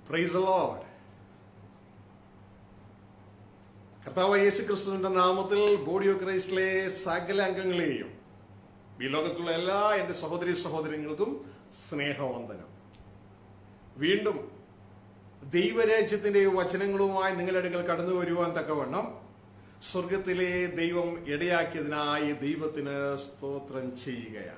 Price load കർത്താവ് യേശു ക്രിസ്തുവിന്റെ നാമത്തിൽ ബോഡി ഓഫ് ക്രൈസ്റ്റിലെ സകല അംഗങ്ങളെയും ഈ ലോകത്തുള്ള എല്ലാ എന്റെ സഹോദരി സഹോദരങ്ങൾക്കും സ്നേഹവന്ദനം വീണ്ടും ദൈവരാജ്യത്തിന്റെ വചനങ്ങളുമായി നിങ്ങളുടെ അടുക്കൽ കടന്നു വരുവാൻ തക്കവണ്ണം സ്വർഗത്തിലെ ദൈവം ഇടയാക്കിയതിനായി ദൈവത്തിന് സ്തോത്രം ചെയ്യുകയാണ്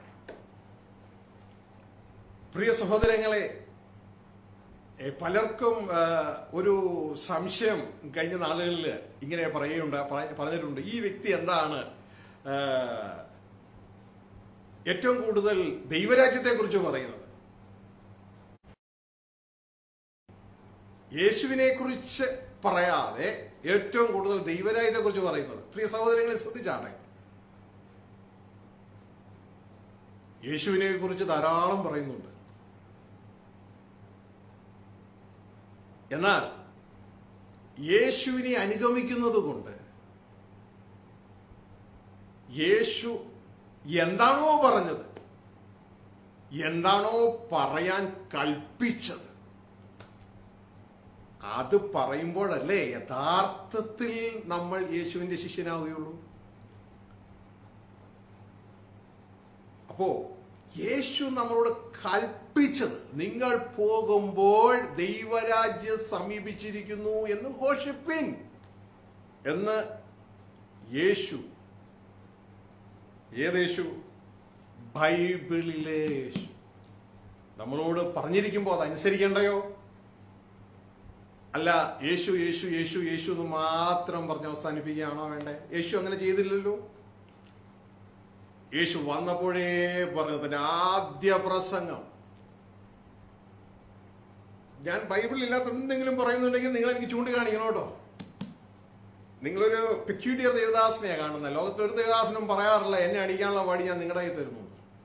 പ്രിയ സഹോദരങ്ങളെ ഏ, പലർക്കും ആ, ഒരു സംശയം കഴിഞ്ഞ നാളുകളിൽ ഇങ്ങനെ പറയുന്നുണ്ട് പറ- പറഞ്ഞിട്ടുണ്ട് ഈ വ്യക്തി എന്താണ് ആ, ഏറ്റവും കൂടുതൽ ദൈവരാജ്യത്തെ കുറിച്ച് പറയുന്നത് യേശുവിനെ കുറിച്ച് പറയാതെ ഏറ്റവും കൂടുതൽ ദൈവരാജ്യത്തെ കുറിച്ച് പറയുന്നത് പ്രിയ സഹോദരങ്ങളെ ശ്രദ്ധിച്ചാട്ടെ യേശുവിനെ കുറിച്ച് ധാരാളം പറയുന്നുണ്ട് എന്നാൽ യേശുവിനെ അനുഗമിക്കുന്നത് കൊണ്ട് യേശു എന്താണോ പറഞ്ഞത് എന്താണോ പറയാൻ കൽപ്പിച്ചത് അത് പറയുമ്പോഴല്ലേ യഥാർത്ഥത്തിൽ നമ്മൾ യേശുവിന്റെ ശിഷ്യനാവുകയുള്ളൂ അപ്പോ യേശു നമ്മളോട് കൽപ്പിച്ചത് നിങ്ങൾ പോകുമ്പോൾ ദൈവരാജ്യം സമീപിച്ചിരിക്കുന്നു എന്ന് ഘോഷിപ്പിൻ എന്ന് യേശു ഏതേശു ബൈബിളിലെ യേശു നമ്മളോട് പറഞ്ഞിരിക്കുമ്പോൾ അത് അനുസരിക്കേണ്ടയോ അല്ല യേശു യേശു യേശു യേശു എന്ന് മാത്രം പറഞ്ഞ് അവസാനിപ്പിക്കുകയാണോ വേണ്ടേ യേശു അങ്ങനെ ചെയ്തില്ലല്ലോ യേശു വന്നപ്പോഴേ പറഞ്ഞത് തന്റെ ആദ്യ പ്രസംഗം ഞാൻ ബൈബിളിൽ ഇല്ലാത്ത എന്തെങ്കിലും പറയുന്നുണ്ടെങ്കിൽ നിങ്ങൾ എനിക്ക് ചൂണ്ടിക്കാണിക്കണം കേട്ടോ നിങ്ങളൊരു പെക്യൂരിയർ ദേവദാസനെയാണ് കാണുന്നത് ലോകത്തിൽ ഒരു ദേവദാസനും പറയാറില്ല എന്നെ അടിക്കാനുള്ള വടി ഞാൻ നിങ്ങളുടെ കയ്യിൽ തരുന്നു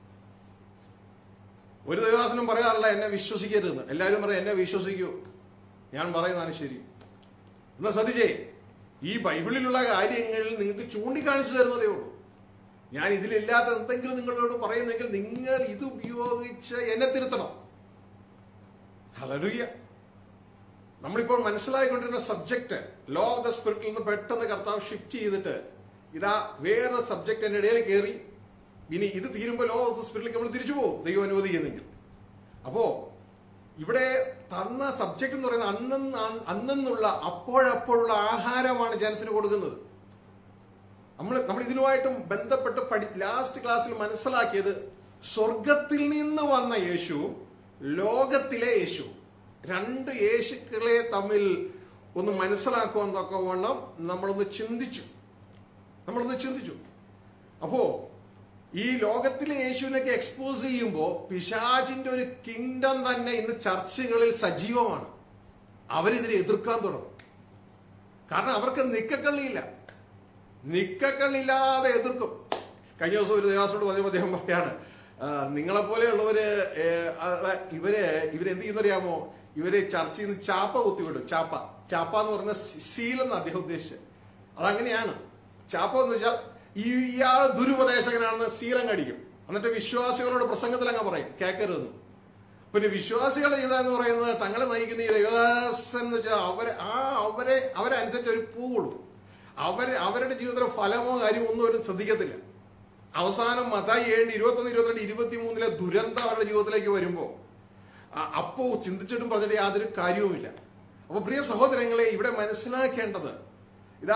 ഒരു ദേവദാസനും പറയാറില്ല എന്നെ വിശ്വസിക്കരുതെന്ന് എല്ലാവരും പറയും എന്നെ വിശ്വസിക്കൂ ഞാൻ പറയുന്നതാണ് ശരി എന്നാ ശ്രദ്ധിച്ചേ ഈ ബൈബിളിലുള്ള കാര്യങ്ങൾ നിങ്ങൾക്ക് ചൂണ്ടിക്കാണിച്ചു തരുന്നതേ ഉള്ളൂ ഞാൻ ഇതിലില്ലാത്ത എന്തെങ്കിലും നിങ്ങളോട് പറയുന്നെങ്കിൽ നിങ്ങൾ ഇത് ഉപയോഗിച്ച് എന്നെ തിരുത്തണം ഹലലുയ്യ നമ്മളിപ്പോൾ മനസ്സിലായിക്കൊണ്ടിരുന്ന സബ്ജക്ട് ലോ ഓഫ് ദ സ്പിരിറ്റിൽ നിന്ന് പെട്ടെന്ന് കർത്താവ് ഷിഫ്റ്റ് ചെയ്തിട്ട് ഇതാ വേറെ സബ്ജക്ട് എന്റെ ഇടയിൽ കയറി ഇനി ഇത് തീരുമ്പോൾ ലോ ഓഫ് ദ സ്പിരിറ്റിലേക്ക് നമ്മൾ തിരിച്ചു പോകും ദൈവം അനുവദിക്കുന്നെങ്കിൽ അപ്പോ ഇവിടെ തന്ന സബ്ജക്ട് എന്ന് പറയുന്നത് അന്നെന്ന് അന്നെന്നുള്ള അപ്പോഴപ്പോഴുള്ള ആഹാരമാണ് ജനത്തിന് കൊടുക്കുന്നത് നമ്മൾ നമ്മൾ ഇതിനുമായിട്ടും ബന്ധപ്പെട്ട് പഠി ലാസ്റ്റ് ക്ലാസ്സിൽ മനസ്സിലാക്കിയത് സ്വർഗത്തിൽ നിന്ന് വന്ന യേശു ലോകത്തിലെ യേശു രണ്ട് യേശുക്കളെ തമ്മിൽ ഒന്ന് മനസ്സിലാക്കുവാൻ തക്കവണ്ണം നമ്മളൊന്ന് ചിന്തിച്ചു നമ്മളൊന്ന് ചിന്തിച്ചു അപ്പോ ഈ ലോകത്തിലെ യേശുവിനൊക്കെ എക്സ്പോസ് ചെയ്യുമ്പോൾ പിശാചിന്റെ ഒരു കിങ്ഡം തന്നെ ഇന്ന് ചർച്ചകളിൽ സജീവമാണ് അവരിതിനെ എതിർക്കാൻ തുടങ്ങും കാരണം അവർക്ക് നിക്കക്കള്ളിയില്ല നിക്കക്കള്ളില്ലാതെ എതിർക്കും കഴിഞ്ഞ ദിവസം ഒരു ദേവാസനോട് പറഞ്ഞപ്പോൾ അദ്ദേഹം പറയാണ് "ആ, നിങ്ങളെപ്പോലെയുള്ളവര് ഏ, ആ, ഇവര് ഇവരെന്ത് ചെയ്യുന്നറിയാമോ ഇവര് ചർച്ചയിൽ നിന്ന് ചാപ്പ കുത്തിവിടും ചാപ്പ ചാപ്പ എന്ന് പറഞ്ഞ സീലെന്ന് അദ്ദേഹം ഉദ്ദേശിച്ചത് അതങ്ങനെയാണ് ചാപ്പ എന്ന് വെച്ചാൽ ഇയാൾ ദുരുപദേശകനാണെന്ന് സീലം കടിക്കും എന്നിട്ട് വിശ്വാസികളോട് പ്രസംഗത്തിൽ അങ്ങ് പറയും കേക്കരുതെന്ന് പിന്നെ വിശ്വാസികൾ ചെയ്താന്ന് പറയുന്നത് തങ്ങളെ നയിക്കുന്ന ഈ ദൈവദാസൻ എന്ന് വെച്ചാൽ അവരെ ആ അവരെ അവരെ അനുസരിച്ച് ഒരു പൂവുള്ളൂ അവര് അവരുടെ ജീവിതത്തിലെ ഫലമോ കാര്യമോ ഒന്നും അവരും ശ്രദ്ധിക്കത്തില്ല അവസാനം മതായി ഏഴ് ഇരുപത്തൊന്ന് ഇരുപത്തിരണ്ട് ഇരുപത്തി മൂന്നിലെ ദുരന്തം അവരുടെ ജീവിതത്തിലേക്ക് വരുമ്പോ ആ, അപ്പോ ചിന്തിച്ചിട്ടും പറഞ്ഞിട്ട് യാതൊരു കാര്യവുമില്ല അപ്പൊ പ്രിയ സഹോദരങ്ങളെ ഇവിടെ മനസ്സിലാക്കേണ്ടത് ഇതാ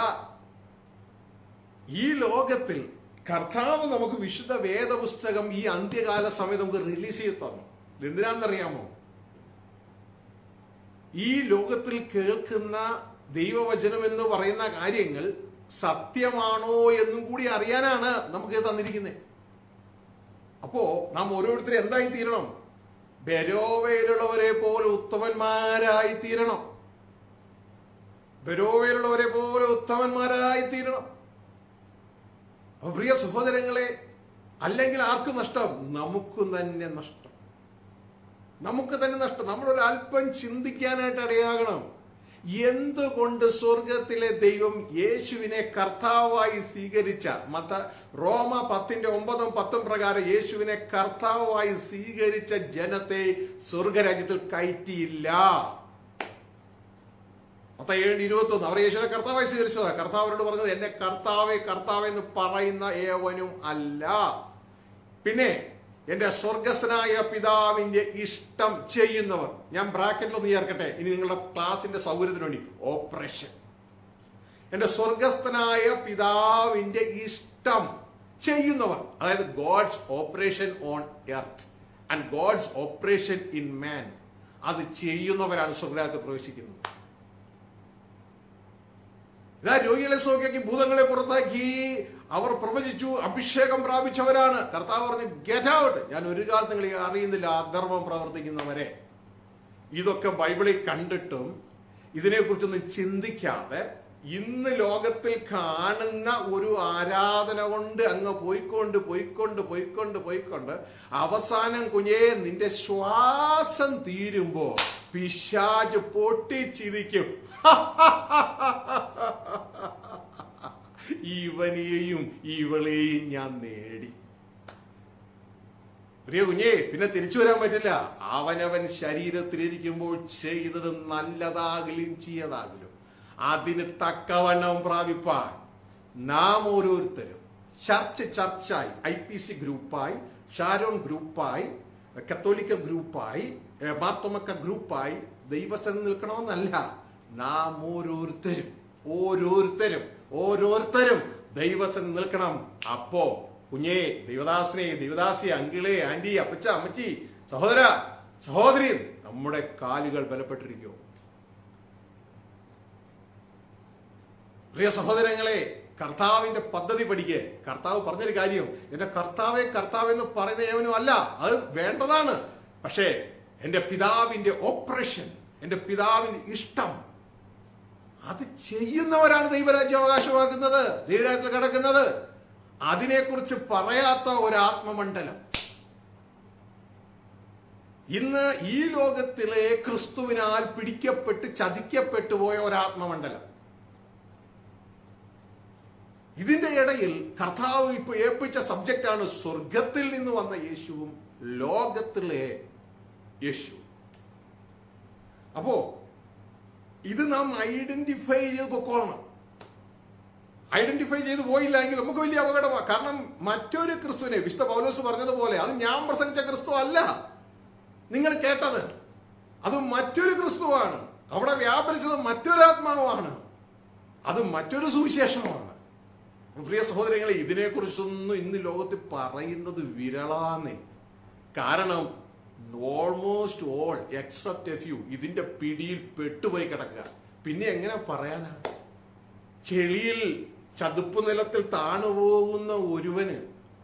ഈ ലോകത്തിൽ കർത്താവ് നമുക്ക് വിശുദ്ധ വേദപുസ്തകം ഈ അന്ത്യകാല സമയത്ത് നമുക്ക് റിലീസ് ചെയ്ത് തന്നു എന്തിനാണെന്നറിയാമോ ഈ ലോകത്തിൽ കേൾക്കുന്ന ദൈവവചനം എന്ന് പറയുന്ന കാര്യങ്ങൾ സത്യമാണോ എന്നും കൂടി അറിയാനാണ് നമുക്ക് തന്നിരിക്കുന്നത് അപ്പോ നാം ഓരോരുത്തരും എന്തായി തീരണം ബെരോവയിലുള്ളവരെ പോലെ ഉത്തമന്മാരായി തീരണം ബെരോവയിലുള്ളവരെ പോലെ ഉത്തമന്മാരായി തീരണം അപ്പൊ പ്രിയ സഹോദരങ്ങളെ അല്ലെങ്കിൽ ആർക്കും നഷ്ടം നമുക്ക് തന്നെ നഷ്ടം നമുക്ക് തന്നെ നഷ്ടം നമ്മളൊരു അല്പം ചിന്തിക്കാനായിട്ട് ഇടയാകണം എന്തുകൊണ്ട് സ്വർഗത്തിലെ ദൈവം യേശുവിനെ കർത്താവായി സ്വീകരിച്ച മത റോമ പത്തിന്റെ ഒമ്പതും പത്തും പ്രകാരം യേശുവിനെ കർത്താവായി സ്വീകരിച്ച ജനത്തെ സ്വർഗരാജ്യത്തിൽ കയറ്റിയില്ല മൊത്തം ഏഴ് ഇരുപത്തൊന്ന് അവർ യേശുവിനെ കർത്താവായി സ്വീകരിച്ചതാ കർത്താവരോട് പറഞ്ഞത് എന്നെ കർത്താവെ കർത്താവെ എന്ന് പറയുന്ന ഏവനും അല്ല പിന്നെ എന്റെ സ്വർഗസ്ഥനായ പിതാവിന്റെ ഇഷ്ടം ചെയ്യുന്നവർ ഞാൻ ബ്രാക്കറ്റിൽ ഒന്ന് ചേർക്കട്ടെ ഇനി നിങ്ങളുടെ ക്ലാസിന്റെ സൗകര്യത്തിന് വേണ്ടി ഓപ്പറേഷൻ എന്റെ സ്വർഗസ്ഥനായ പിതാവിന്റെ ഇഷ്ടം ചെയ്യുന്നവർ അതായത് God's operation on earth and God's operation in man അത് ചെയ്യുന്നവരാണ് സ്വർഗരാജ്യത്ത് പ്രവേശിക്കുന്നത് ഇതാ രോഗികളെ സൗഖ്യാക്കി ഭൂതങ്ങളെ പുറത്താക്കി അവർ പ്രവചിച്ചു അഭിഷേകം പ്രാപിച്ചവരാണ് കർത്താവ് പറഞ്ഞു ഗെറ്റ് ഔട്ട് ഞാൻ ഒരു കാലത്ത് നിങ്ങളെ അറിയുന്നില്ല അധർമ്മം പ്രവർത്തിക്കുന്നവരെ ഇതൊക്കെ ബൈബിളിൽ കണ്ടിട്ടും ഇതിനെക്കുറിച്ചൊന്നും ചിന്തിക്കാതെ ഇന്ന് ലോകത്തിൽ കാണുന്ന ഒരു ആരാധന കൊണ്ട് അങ്ങ് പോയിക്കൊണ്ട് പോയിക്കൊണ്ട് പോയിക്കൊണ്ട് പോയിക്കൊണ്ട് അവസാനം കുഞ്ഞേ നിന്റെ ശ്വാസം തീരുമ്പോ പിശാജ് പൊട്ടിച്ചിരിക്കും ഇവനെയും ഇവളെയും ഞാൻ നേടി പ്രിയ കുഞ്ഞേ പിന്നെ തിരിച്ചു വരാൻ പറ്റില്ല അവനവൻ ശരീരത്തിലിരിക്കുമ്പോൾ ചെയ്തത് നല്ലതാകലും ചീയതാകലും അതിന് തക്കവണ്ണം പ്രാപിപ്പാൻ നാം ഓരോരുത്തരും ചർച്ച് ചർച്ചായി ഐ പി സി ഗ്രൂപ്പായി ഷാരോൺ ഗ്രൂപ്പായി കത്തോലിക്ക ഗ്രൂപ്പായി മാത്തമക്ക ഗ്രൂപ്പായി ദൈവസ്ഥലം നിൽക്കണമെന്നല്ല നാം ഓരോരുത്തരും ഓരോരുത്തരും ഓരോരുത്തരും ദൈവസ്ഥലം നിൽക്കണം അപ്പോ കുഞ്ഞേ ദൈവദാസനെ ദൈവദാസി അങ്കിളെ ആന്റി അപ്പച്ച അമ്മച്ചി സഹോദര സഹോദരി നമ്മുടെ കാലുകൾ ബലപ്പെട്ടിരിക്കുമോ പ്രിയ സഹോദരങ്ങളെ കർത്താവിന്റെ പദ്ധതി പഠിക്കേ കർത്താവ് പറഞ്ഞൊരു കാര്യം എന്റെ കർത്താവെ കർത്താവ് എന്ന് പറയുന്ന ഏവനും അല്ല അത് വേണ്ടതാണ് പക്ഷേ എന്റെ പിതാവിന്റെ ഓപ്പറേഷൻ എന്റെ പിതാവിന്റെ ഇഷ്ടം അത് ചെയ്യുന്നവരാണ് ദൈവരാജ്യം അവകാശമാക്കുന്നത് ദൈവരാജ്യത്തിൽ കിടക്കുന്നത് അതിനെക്കുറിച്ച് പറയാത്ത ഒരാത്മമണ്ഡലം ഇന്ന് ഈ ലോകത്തിലെ ക്രിസ്തുവിനാൽ പിടിക്കപ്പെട്ട് ചതിക്കപ്പെട്ടു പോയ ഒരാത്മമണ്ഡലം ഇതിന്റെ ഇടയിൽ കർത്താവ് ഇപ്പൊ ഏൽപ്പിച്ച സബ്ജക്റ്റാണ് സ്വർഗത്തിൽ നിന്ന് വന്ന യേശുവും ലോകത്തിലെ യേശു അപ്പോ ഇത് നാം ഐഡന്റിഫൈ ചെയ്ത് പൊക്കോളണം ഐഡന്റിഫൈ ചെയ്ത് പോയില്ല എങ്കിൽ നമുക്ക് വലിയ അപകടമാണ് കാരണം മറ്റൊരു ക്രിസ്തുവിനെ വിശുദ്ധ പൗലോസ് പറഞ്ഞതുപോലെ അത് ഞാൻ പ്രസംഗിച്ച ക്രിസ്തു അല്ല നിങ്ങൾ കേട്ടത് അത് മറ്റൊരു ക്രിസ്തുവാണ് അവിടെ വ്യാപരിച്ചത് മറ്റൊരാത്മാവാണ് അത് മറ്റൊരു സുവിശേഷമാണ് പ്രിയ സഹോദരങ്ങളെ ഇതിനെക്കുറിച്ചൊന്നും ഇന്ന് ലോകത്തിൽ പറയുന്നത് വിരളാന്നേ കാരണം almost all except a few ഇതിന്റെ പിടിയിൽ പെട്ടുപോയി കിടക്കുക പിന്നെ എങ്ങനെ പറയാനാ ചെളിയിൽ ചതുപ്പ് നിലത്തിൽ താണുപോകുന്ന ഒരുവന്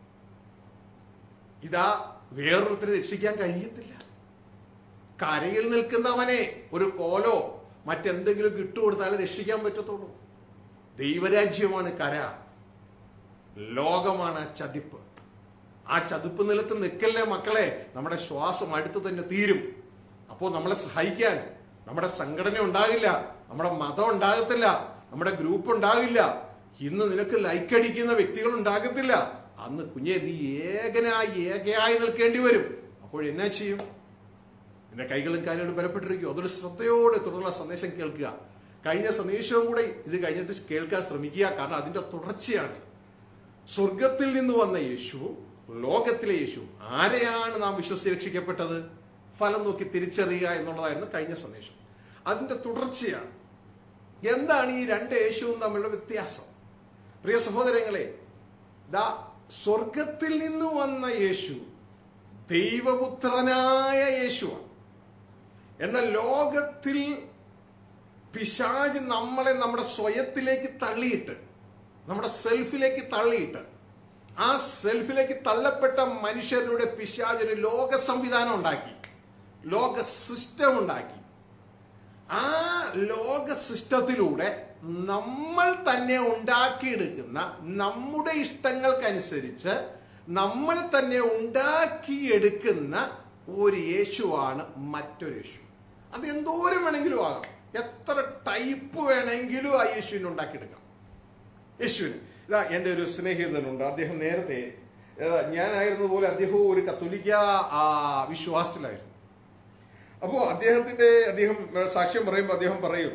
ഇതാ വേറൊരുത്തരെ രക്ഷിക്കാൻ കഴിയത്തില്ല കരയിൽ നിൽക്കുന്നവനെ ഒരു കോലോ മറ്റെന്തെങ്കിലും കിട്ടുകൊടുത്താലേ രക്ഷിക്കാൻ പറ്റത്തുള്ളൂ ദൈവരാജ്യമാണ് കര ലോകമാണ് ചതിപ്പ് ആ ചതുപ്പ് നിലത്ത് നിൽക്കല്ലേ മക്കളെ നമ്മുടെ ശ്വാസം അടുത്ത് തന്നെ തീരും അപ്പോൾ നമ്മളെ സഹായിക്കാൻ നമ്മുടെ സംഘടന ഉണ്ടാകില്ല നമ്മുടെ മതം ഉണ്ടാകത്തില്ല നമ്മുടെ ഗ്രൂപ്പ് ഉണ്ടാകില്ല ഇന്ന് നിനക്ക് ലൈക്ക് അടിക്കുന്ന വ്യക്തികൾ ഉണ്ടാകത്തില്ല അന്ന് കുഞ്ഞെ നീ ഏകനായി ഏകയായി നിൽക്കേണ്ടി വരും അപ്പോൾ എന്നാ ചെയ്യും നിന്റെ കൈകളും കാലുകളും ബലപ്പെട്ടിരിക്കും അതൊരു ശ്രദ്ധയോടെ തുടർന്നുള്ള സന്ദേശം കേൾക്കുക കഴിഞ്ഞ സന്ദേശവും കൂടെ ഇത് കഴിഞ്ഞിട്ട് കേൾക്കാൻ ശ്രമിക്കുക കാരണം അതിന്റെ തുടർച്ചയാണ് സ്വർഗത്തിൽ നിന്ന് വന്ന യേശു ലോകത്തിലെ യേശു ആരെയാണ് നാം വിശ്വസിച്ച് രക്ഷിക്കപ്പെട്ടത് ഫലം നോക്കി തിരിച്ചറിയുക എന്നുള്ളതായിരുന്നു കഴിഞ്ഞ സന്ദേശം അതിന്റെ തുടർച്ചയാണ് എന്താണ് ഈ രണ്ട് യേശുവും തമ്മിലുള്ള വ്യത്യാസം പ്രിയ സഹോദരങ്ങളെ ദാ സ്വർഗത്തിൽ നിന്ന് വന്ന യേശു ദൈവപുത്രനായ യേശുവാണ് എന്നാൽ ലോകത്തിൽ പിശാജ് നമ്മളെ നമ്മുടെ സ്വയത്തിലേക്ക് തള്ളിയിട്ട് നമ്മുടെ സെൽഫിലേക്ക് തള്ളിയിട്ട് ആ സെൽഫിലേക്ക് തള്ളപ്പെട്ട മനുഷ്യരുടെ പിശാജ് ഒരു ലോക സംവിധാനം ഉണ്ടാക്കി ലോക സിസ്റ്റം ഉണ്ടാക്കി ആ ലോക സിസ്റ്റത്തിലൂടെ നമ്മൾ തന്നെ ഉണ്ടാക്കിയെടുക്കുന്ന നമ്മുടെ ഇഷ്ടങ്ങൾക്കനുസരിച്ച് നമ്മൾ തന്നെ ഉണ്ടാക്കിയെടുക്കുന്ന ഒരു യേശുവാണ് മറ്റൊരു യേശു അത് എന്തോരം വേണമെങ്കിലും ആകാം എത്ര ടൈപ്പ് വേണമെങ്കിലും ആ യേശുവിനെ ഉണ്ടാക്കിയെടുക്കാം യേശുവിന് ഇതാ എൻ്റെ ഒരു സ്നേഹിതനുണ്ട് അദ്ദേഹം നേരത്തെ ഏതാ, ഞാനായിരുന്ന പോലെ അദ്ദേഹവും ഒരു കത്തോലിക്ക ആ, വിശ്വാസത്തിലായിരുന്നു അപ്പോൾ അദ്ദേഹത്തിന്റെ അദ്ദേഹം ഏഹ്, സാക്ഷ്യം പറയുമ്പോൾ അദ്ദേഹം പറയും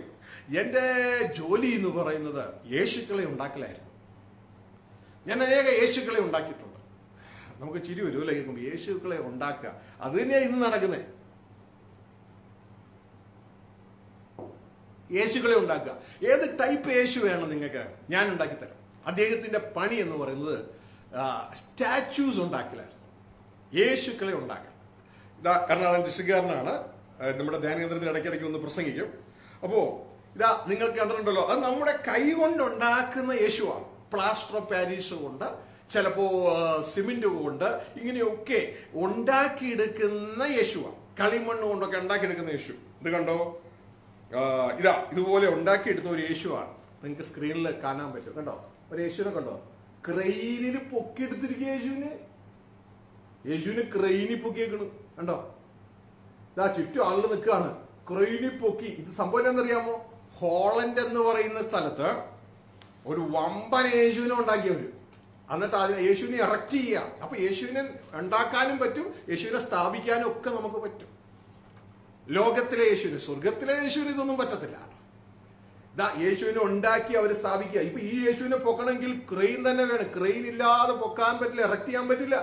എൻ്റെ ജോലി എന്ന് പറയുന്നത് യേശുക്കളെ ഉണ്ടാക്കലായിരുന്നു ഞാൻ അനേക യേശുക്കളെ ഉണ്ടാക്കിയിട്ടുണ്ട് നമുക്ക് ചിരി വരും അല്ലേ കേൾക്കുമ്പോൾ യേശുക്കളെ ഉണ്ടാക്കുക അത് തന്നെയാണ് ഇന്ന് നടക്കുന്നത് യേശുക്കളെ ഉണ്ടാക്കുക ഏത് ടൈപ്പ് യേശു വേണം നിങ്ങൾക്ക് ഞാൻ ഉണ്ടാക്കി തരാം അദ്ദേഹത്തിന്റെ പണി എന്ന് പറയുന്നത് സ്റ്റാച്യൂസ് ഉണ്ടാക്കലായിരുന്നു യേശുക്കളെ ഉണ്ടാക്കുക ഇതാ എറണാകുളം ഡിസ്ട്രിക്റ്റുകാരനാണ് ആ, നമ്മുടെ ധ്യാനകേന്ദ്രത്തിൽ ഇടയ്ക്കിടയ്ക്ക് ഒന്ന് പ്രസംഗിക്കും അപ്പോ ഇതാ നിങ്ങൾക്ക് കണ്ടിട്ടുണ്ടല്ലോ അത് നമ്മുടെ കൈ കൊണ്ടുണ്ടാക്കുന്ന യേശുവാണ് പ്ലാസ്റ്റർ ഓഫ് പാരീസ് കൊണ്ട് ചിലപ്പോ ആ, സിമന്റ് കൊണ്ട് ഇങ്ങനെയൊക്കെ ഉണ്ടാക്കിയെടുക്കുന്ന യേശുവാണ് കളിമണ്ണ് കൊണ്ടൊക്കെ ഉണ്ടാക്കിയെടുക്കുന്ന യേശു ഇത് കണ്ടോ ആ, ഇതാ ഇതുപോലെ ഉണ്ടാക്കിയെടുത്ത ഒരു യേശുവാണ് നിങ്ങൾക്ക് സ്ക്രീനിൽ കാണാൻ പറ്റും കണ്ടോ ഒരു യേശുവിനെ കണ്ടോ ക്രെയിനിൽ പൊക്കിയെടുത്തിരിക്കുക യേശുവിനെ യേശുവിനെ ക്രെയിനിൽ പൊക്കിയേക്കണു കണ്ടോ ഇതാ ചുറ്റും ആളുകൾ നിൽക്കുകയാണ് ക്രെയിനിൽ പൊക്കി ഇത് സംഭവം എന്താണെന്നറിയാമോ ഹോളണ്ട് എന്ന് പറയുന്ന സ്ഥലത്ത് ഒരു വമ്പൻ യേശുവിനെ ഉണ്ടാക്കിയവര് എന്നിട്ട് അതിന് യേശുവിനെ ഇറക്റ്റ് ചെയ്യാം അപ്പൊ യേശുവിനെ ഉണ്ടാക്കാനും പറ്റും യേശുവിനെ സ്ഥാപിക്കാനും ഒക്കെ നമുക്ക് പറ്റും ലോകത്തിലെ യേശുവിന് സ്വർഗത്തിലെ യേശുവിന് ഇതൊന്നും പറ്റത്തില്ല ഇതാ യേശുവിനെ ഉണ്ടാക്കി അവർ സ്ഥാപിക്കുക ഇപ്പൊ ഈ യേശുവിനെ പൊക്കണമെങ്കിൽ ക്രെയിൻ തന്നെ വേണം ക്രെയിൻ ഇല്ലാതെ പൊക്കാൻ പറ്റില്ല ഇറക്റ്റ് ചെയ്യാൻ പറ്റില്ല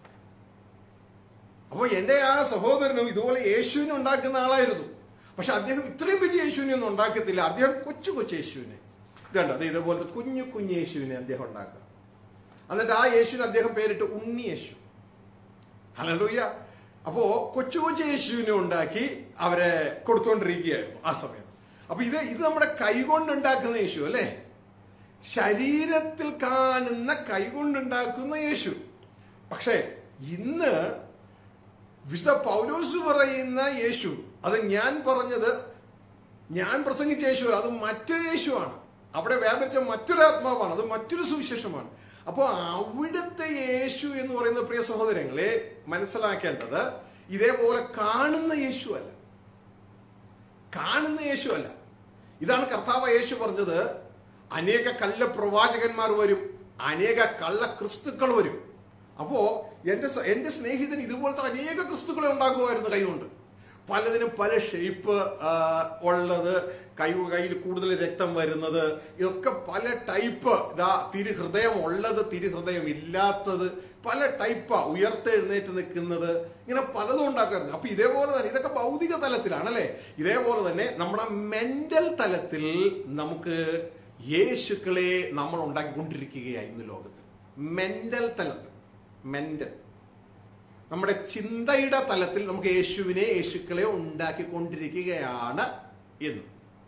അപ്പൊ എന്റെ ആ സഹോദരനും ഇതുപോലെ യേശുവിനെ ഉണ്ടാക്കുന്ന ആളായിരുന്നു പക്ഷെ അദ്ദേഹം ഇത്രയും വലിയ യേശുവിനെ ഒന്നും ഉണ്ടാക്കത്തില്ല അദ്ദേഹം കൊച്ചു കൊച്ചു യേശുവിനെ ഇതുണ്ട് അത് ഇതുപോലത്തെ കുഞ്ഞു കുഞ്ഞു യേശുവിനെ അദ്ദേഹം ഉണ്ടാക്കുക എന്നിട്ട് ആ യേശുവിന് അദ്ദേഹം പേരിട്ട് ഉണ്ണി യേശു ഹലലൂയ അപ്പോ കൊച്ചു കൊച്ചു യേശുവിനെ ഉണ്ടാക്കി അവരെ കൊടുത്തുകൊണ്ടിരിക്കുകയായിരുന്നു ആ സമയം അപ്പൊ ഇത് ഇത് നമ്മുടെ കൈകൊണ്ട് ഉണ്ടാക്കുന്ന യേശു അല്ലേ ശരീരത്തിൽ കാണുന്ന കൈകൊണ്ടുണ്ടാക്കുന്ന യേശു പക്ഷേ ഇന്ന് വിശുദ്ധ പൗലോസ് പറയുന്ന യേശു അത് ഞാൻ പറഞ്ഞത് ഞാൻ പ്രസംഗിച്ച യേശു അത് മറ്റൊരു യേശുവാണ് അവിടെ വ്യാപരിച്ച മറ്റൊരു ആത്മാവാണ് അത് മറ്റൊരു സുവിശേഷമാണ് അപ്പോൾ അവിടുത്തെ യേശു എന്ന് പറയുന്ന പ്രിയ സഹോദരങ്ങളെ മനസ്സിലാക്കേണ്ടത് ഇതേപോലെ കാണുന്ന യേശു അല്ല കാണുന്ന യേശു അല്ല ഇതാണ് കർത്താവ് യേശു പറഞ്ഞത് അനേക കള്ള പ്രവാചകന്മാർ വരും അനേക കള്ള ക്രിസ്തുക്കൾ വരും അപ്പോ എന്റെ സ- എന്റെ സ്നേഹിതൻ ഇതുപോലത്തെ അനേക ക്രിസ്തുക്കളെ ഉണ്ടാക്കുമായിരുന്നു കൈകൊണ്ട് പലതിനും പല ഷേപ്പ് ഉള്ളത് കൈ കയ്യിൽ കൂടുതൽ രക്തം വരുന്നത് ഇതൊക്കെ പല ടൈപ്പ് ഇതാ തിരുഹൃദയം ഉള്ളത് തിരുഹൃദയം ഇല്ലാത്തത് പല ടൈപ്പാ ഉയർത്തെഴുന്നേറ്റ് നിൽക്കുന്നത് ഇങ്ങനെ പലതും ഉണ്ടാക്കുമായിരുന്നു അപ്പൊ ഇതേപോലെ തന്നെ ഇതൊക്കെ ഭൗതിക തലത്തിലാണ് അല്ലെ ഇതേപോലെ തന്നെ നമ്മുടെ മെന്റൽ തലത്തിൽ നമുക്ക് യേശുക്കളെ നമ്മൾ ഉണ്ടാക്കിക്കൊണ്ടിരിക്കുകയായി ഇന്ന് ലോകത്ത് മെന്റൽ തലത്തിൽ മെന്റൽ നമ്മുടെ ചിന്തയുടെ തലത്തിൽ നമുക്ക് യേശുവിനെ യേശുക്കളെ ഉണ്ടാക്കിക്കൊണ്ടിരിക്കുകയാണ് എന്ന്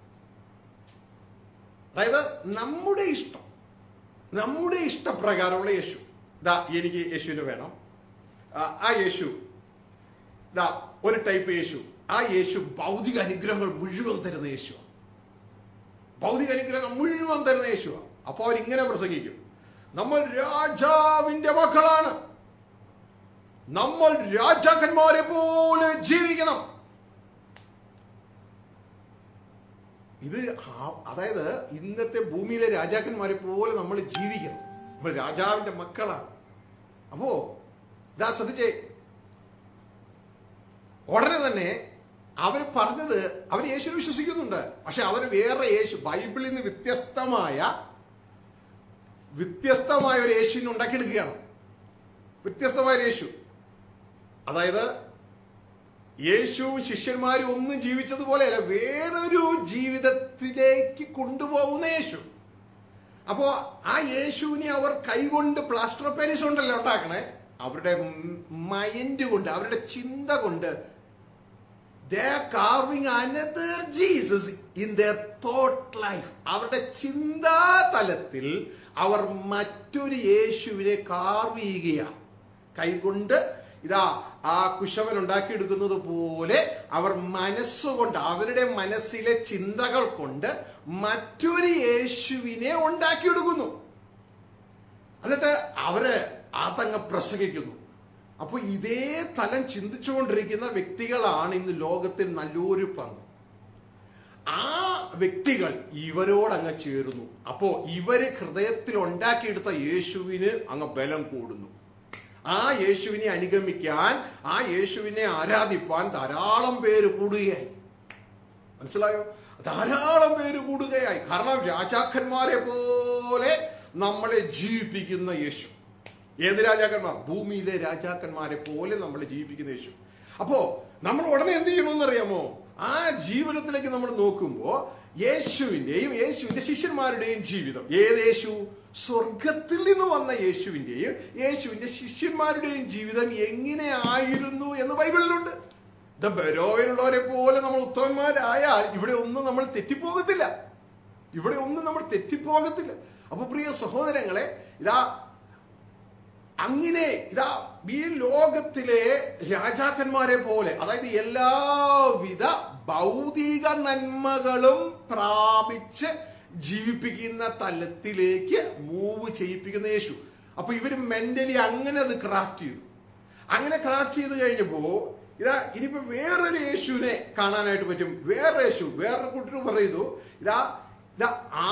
അതായത് നമ്മുടെ ഇഷ്ടം നമ്മുടെ ഇഷ്ടപ്രകാരമുള്ള യേശു ദാ എനിക്ക് യേശുവിന് വേണം ആ, ആ യേശു ദാ ഒരു ടൈപ്പ് യേശു ആ യേശു ഭൗതിക അനുഗ്രഹങ്ങൾ മുഴുവൻ തരുന്ന യേശുവാണ് ഭൗതിക അനുഗ്രഹങ്ങൾ മുഴുവൻ തരുന്ന യേശുവാണ് അപ്പൊ അവരിങ്ങനെ പ്രസംഗിക്കും നമ്മൾ രാജാവിന്റെ മക്കളാണ് നമ്മൾ രാജാക്കന്മാരെ പോലെ ജീവിക്കണം ഇത് ആ- അതായത് ഇന്നത്തെ ഭൂമിയിലെ രാജാക്കന്മാരെ പോലെ നമ്മൾ ജീവിക്കണം നമ്മൾ രാജാവിന്റെ മക്കളാണ് അപ്പോ ഇതാ ശ്രദ്ധിച്ചേ ഉടനെ തന്നെ അവർ പറഞ്ഞത് അവർ യേശുവിനെ വിശ്വസിക്കുന്നുണ്ട് പക്ഷെ അവർ വേറെ യേശു ബൈബിളിൽ നിന്ന് വ്യത്യസ്തമായ വ്യത്യസ്തമായ ഒരു യേശുവിനെ ഉണ്ടാക്കിയെടുക്കുകയാണ് വ്യത്യസ്തമായ ഒരു യേശു അതായത് യേശുവും ശിഷ്യന്മാരും ഒന്നും ജീവിച്ചതുപോലെയല്ല വേറൊരു ജീവിതത്തിലേക്ക് കൊണ്ടുപോകുന്ന യേശു അപ്പോ ആ യേശുവിനെ അവർ കൈകൊണ്ട് പ്ലാസ്റ്റർ ഓഫ് പാരീസ് കൊണ്ടല്ല ഉണ്ടാക്കണേ അവരുടെ മൈൻഡ് കൊണ്ട് അവരുടെ ചിന്ത കൊണ്ട് they are carving another Jesus in their thought life. അവരുടെ ചിന്താ തലത്തിൽ അവർ മറ്റൊരു യേശുവിനെ കാർവ് ചെയ്യുകയാണ് കൈകൊണ്ട് ഇതാ ആ കുശവൻ ഉണ്ടാക്കിയെടുക്കുന്നത് പോലെ അവർ മനസ്സുകൊണ്ട് അവരുടെ മനസ്സിലെ ചിന്തകൾ കൊണ്ട് മറ്റൊരു യേശുവിനെ ഉണ്ടാക്കിയെടുക്കുന്നു എന്നിട്ട് അവര് അതങ്ങ് പ്രസംഗിക്കുന്നു അപ്പൊ ഇതേ തലം ചിന്തിച്ചുകൊണ്ടിരിക്കുന്ന വ്യക്തികളാണ് ഇന്ന് ലോകത്തിൽ നല്ലൊരു പങ്ക് ആ വ്യക്തികൾ ഇവരോടങ്ങ് ചേരുന്നു അപ്പോ ഇവര് ഹൃദയത്തിൽ ഉണ്ടാക്കിയെടുത്ത യേശുവിന് അങ്ങ് ബലം കൂടുന്നു ആ യേശുവിനെ അനുഗമിക്കാൻ ആ യേശുവിനെ ആരാധിപ്പാൻ ധാരാളം പേര് കൂടുകയായി മനസ്സിലായോ ധാരാളം പേര് കൂടുകയായി കാരണം രാജാക്കന്മാരെ പോലെ നമ്മളെ ജീവിപ്പിക്കുന്ന യേശു ഏത് രാജാക്കന്മാർ ഭൂമിയിലെ രാജാക്കന്മാരെ പോലെ നമ്മളെ ജീവിപ്പിക്കുന്ന യേശു അപ്പോ നമ്മൾ ഉടനെ എന്ത് ചെയ്യണമെന്ന് അറിയാമോ ആ ജീവിതത്തിലേക്ക് നമ്മൾ നോക്കുമ്പോ യേശുവിന്റെയും യേശുവിന്റെ ശിഷ്യന്മാരുടെയും ജീവിതം ഏത് യേശു സ്വർഗത്തിൽ നിന്ന് വന്ന യേശുവിന്റെയും യേശുവിന്റെ ശിഷ്യന്മാരുടെയും ജീവിതം എങ്ങനെയായിരുന്നു എന്ന് ബൈബിളിലുണ്ട് ദ ബരോവിലുള്ളവരെ പോലെ നമ്മൾ ഉത്തമന്മാരായാൽ ഇവിടെ ഒന്നും നമ്മൾ തെറ്റിപ്പോകത്തില്ല ഇവിടെ ഒന്നും നമ്മൾ തെറ്റിപ്പോകത്തില്ല അപ്പൊ പ്രിയ സഹോദരങ്ങളെ ഇതാ അങ്ങനെ ഇതാ ഈ ലോകത്തിലെ രാജാക്കന്മാരെ പോലെ അതായത് എല്ലാവിധ ഭൗതിക നന്മകളും പ്രാപിച്ച് ജീവിപ്പിക്കുന്ന തലത്തിലേക്ക് മൂവ് ചെയ്യിപ്പിക്കുന്ന യേശു അപ്പൊ ഇവര് മെന്റലി അങ്ങനെ അത് ക്രാഫ്റ്റ് ചെയ്തു അങ്ങനെ ക്രാഫ്റ്റ് ചെയ്ത് കഴിഞ്ഞപ്പോ ഇതാ ഇനിയിപ്പോ വേറൊരു യേശുവിനെ കാണാനായിട്ട് പറ്റും വേറെ യേശു വേറൊരു കൂട്ടർ പറയുന്നു ഇതാ ഇതാ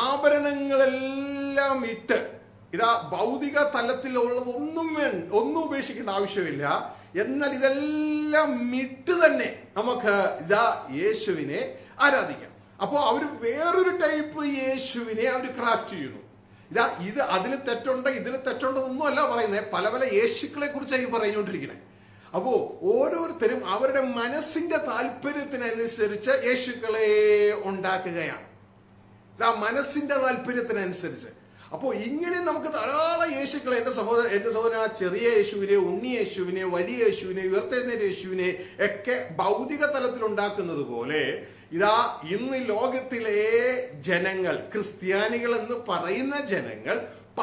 ആഭരണങ്ങളെല്ലാം ഇട്ട് ഇതാ ഭൗതിക തലത്തിലുള്ളത് ഒന്നും വേ ഒന്നും ഉപേക്ഷിക്കേണ്ട ആവശ്യമില്ല എന്നാൽ ഇതെല്ലാം ഇട്ട് തന്നെ നമുക്ക് ഇതാ യേശുവിനെ ആരാധിക്കാം അപ്പോ അവർ വേറൊരു ടൈപ്പ് യേശുവിനെ അവർ ക്രാഫ്റ്റ് ചെയ്യുന്നു ഇതാ ഇത് അതിൽ തെറ്റുണ്ട് ഇതിൽ തെറ്റുണ്ടെന്നൊന്നും അല്ല പറയുന്നത് പല പല യേശുക്കളെ കുറിച്ചാണ് ഈ പറഞ്ഞുകൊണ്ടിരിക്കുന്നത് അപ്പോ ഓരോരുത്തരും അവരുടെ മനസ്സിന്റെ താല്പര്യത്തിനനുസരിച്ച് യേശുക്കളെ ഉണ്ടാക്കുകയാണ് ഇതാ മനസ്സിന്റെ താല്പര്യത്തിനനുസരിച്ച് അപ്പോ ഇങ്ങനെ നമുക്ക് ധാരാളം യേശുക്കളെ എന്റെ സഹോദരൻ എന്റെ സഹോദരൻ ആ ചെറിയ യേശുവിനെ ഉണ്ണി യേശുവിനെ വലിയ യേശുവിനെ ഉയർത്തെഴുന്നേറ്റ യേശുവിനെ ഒക്കെ ഭൗതിക തലത്തിൽ ഉണ്ടാക്കുന്നത് പോലെ ഇതാ ഇന്ന് ലോകത്തിലെ ജനങ്ങൾ ക്രിസ്ത്യാനികൾ എന്ന് പറയുന്ന ജനങ്ങൾ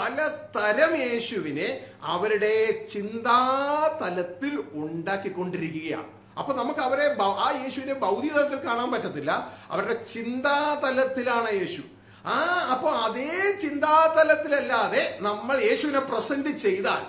പലതരം യേശുവിനെ അവരുടെ ചിന്താതലത്തിൽ ഉണ്ടാക്കിക്കൊണ്ടിരിക്കുകയാണ് അപ്പൊ നമുക്ക് അവരെ ഭ- ആ യേശുവിനെ ഭൗതിക തലത്തിൽ കാണാൻ പറ്റത്തില്ല അവരുടെ ചിന്താതലത്തിലാണ് യേശു ആ അപ്പൊ അതേ ചിന്താതലത്തിലല്ലാതെ നമ്മൾ യേശുവിനെ പ്രസന്റ് ചെയ്താൽ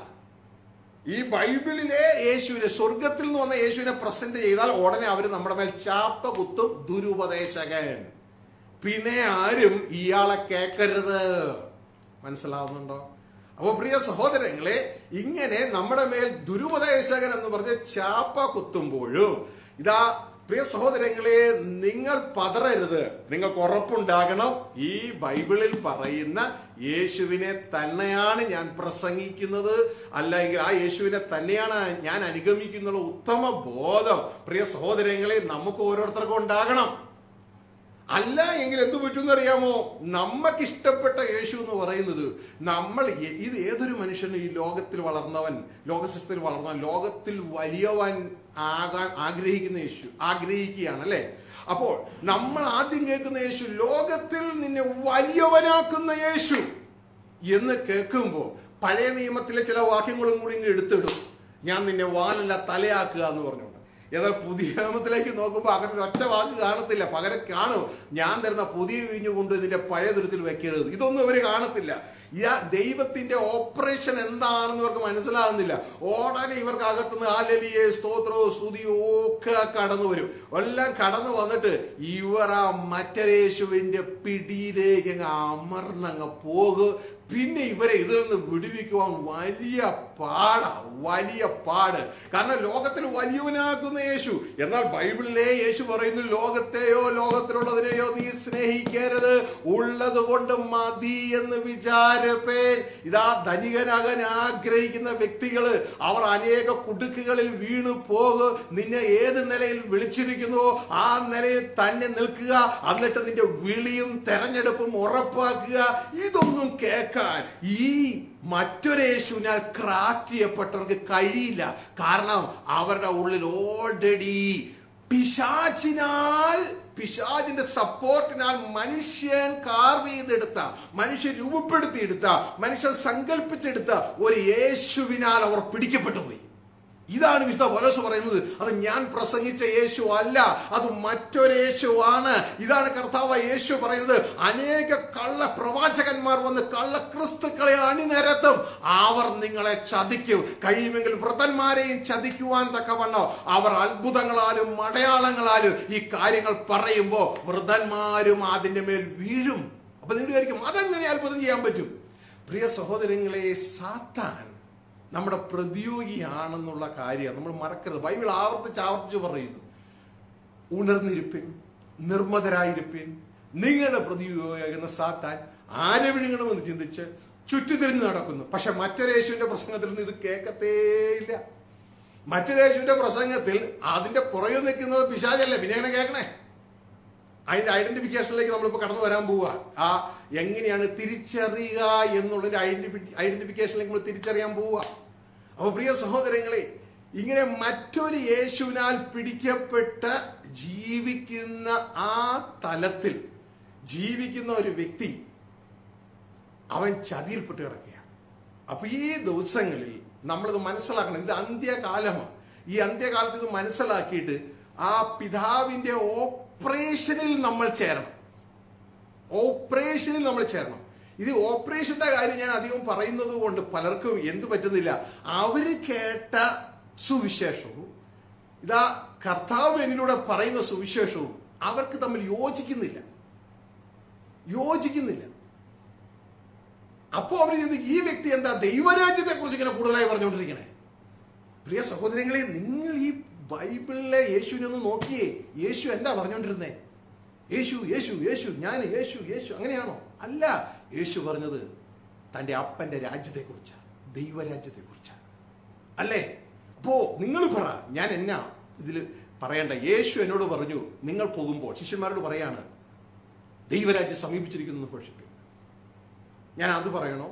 ഈ ബൈബിളിലെ യേശുവിനെ സ്വർഗത്തിൽ നിന്ന് വന്ന യേശുവിനെ പ്രസന്റ് ചെയ്താൽ ഉടനെ അവർ നമ്മുടെ മേൽ ചാപ്പ കുത്തും ദുരുപദേശകൻ പിന്നെ ആരും ഇയാളെ കേക്കരുത് മനസ്സിലാവുന്നുണ്ടോ അപ്പൊ പ്രിയ സഹോദരങ്ങളെ ഇങ്ങനെ നമ്മുടെ മേൽ ദുരുപദേശകൻ എന്ന് പറഞ്ഞ് ചാപ്പ കുത്തുമ്പോഴും ഇതാ പ്രിയ സഹോദരങ്ങളെ നിങ്ങൾ പതറരുത് നിങ്ങൾക്ക് ഉറപ്പുണ്ടാകണം ഈ ബൈബിളിൽ പറയുന്ന യേശുവിനെ തന്നെയാണ് ഞാൻ പ്രസംഗിക്കുന്നത് അല്ലെങ്കിൽ ആ യേശുവിനെ തന്നെയാണ് ഞാൻ അനുഗമിക്കുന്നത് ഉത്തമ ബോധം പ്രിയ സഹോദരങ്ങളെ നമുക്ക് ഓരോരുത്തർക്കും ഉണ്ടാകണം അല്ല എങ്കിൽ എന്തു പറ്റുമെന്ന് അറിയാമോ നമുക്ക് ഇഷ്ടപ്പെട്ട യേശു എന്ന് പറയുന്നത് നമ്മൾ എ- ഇത് ഏതൊരു മനുഷ്യനും ഈ ലോകത്തിൽ വളർന്നവൻ ലോകസിസ്റ്റത്തിൽ വളർന്നവൻ ലോകത്തിൽ വലിയവൻ ആകാൻ ആഗ്രഹിക്കുന്ന യേശു ആഗ്രഹിക്കുകയാണ് അല്ലെ അപ്പോൾ നമ്മൾ ആദ്യം കേൾക്കുന്ന യേശു ലോകത്തിൽ നിന്നെ വലിയവനാക്കുന്ന യേശു എന്ന് കേൾക്കുമ്പോൾ പഴയ നിയമത്തിലെ ചില വാക്യങ്ങളും കൂടി ഇങ്ങ് എടുത്തിടും ഞാൻ നിന്നെ വാലല്ല തലയാക്കുക എന്ന് പറഞ്ഞുകൊണ്ട് എന്നാൽ പുതിയ നിയമത്തിലേക്ക് നോക്കുമ്പോൾ അങ്ങനെ ഒരു ഒറ്റ വാക്ക് കാണത്തില്ല പകരം കാണും ഞാൻ തരുന്ന പുതിയ വീഞ്ഞു കൊണ്ട് ഇതിന്റെ പഴയ തുരത്തിൽ വെക്കരുത് ഇതൊന്നും ഇവര് കാണത്തില്ല ഈ ആ ദൈവത്തിന്റെ ഓപ്പറേഷൻ എന്താണെന്ന് ഇവർക്ക് മനസ്സിലാകുന്നില്ല ഉടനെ ഇവർക്ക് അകത്തുനിന്ന് ആലലിയെ സ്തോത്രവും സ്തുതിയും ഒക്കെ കടന്നു വരും എല്ലാം കടന്നു വന്നിട്ട് ഇവർ ആ മറ്റരേശുവിന്റെ പിടിയിലേക്ക് അങ്ങ് അമർന്നങ്ങ് പോകും പിന്നെ ഇവരെ ഇതിൽ നിന്ന് വിടുവിക്കുവാൻ വലിയ പാടാ വലിയ പാട് കാരണം ലോകത്തിൽ വലിയവനാക്കുന്ന യേശു എന്നാൽ ബൈബിളിലെ യേശു പറയുന്നു ലോകത്തെയോ ലോകത്തിലുള്ളതിനെയോ നീ സ്നേഹിക്കരുത് ഉള്ളത് കൊണ്ട് മതി എന്ന് വിചാരപ്പേൻ ഇതാ ധനികനാകാൻ ആഗ്രഹിക്കുന്ന വ്യക്തികള് അവർ അനേക കുടുക്കുകളിൽ വീണു പോകും നിന്നെ ഏത് നിലയിൽ വിളിച്ചിരിക്കുന്നുവോ ആ നിലയിൽ തന്നെ നിൽക്കുക എന്നിട്ട് നിന്റെ വിളിയും തെരഞ്ഞെടുപ്പും ഉറപ്പാക്കുക ഇതൊന്നും കേൾക്കാൻ ഈ മറ്റൊരു യേശുവിനാൽ ക്രാഫ്റ്റ് ചെയ്യപ്പെട്ടവർക്ക് കഴിയില്ല കാരണം അവരുടെ ഉള്ളിൽ ഓൾറെഡി പിശാചിനാൽ പിശാചിന്റെ സപ്പോർട്ടിനാൽ മനുഷ്യൻ കാർവ് ചെയ്തെടുത്ത മനുഷ്യൻ രൂപപ്പെടുത്തിയെടുത്ത മനുഷ്യൻ സങ്കല്പിച്ചെടുത്ത ഒരു യേശുവിനാൽ അവർ പിടിക്കപ്പെട്ടു പോയി ഇതാണ് വിശുദ്ധ പൗലോസ് പറയുന്നത് അത് ഞാൻ പ്രസംഗിച്ച യേശു അല്ല അത് മറ്റൊരു യേശുവാണ് ഇതാണ് കർത്താവ് യേശു പറയുന്നത് അനേക കള്ള പ്രവാചകന്മാർ വന്ന് കള്ള ക്രിസ്തുക്കളെ അണിനിരത്തും അവർ നിങ്ങളെ ചതിക്കും കഴിയുമെങ്കിൽ വൃതന്മാരെയും ചതിക്കുവാൻ തക്കവണ്ണം അവർ അത്ഭുതങ്ങളാലും അടയാളങ്ങളാലും ഈ കാര്യങ്ങൾ പറയുമ്പോൾ വൃതന്മാരും അതിന്റെ മേൽ വീഴും അപ്പൊ നിങ്ങൾ വിചാരിക്കും അതെങ്ങനെ അത്ഭുതം ചെയ്യാൻ പറ്റും പ്രിയ സഹോദരങ്ങളെ സാത്താൻ നമ്മുടെ പ്രതിയോഗിയാണെന്നുള്ള കാര്യം നമ്മൾ മറക്കരുത് ബൈബിൾ ആവർത്തിച്ച് ആവർത്തിച്ച് പറയുന്നു ഉണർന്നിരിപ്പിൻ നിർമ്മതരായിരിപ്പിൻ നിങ്ങളുടെ പ്രതിയോഗിക്കുന്ന സാത്താൻ ആരെ വിഴുങ്ങണമെന്ന് ചിന്തിച്ച് ചുറ്റിത്തിരിഞ്ഞ് നടക്കുന്നു പക്ഷെ മറ്റൊരു യേശുവിന്റെ പ്രസംഗത്തിൽ നിന്ന് ഇത് കേൾക്കത്തേയില്ല മറ്റൊരു യേശുവിന്റെ പ്രസംഗത്തിൽ അതിന്റെ പുറകിൽ നിൽക്കുന്നത് പിശാചല്ലേ പിന്നെ എങ്ങനെ കേൾക്കണേ അതിന്റെ ഐഡന്റിഫിക്കേഷനിലേക്ക് നമ്മളിപ്പോ കടന്നു വരാൻ പോവുക ആ എങ്ങനെയാണ് തിരിച്ചറിയുക എന്നുള്ളൊരു ഐഡന്റിഫി ഐഡന്റിഫിക്കേഷനിലേക്ക് നമ്മൾ തിരിച്ചറിയാൻ പോവുക അപ്പൊ പ്രിയ സഹോദരങ്ങളെ ഇങ്ങനെ മറ്റൊരു യേശുവിനാൽ പിടിക്കപ്പെട്ട് ജീവിക്കുന്ന ആ തലത്തിൽ ജീവിക്കുന്ന ഒരു വ്യക്തി അവൻ ചതിയിൽപ്പെട്ട് കിടക്കുക അപ്പൊ ഈ ദിവസങ്ങളിൽ നമ്മളിത് മനസ്സിലാക്കണം ഇത് അന്ത്യകാലമാണ് ഈ അന്ത്യകാലത്ത് ഇത് മനസ്സിലാക്കിയിട്ട് ആ പിതാവിന്റെ ഓപ്പറേഷനിൽ നമ്മൾ ചേരണം ഓപ്പറേഷനിൽ നമ്മൾ ചേരണം ഇത് ഓപ്പറേഷന്റെ കാര്യം ഞാൻ അധികം പറയുന്നത് കൊണ്ട് പലർക്കും എന്ത് പറ്റുന്നില്ല അവര് കേട്ട സുവിശേഷവും ഇതാ കർത്താവ് എന്നിലൂടെ പറയുന്ന സുവിശേഷവും അവർക്ക് തമ്മിൽ യോജിക്കുന്നില്ല യോജിക്കുന്നില്ല അപ്പോ അവർ ചിന്തിക്കും ഈ വ്യക്തി എന്താ ദൈവരാജ്യത്തെ കുറിച്ച് ഇങ്ങനെ കൂടുതലായി പറഞ്ഞുകൊണ്ടിരിക്കണേ പ്രിയ സഹോദരങ്ങളെ നിങ്ങൾ ഈ ബൈബിളിലെ യേശുവിനെ ഒന്ന് നോക്കിയേ യേശു എന്താ പറഞ്ഞുകൊണ്ടിരുന്നേ യേശു യേശു യേശു ഞാൻ യേശു യേശു അങ്ങനെയാണോ അല്ല യേശു പറഞ്ഞത് തന്റെ അപ്പന്റെ രാജ്യത്തെക്കുറിച്ചാണ് ദൈവരാജ്യത്തെക്കുറിച്ചാണ് അല്ലേ അപ്പോ നിങ്ങൾ പറ ഞാൻ എന്നാ ഇതിൽ പറയണ്ട യേശു എന്നോട് പറഞ്ഞു നിങ്ങൾ പോകുമ്പോൾ ശിഷ്യന്മാരോട് പറയാണ് ദൈവരാജ്യം സമീപിച്ചിരിക്കുന്നു ഘോഷിക്കും ഞാൻ അത് പറയണോ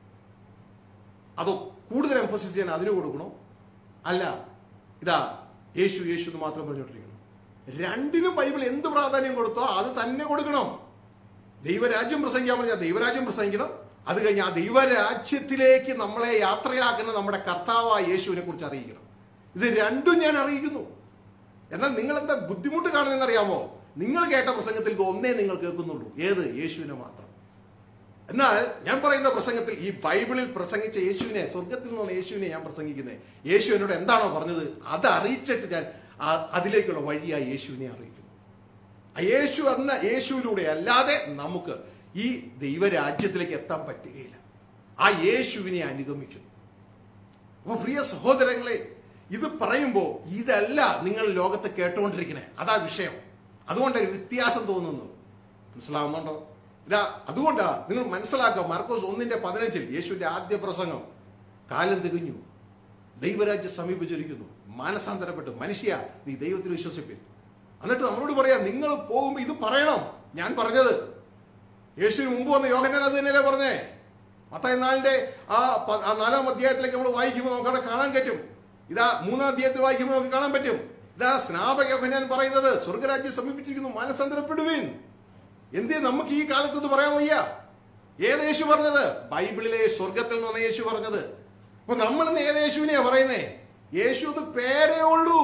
അതോ കൂടുതൽ എംഫസിസ് ചെയ്യാൻ അതിന് കൊടുക്കണോ അല്ല ഇതാ യേശു യേശു എന്ന് മാത്രം പറഞ്ഞുകൊണ്ടിരിക്കണം രണ്ടിനും ബൈബിൾ എന്ത് പ്രാധാന്യം കൊടുത്തോ അത് തന്നെ കൊടുക്കണം ദൈവരാജ്യം പ്രസംഗിക്കാൻ പറഞ്ഞാൽ ദൈവരാജ്യം പ്രസംഗിക്കണം അത് കഴിഞ്ഞ് ആ ദൈവരാജ്യത്തിലേക്ക് നമ്മളെ യാത്രയാക്കുന്ന നമ്മുടെ കർത്താവായ യേശുവിനെ കുറിച്ച് അറിയിക്കണം ഇത് രണ്ടും ഞാൻ അറിയിക്കുന്നു എന്നാൽ നിങ്ങൾ എന്താ ബുദ്ധിമുട്ട് കാണുന്നതെന്ന് അറിയാമോ നിങ്ങൾ കേട്ട പ്രസംഗത്തിൽ ഇത് ഒന്നേ നിങ്ങൾ കേൾക്കുന്നുള്ളൂ ഏത് യേശുവിനെ മാത്രം എന്നാൽ ഞാൻ പറയുന്ന പ്രസംഗത്തിൽ ഈ ബൈബിളിൽ പ്രസംഗിച്ച യേശുവിനെ സ്വർഗത്തിൽ നിന്നുള്ള യേശുവിനെ ഞാൻ പ്രസംഗിക്കുന്നത് യേശു എന്നോട് എന്താണോ പറഞ്ഞത് അത് അറിയിച്ചിട്ട് ഞാൻ ആ- അതിലേക്കുള്ള വഴിയായി യേശുവിനെ അറിയിക്കുന്നു ആ യേശു എന്ന യേശുവിലൂടെ അല്ലാതെ നമുക്ക് ഈ ദൈവരാജ്യത്തിലേക്ക് എത്താൻ പറ്റുകയില്ല ആ യേശുവിനെ അനുഗമിക്കുന്നു അപ്പൊ പ്രിയ സഹോദരങ്ങളെ ഇത് പറയുമ്പോൾ ഇതല്ല നിങ്ങൾ ലോകത്ത് കേട്ടുകൊണ്ടിരിക്കണേ അതാ വിഷയം അതുകൊണ്ടാണ് വ്യത്യാസം തോന്നുന്നത് മനസ്സിലാവുന്നുണ്ടോ ഇതാ അതുകൊണ്ടാ നിങ്ങൾ മനസ്സിലാക്കുക മാർക്കോസ് ഒന്നിന്റെ പതിനഞ്ചിൽ യേശുവിന്റെ ആദ്യ പ്രസംഗം കാലം തികഞ്ഞു ദൈവരാജ്യം സമീപിച്ചിരിക്കുന്നു മാനസാന്തരപ്പെട്ടു മനുഷ്യ നീ ദൈവത്തിൽ വിശ്വസിപ്പിൻ എന്നിട്ട് നമ്മളോട് പറയാ നിങ്ങൾ പോകുമ്പോൾ ഇത് പറയണം ഞാൻ പറഞ്ഞത് യേശുവിന് മുമ്പ് വന്ന യോഹന്നാൻ അത് തന്നെയല്ലേ പറഞ്ഞേ മത്തായി നാലിന്റെ ആ പ- ആ നാലാം അധ്യായത്തിലേക്ക് നമ്മൾ വായിക്കുമ്പോൾ നമുക്ക് അവിടെ കാണാൻ പറ്റും ഇതാ മൂന്നാം അധ്യായത്തിൽ വായിക്കുമ്പോൾ നമുക്ക് കാണാൻ പറ്റും ഇതാ സ്നാപക യോഹന്നാൻ പറയുന്നത് സ്വർഗരാജ്യം സമീപിച്ചിരിക്കുന്നു മാനസാന്തരപ്പെടുവീൻ എന്തേ നമുക്ക് ഈ കാലത്ത് ഇത് പറയാൻ വയ്യ ഏത് യേശു പറഞ്ഞത് ബൈബിളിലെ സ്വർഗത്തിൽ നിന്ന് വന്ന യേശു പറഞ്ഞത് അപ്പൊ നമ്മൾ ഇന്ന് ഏത് യേശുവിനെയാ പറയുന്നേ യേശു എന്ന് പേരേ ഉള്ളൂ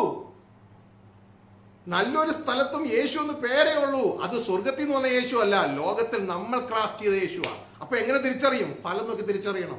നല്ലൊരു സ്ഥലത്തും യേശു എന്ന് പേരേ ഉള്ളൂ അത് സ്വർഗത്തിൽ നിന്ന് വന്ന യേശു അല്ല ലോകത്തിൽ നമ്മൾ ക്രാഫ്റ്റ് ചെയ്ത യേശുവാ അപ്പൊ എങ്ങനെ തിരിച്ചറിയും ഫലം നോക്കി തിരിച്ചറിയണം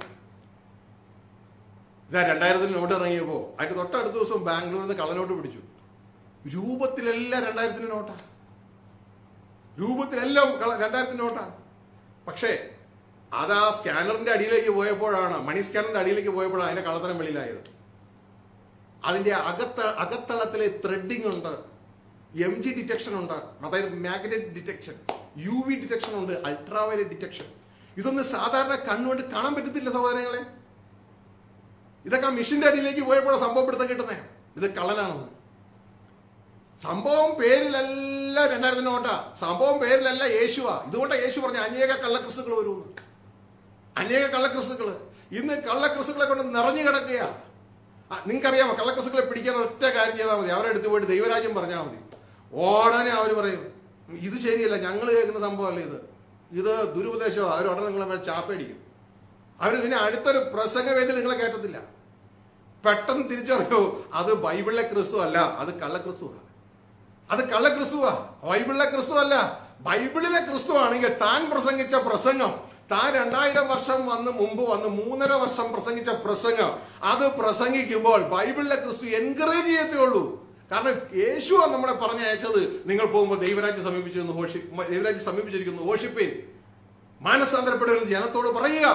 ഇതാ രണ്ടായിരത്തിൽ നോട്ട് ഇറങ്ങിയപ്പോ അതിന്റെ തൊട്ടടുത്ത ദിവസം ബാംഗ്ലൂരിൽ നിന്ന് കള്ളനോട്ട് പിടിച്ചു രൂപത്തിലെല്ലാം രണ്ടായിരത്തിന് നോട്ടാ രൂപത്തിലെല്ലാം കള- രണ്ടായിരത്തിന് നോട്ടാ പക്ഷേ അത് ആ സ്കാനറിന്റെ അടിയിലേക്ക് പോയപ്പോഴാണ് മണി സ്കാനറിന്റെ അടിയിലേക്ക് പോയപ്പോഴാണ് അതിന്റെ കള്ളത്തരം വെളിയിലായത് അതിന്റെ അകത്ത അകത്തളത്തിലെ ത്രെഡിങ് ഉണ്ട് എം ജി ഡിറ്റക്ഷൻ ഉണ്ട് അതായത് magnetic detection U V detection ഉണ്ട് അൾട്രാവയലറ്റ് ഡിറ്റക്ഷൻ ഇതൊന്നും സാധാരണ കണ്ണുകൊണ്ട് കാണാൻ പറ്റത്തില്ല സഹോദരങ്ങളെ ഇതൊക്കെ ആ മിഷിന്റെ അടിയിലേക്ക് പോയപ്പോഴാണ് സംഭവം പിടുത്തം കിട്ടുന്നേ ഇത് കള്ളനാണെന്ന് സംഭവം പേരിലല്ല രണ്ടായിരത്തിന് നോട്ടാ സംഭവം പേരിലല്ല യേശുവാ ഇതുകൊണ്ട് യേശു പറഞ്ഞ അനേക കള്ളക്രിസ്തുക്കൾ വരുമെന്ന് അനേക കള്ളക്രിസ്തുക്കള് ഇന്ന് കള്ളക്രിസ്തുക്കളെ കൊണ്ട് നിറഞ്ഞു കിടക്കുക നിങ്ങൾക്കറിയാമോ കള്ളക്രിസ്തുക്കളെ പിടിക്കാൻ ഒറ്റ കാര്യം ചെയ്താൽ മതി അവരെ അടുത്ത് പോയിട്ട് ദൈവരാജ്യം പറഞ്ഞാൽ മതി ഉടനെ അവർ പറയും ഇത് ശരിയല്ല ഞങ്ങൾ കേൾക്കുന്ന സംഭവമല്ല ഇത് ഇത് ദുരുപദേശമാണ് അവർ ഉടനെ നിങ്ങളെ മേൽ ചാപ്പയടിക്കും അവർ പിന്നെ അടുത്തൊരു പ്രസംഗവേദിയിൽ നിങ്ങളെ കയറ്റത്തില്ല പെട്ടെന്ന് തിരിച്ചറിയൂ അത് ബൈബിളിലെ ക്രിസ്തു അല്ല അത് കള്ളക്രിസ്തുവാ അത് കള്ളക്രിസ്തുവാ ബൈബിളിലെ ക്രിസ്തു അല്ല ബൈബിളിലെ ക്രിസ്തു ആണെങ്കിൽ താൻ പ്രസംഗിച്ച പ്രസംഗം താൻ രണ്ടായിരം വർഷം വന്ന് മുമ്പ് വന്ന് മൂന്നര വർഷം പ്രസംഗിച്ച പ്രസംഗം അത് പ്രസംഗിക്കുമ്പോൾ ബൈബിളിലെ ക്രിസ്തു എൻകറേജ് ചെയ്യത്തേ ഉള്ളൂ കാരണം യേശുവാ നമ്മളെ പറഞ്ഞയച്ചത് നിങ്ങൾ പോകുമ്പോൾ ദൈവരാജ്യം സമീപിച്ചിരുന്നു ഹോഷി ദൈവരാജ്യം സമീപിച്ചിരിക്കുന്നു ഹോഷിപ്പേൻ മാനസാന്തരപ്പെടുന്ന ജനത്തോട് പറയുക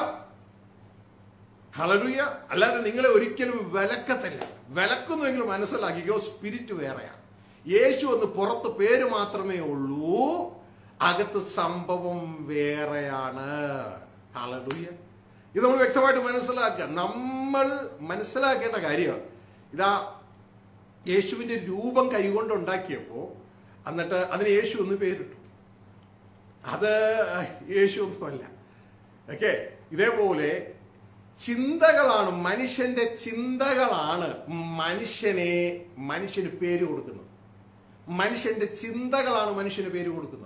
ഹലലുയ അല്ലാതെ നിങ്ങളെ ഒരിക്കലും വിലക്കത്തില്ല വിലക്കുന്നുവെങ്കിൽ മനസ്സിലാക്കിക്കോ സ്പിരിറ്റ് വേറെയാ യേശു എന്ന് പുറത്ത് പേര് മാത്രമേ ഉള്ളൂ അകത്ത് സംഭവം വേറെയാണ് ഹല്ലേലൂയ ഇത് നമ്മൾ വ്യക്തമായിട്ട് മനസ്സിലാക്കുക നമ്മൾ മനസ്സിലാക്കേണ്ട കാര്യം ഇതാ യേശുവിന്റെ രൂപം കൈകൊണ്ട് ഉണ്ടാക്കിയപ്പോ എന്നിട്ട് അതിന് യേശു എന്ന് പേരിട്ടു അത് യേശു ഒന്നുമല്ല ഓക്കെ ഇതേപോലെ ചിന്തകളാണ് മനുഷ്യന്റെ ചിന്തകളാണ് മനുഷ്യനെ മനുഷ്യന് പേര് കൊടുക്കുന്നത് മനുഷ്യന്റെ ചിന്തകളാണ് മനുഷ്യന് പേര് കൊടുക്കുന്നത്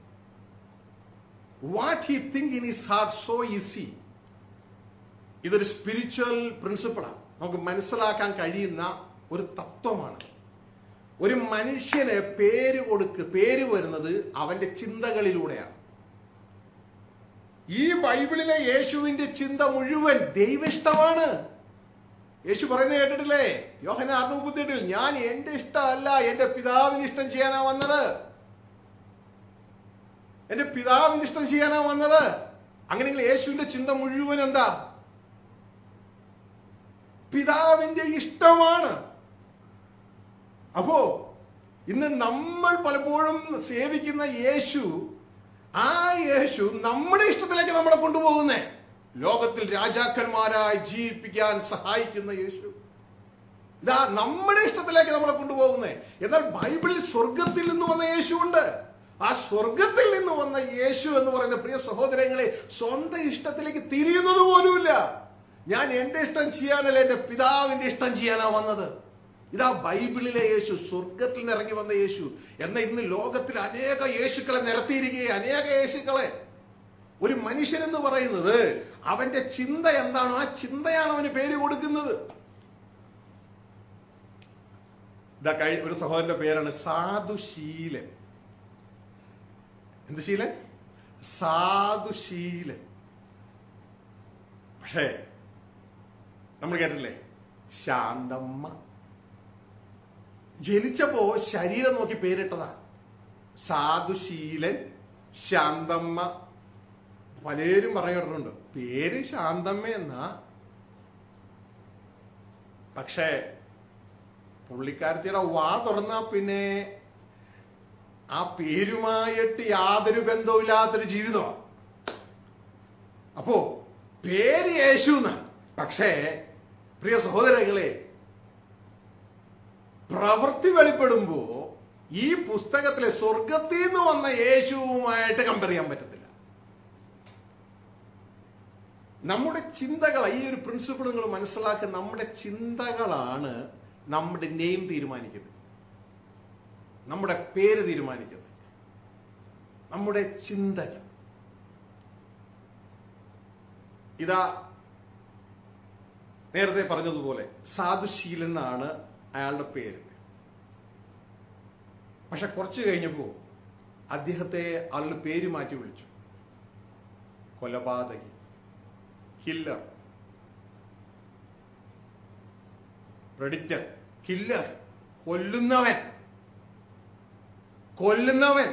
what he think in his heart so is he ഇതൊരു സ്പിരിച്വൽ പ്രിൻസിപ്പിളാണ് നമുക്ക് മനസ്സിലാക്കാൻ കഴിയുന്ന ഒരു തത്വമാണ് ഒരു മനുഷ്യന് പേര് കൊടുക്ക് പേര് വരുന്നത് അവന്റെ ചിന്തകളിലൂടെയാണ് ഈ ബൈബിളിലെ യേശുവിന്റെ ചിന്ത മുഴുവൻ ദൈവിഷ്ടമാണ് യേശു പറയുന്നത് കേട്ടിട്ടില്ലേ യോഹന ആറിന് മുപ്പത്തിയെട്ടിൽ ഞാൻ എന്റെ ഇഷ്ടമല്ല എന്റെ പിതാവിന് ഇഷ്ടം ചെയ്യാനാ വന്നത് എന്റെ പിതാവിന് ഇഷ്ടം ചെയ്യാനാ വന്നത് അങ്ങനെയെങ്കിൽ യേശുവിന്റെ ചിന്ത മുഴുവൻ എന്താ പിതാവിന്റെ ഇഷ്ടമാണ് അപ്പോ ഇന്ന് നമ്മൾ പലപ്പോഴും സേവിക്കുന്ന യേശു ആ യേശു നമ്മുടെ ഇഷ്ടത്തിലേക്ക് നമ്മളെ കൊണ്ടുപോകുന്നേ ലോകത്തിൽ രാജാക്കന്മാരായി ജീവിപ്പിക്കാൻ സഹായിക്കുന്ന യേശു ഇതാ നമ്മുടെ ഇഷ്ടത്തിലേക്ക് നമ്മളെ കൊണ്ടുപോകുന്നേ എന്നാൽ ബൈബിളിൽ സ്വർഗത്തിൽ നിന്ന് വന്ന യേശു ഉണ്ട് ആ സ്വർഗത്തിൽ നിന്ന് വന്ന യേശു എന്ന് പറയുന്ന പ്രിയ സഹോദരങ്ങളെ സ്വന്തം ഇഷ്ടത്തിലേക്ക് തിരിയുന്നത് പോലുമില്ല ഞാൻ എന്റെ ഇഷ്ടം ചെയ്യാനല്ല എന്റെ പിതാവിന്റെ ഇഷ്ടം ചെയ്യാനാ വന്നത് ഇതാ ബൈബിളിലെ യേശു സ്വർഗത്തിൽ നിന്ന് ഇറങ്ങി വന്ന യേശു എന്നാൽ ഇന്ന് ലോകത്തിൽ അനേക യേശുക്കളെ നിരത്തിയിരിക്കുകയെ അനേക യേശുക്കളെ ഒരു മനുഷ്യൻ എന്ന് പറയുന്നത് അവന്റെ ചിന്ത എന്താണോ ആ ചിന്തയാണ് അവന് പേര് കൊടുക്കുന്നത് ഇതാ കഴി ഒരു സഹോദരന്റെ പേരാണ് സാധുശീലൻ എന്ത് ശീലൻ സാധുശീലൻ പക്ഷേ നമ്മൾ കേട്ടില്ലേ ശാന്തമ്മ ജനിച്ചപ്പോ ശരീരം നോക്കി പേരിട്ടതാ സാധുശീലൻ ശാന്തമ്മ പലരും പറയിട്ടുണ്ട് പേര് ശാന്തമ്മ എന്നാ പക്ഷേ പുള്ളിക്കാരത്തിയുടെ വാ തുറന്നാ പിന്നെ ആ പേരുമായിട്ട് യാതൊരു ബന്ധവുമില്ലാത്തൊരു ജീവിതമാണ് അപ്പോ പേര് യേശു എന്നാണ് പക്ഷേ പ്രിയ സഹോദരങ്ങളെ പ്രവൃത്തി വെളിപ്പെടുമ്പോ ഈ പുസ്തകത്തിലെ സ്വർഗത്തിൽ നിന്ന് വന്ന യേശുവുമായിട്ട് കമ്പയർ ചെയ്യാൻ പറ്റത്തില്ല നമ്മുടെ ചിന്തകൾ ഈ ഒരു പ്രിൻസിപ്പിൾ നിങ്ങൾ മനസ്സിലാക്കുക നമ്മുടെ ചിന്തകളാണ് നമ്മുടെ നെയിം തീരുമാനിക്കുന്നത് നമ്മുടെ പേര് തീരുമാനിക്കുന്നത് നമ്മുടെ ചിന്തകൾ ഇതാ നേരത്തെ പറഞ്ഞതുപോലെ സാധുശീലൻ എന്നാണ് അയാളുടെ പേര് പക്ഷെ കുറച്ച് കഴിഞ്ഞപ്പോ അദ്ദേഹത്തെ ആളുടെ പേര് മാറ്റി വിളിച്ചു കൊലപാതകി കില്ലർ പ്രഡിക്റ്റർ കില്ലർ കൊല്ലുന്നവൻ കൊല്ലുന്നവൻ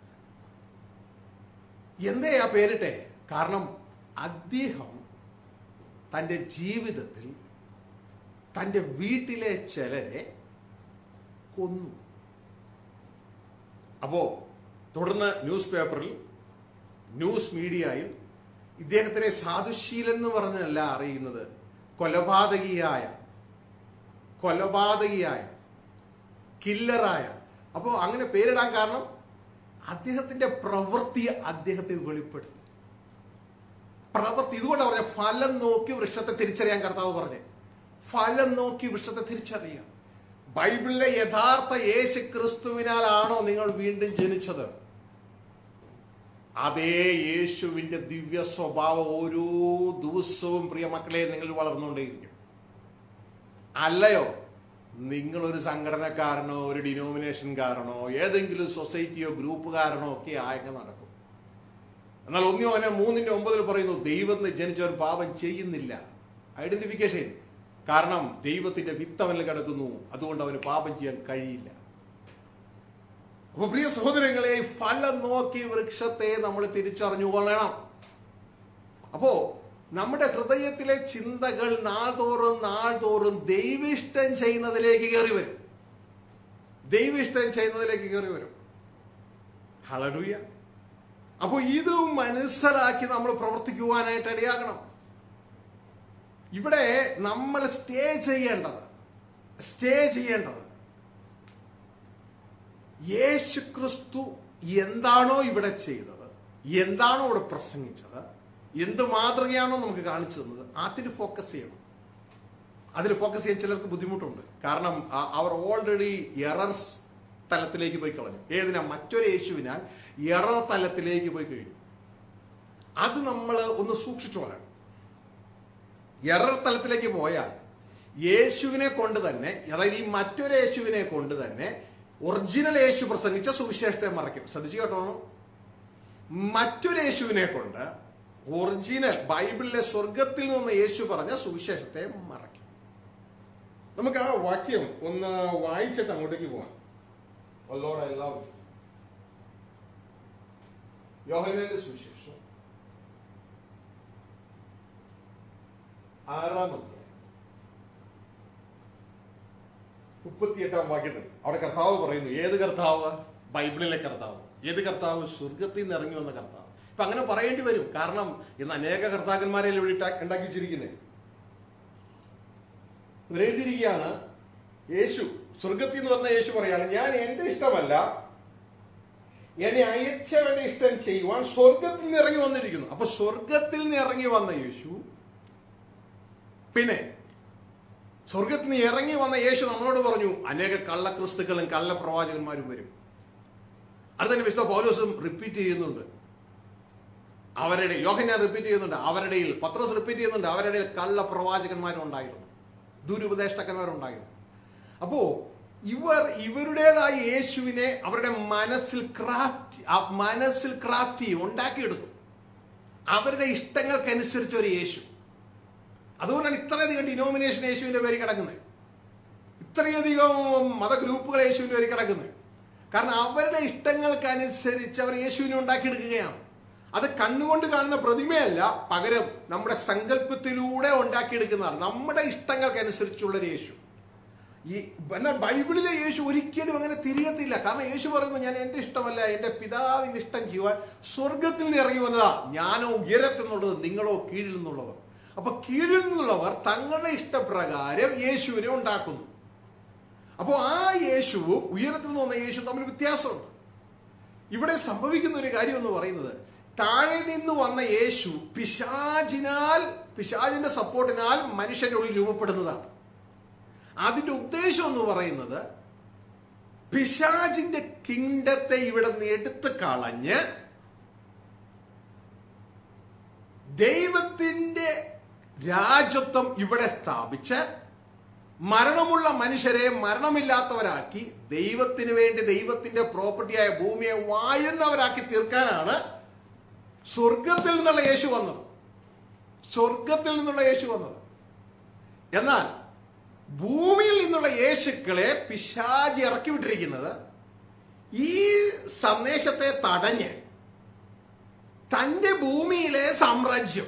എന്തേ ആ പേരിട്ടെ കാരണം അദ്ദേഹം തന്റെ ജീവിതത്തിൽ തന്റെ വീട്ടിലെ ചിലരെ കൊന്നു അപ്പോ തുടർന്ന് ന്യൂസ് പേപ്പറിൽ ന്യൂസ് മീഡിയയിൽ ഇദ്ദേഹത്തിനെ സാധുശീലൻ എന്ന് പറഞ്ഞല്ല അറിയുന്നത് കൊലപാതകിയായ കൊലപാതകിയായ കില്ലറായ അപ്പോൾ അങ്ങനെ പേരിടാൻ കാരണം അദ്ദേഹത്തിന്റെ പ്രവൃത്തി അദ്ദേഹത്തെ വെളിപ്പെടുത്തി പ്രവൃത്തി ഇതുകൊണ്ടാണ് പറഞ്ഞ ഫലം നോക്കി വൃക്ഷത്തെ തിരിച്ചറിയാൻ കർത്താവ് പറഞ്ഞേ ഫലം നോക്കി വൃക്ഷത്തെ തിരിച്ചറിയാം ബൈബിളിലെ യഥാർത്ഥ യേശു ക്രിസ്തുവിനാലാണോ നിങ്ങൾ വീണ്ടും ജനിച്ചത് അതേ യേശുവിന്റെ ദിവ്യ സ്വഭാവം ഓരോ ദിവസവും പ്രിയ മക്കളെ നിങ്ങൾ വളർന്നുകൊണ്ടേയിരിക്കും അല്ലയോ നിങ്ങളൊരു സംഘടനക്കാരനോ ഒരു ഡിനോമിനേഷൻകാരനോ ഏതെങ്കിലും സൊസൈറ്റിയോ ഗ്രൂപ്പുകാരനോ ഒക്കെ ആയെങ്കിൽ നടക്കും എന്നാൽ ഒന്നിയോ അല്ല മൂന്നിന്റെ ഒമ്പതിൽ പറയുന്നു ദൈവം ജനിച്ചവർ പാപം ചെയ്യുന്നില്ല ഐഡന്റിഫിക്കേഷൻ കാരണം ദൈവത്തിന്റെ വിത്തവനിൽ കിടക്കുന്നു അതുകൊണ്ട് അവന് പാപം ചെയ്യാൻ കഴിയില്ല അപ്പൊ പ്രിയ സഹോദരങ്ങളെ ഫലം നോക്കി വൃക്ഷത്തെ നമ്മൾ തിരിച്ചറിഞ്ഞുകൊള്ളണം അപ്പോ നമ്മുടെ ഹൃദയത്തിലെ ചിന്തകൾ നാൾതോറും നാൾതോറും ദൈവിഷ്ടം ചെയ്യുന്നതിലേക്ക് കയറി വരും ദൈവിഷ്ടം ചെയ്യുന്നതിലേക്ക് കയറി വരും ഹളഡുയ അപ്പൊ ഇത് മനസ്സിലാക്കി നമ്മൾ പ്രവർത്തിക്കുവാനായിട്ട് ഇടയാകണം ഇവിടെ നമ്മൾ സ്റ്റേ ചെയ്യേണ്ടത് സ്റ്റേ ചെയ്യേണ്ടത് യേശു ക്രിസ്തു എന്താണോ ഇവിടെ ചെയ്തത് എന്താണോ ഇവിടെ പ്രസംഗിച്ചത് എന്ത് മാതൃകയാണോ നമുക്ക് കാണിച്ചു തന്നത് അതിന് ഫോക്കസ് ചെയ്യണം അതിൽ ഫോക്കസ് ചെയ്യാൻ ചിലർക്ക് ബുദ്ധിമുട്ടുണ്ട് കാരണം അ- അവർ ഓൾറെഡി എറർ തലത്തിലേക്ക് പോയി കളഞ്ഞു ഏതിനാ മറ്റൊരു യേശുവിനാൽ എറർ തലത്തിലേക്ക് പോയി കഴിഞ്ഞു അത് നമ്മൾ ഒന്ന് സൂക്ഷിച്ചോളാം എറർ തലത്തിലേക്ക് പോയാൽ യേശുവിനെ കൊണ്ട് തന്നെ അതായത് ഈ മറ്റൊരു യേശുവിനെ കൊണ്ട് തന്നെ ഒറിജിനൽ യേശു പ്രസംഗിച്ച സുവിശേഷത്തെ മറയ്ക്കും ശ്രദ്ധിച്ചു കേട്ടോ മറ്റൊരു യേശുവിനെ കൊണ്ട് ഒറിജിനൽ ബൈബിളിലെ സ്വർഗത്തിൽ നിന്ന് യേശു പറഞ്ഞ സുവിശേഷത്തെ മറയ്ക്കും നമുക്ക് ആ വാക്യം ഒന്ന് വായിച്ചിട്ട് അങ്ങോട്ടേക്ക് പോവാം Oh Lord, I love you. യോഹന്നാന്റെ സുവിശേഷം ആറാം അധ്യായം മുപ്പത്തിയെട്ടാം വാക്യത്തിൽ അവിടെ കർത്താവ് പറയുന്നു ഏത് കർത്താവ് ബൈബിളിലെ കർത്താവ് ഏത് കർത്താവ് സ്വർഗത്തിൽ നിന്ന് ഇറങ്ങി വന്ന കർത്താവ് ഇപ്പൊ അങ്ങനെ പറയേണ്ടി വരും കാരണം ഇന്ന് അനേക കർത്താക്കന്മാരെ ഇവിടെ ഇട്ടാ- ഉണ്ടാക്കി വെച്ചിരിക്കുന്നത് എഴുതിയിരിക്കുകയാണ് യേശു സ്വർഗത്തിൽ നിന്ന് വന്ന യേശു പറയാണ് ഞാൻ എന്റെ ഇഷ്ടമല്ല എന്നെ അയച്ചവന്റെ ഇഷ്ടം ചെയ്യുവാൻ സ്വർഗത്തിൽ നിന്ന് ഇറങ്ങി വന്നിരിക്കുന്നു അപ്പൊ സ്വർഗത്തിൽ നിന്ന് ഇറങ്ങി വന്ന യേശു പിന്നെ സ്വർഗത്തിൽ നിന്ന് ഇറങ്ങി വന്ന യേശു നമ്മളോട് പറഞ്ഞു അനേക കള്ള ക്രിസ്തുക്കളും കള്ള പ്രവാചകന്മാരും വരും അത് തന്നെ വിശുദ്ധ പൗലോസും റിപ്പീറ്റ് ചെയ്യുന്നുണ്ട് അവരുടെ യോഹന്നാൻ റിപ്പീറ്റ് ചെയ്യുന്നുണ്ട് അവരുടെ പത്രോസ് റിപ്പീറ്റ് ചെയ്യുന്നുണ്ട് അവരുടെ ഇടയിൽ കള്ള പ്രവാചകന്മാരും ഉണ്ടായിരുന്നു ദുരുപദേഷ്ടക്കന്മാരുണ്ടായിരുന്നു അപ്പോ ഇവർ ഇവരുടേതായ യേശുവിനെ അവരുടെ മനസ്സിൽ ക്രാഫ്റ്റ് ആ മനസ്സിൽ ക്രാഫ്റ്റ് ചെയ്യും ഉണ്ടാക്കിയെടുത്തു അവരുടെ ഇഷ്ടങ്ങൾക്കനുസരിച്ച് ഒരു യേശു അതുകൊണ്ടാണ് ഇത്രയധികം ഡിനോമിനേഷൻ യേശുവിന്റെ പേര് കിടക്കുന്നത് ഇത്രയധികം മതഗ്രൂപ്പുകൾ യേശുവിന്റെ പേര് കിടക്കുന്നത് കാരണം അവരുടെ ഇഷ്ടങ്ങൾക്കനുസരിച്ച് അവർ യേശുവിനെ ഉണ്ടാക്കിയെടുക്കുകയാണ് അത് കണ്ണുകൊണ്ട് കാണുന്ന പ്രതിമയല്ല പകരം നമ്മുടെ സങ്കല്പത്തിലൂടെ ഉണ്ടാക്കിയെടുക്കുന്നതാണ് നമ്മുടെ ഇഷ്ടങ്ങൾക്കനുസരിച്ചുള്ള ഒരു യേശു ഈ എന്നാൽ ബൈബിളിലെ യേശു ഒരിക്കലും അങ്ങനെ തിരിയത്തില്ല കാരണം യേശു പറയുന്നു ഞാൻ എന്റെ ഇഷ്ടമല്ല എന്റെ പിതാവിന്റെ ഇഷ്ടം ചെയ്യുവാൻ സ്വർഗത്തിൽ നിന്ന് ഇറങ്ങി വന്നതാ ഞാനോ ഉയരത്തെന്നുള്ളത് നിങ്ങളോ കീഴിൽ നിന്നുള്ളവർ അപ്പൊ കീഴിൽ നിന്നുള്ളവർ തങ്ങളുടെ ഇഷ്ടപ്രകാരം യേശുവിനെ ഉണ്ടാക്കുന്നു അപ്പോൾ ആ യേശുവും ഉയരത്തിൽ നിന്ന് വന്ന യേശു തമ്മിൽ വ്യത്യാസമുണ്ട് ഇവിടെ സംഭവിക്കുന്ന ഒരു കാര്യം എന്ന് പറയുന്നത് താഴെ നിന്ന് വന്ന യേശു പിശാചിനാൽ പിശാചിന്റെ സപ്പോർട്ടിനാൽ മനുഷ്യന്റെ ഉള്ളിൽ രൂപപ്പെടുന്നതാണ് അതിന്റെ ഉദ്ദേശം എന്ന് പറയുന്നത് പിശാചിന്റെ കിങ്ഡത്തെ ഇവിടെ നിന്ന് എടുത്ത് കളഞ്ഞ് ദൈവത്തിന്റെ രാജ്യത്വം ഇവിടെ സ്ഥാപിച്ച് മരണമുള്ള മനുഷ്യരെ മരണമില്ലാത്തവരാക്കി ദൈവത്തിന് വേണ്ടി ദൈവത്തിന്റെ പ്രോപ്പർട്ടിയായ ഭൂമിയെ വാഴുന്നവരാക്കി തീർക്കാനാണ് സ്വർഗത്തിൽ നിന്നുള്ള യേശു വന്നത് സ്വർഗത്തിൽ നിന്നുള്ള യേശു വന്നത് എന്നാൽ ഭൂമിയിൽ നിന്നുള്ള യേശുക്കളെ പിശാജി ഇറക്കി വിട്ടിരിക്കുന്നത് ഈ സന്ദേശത്തെ തടഞ്ഞ് തന്റെ ഭൂമിയിലെ സാമ്രാജ്യം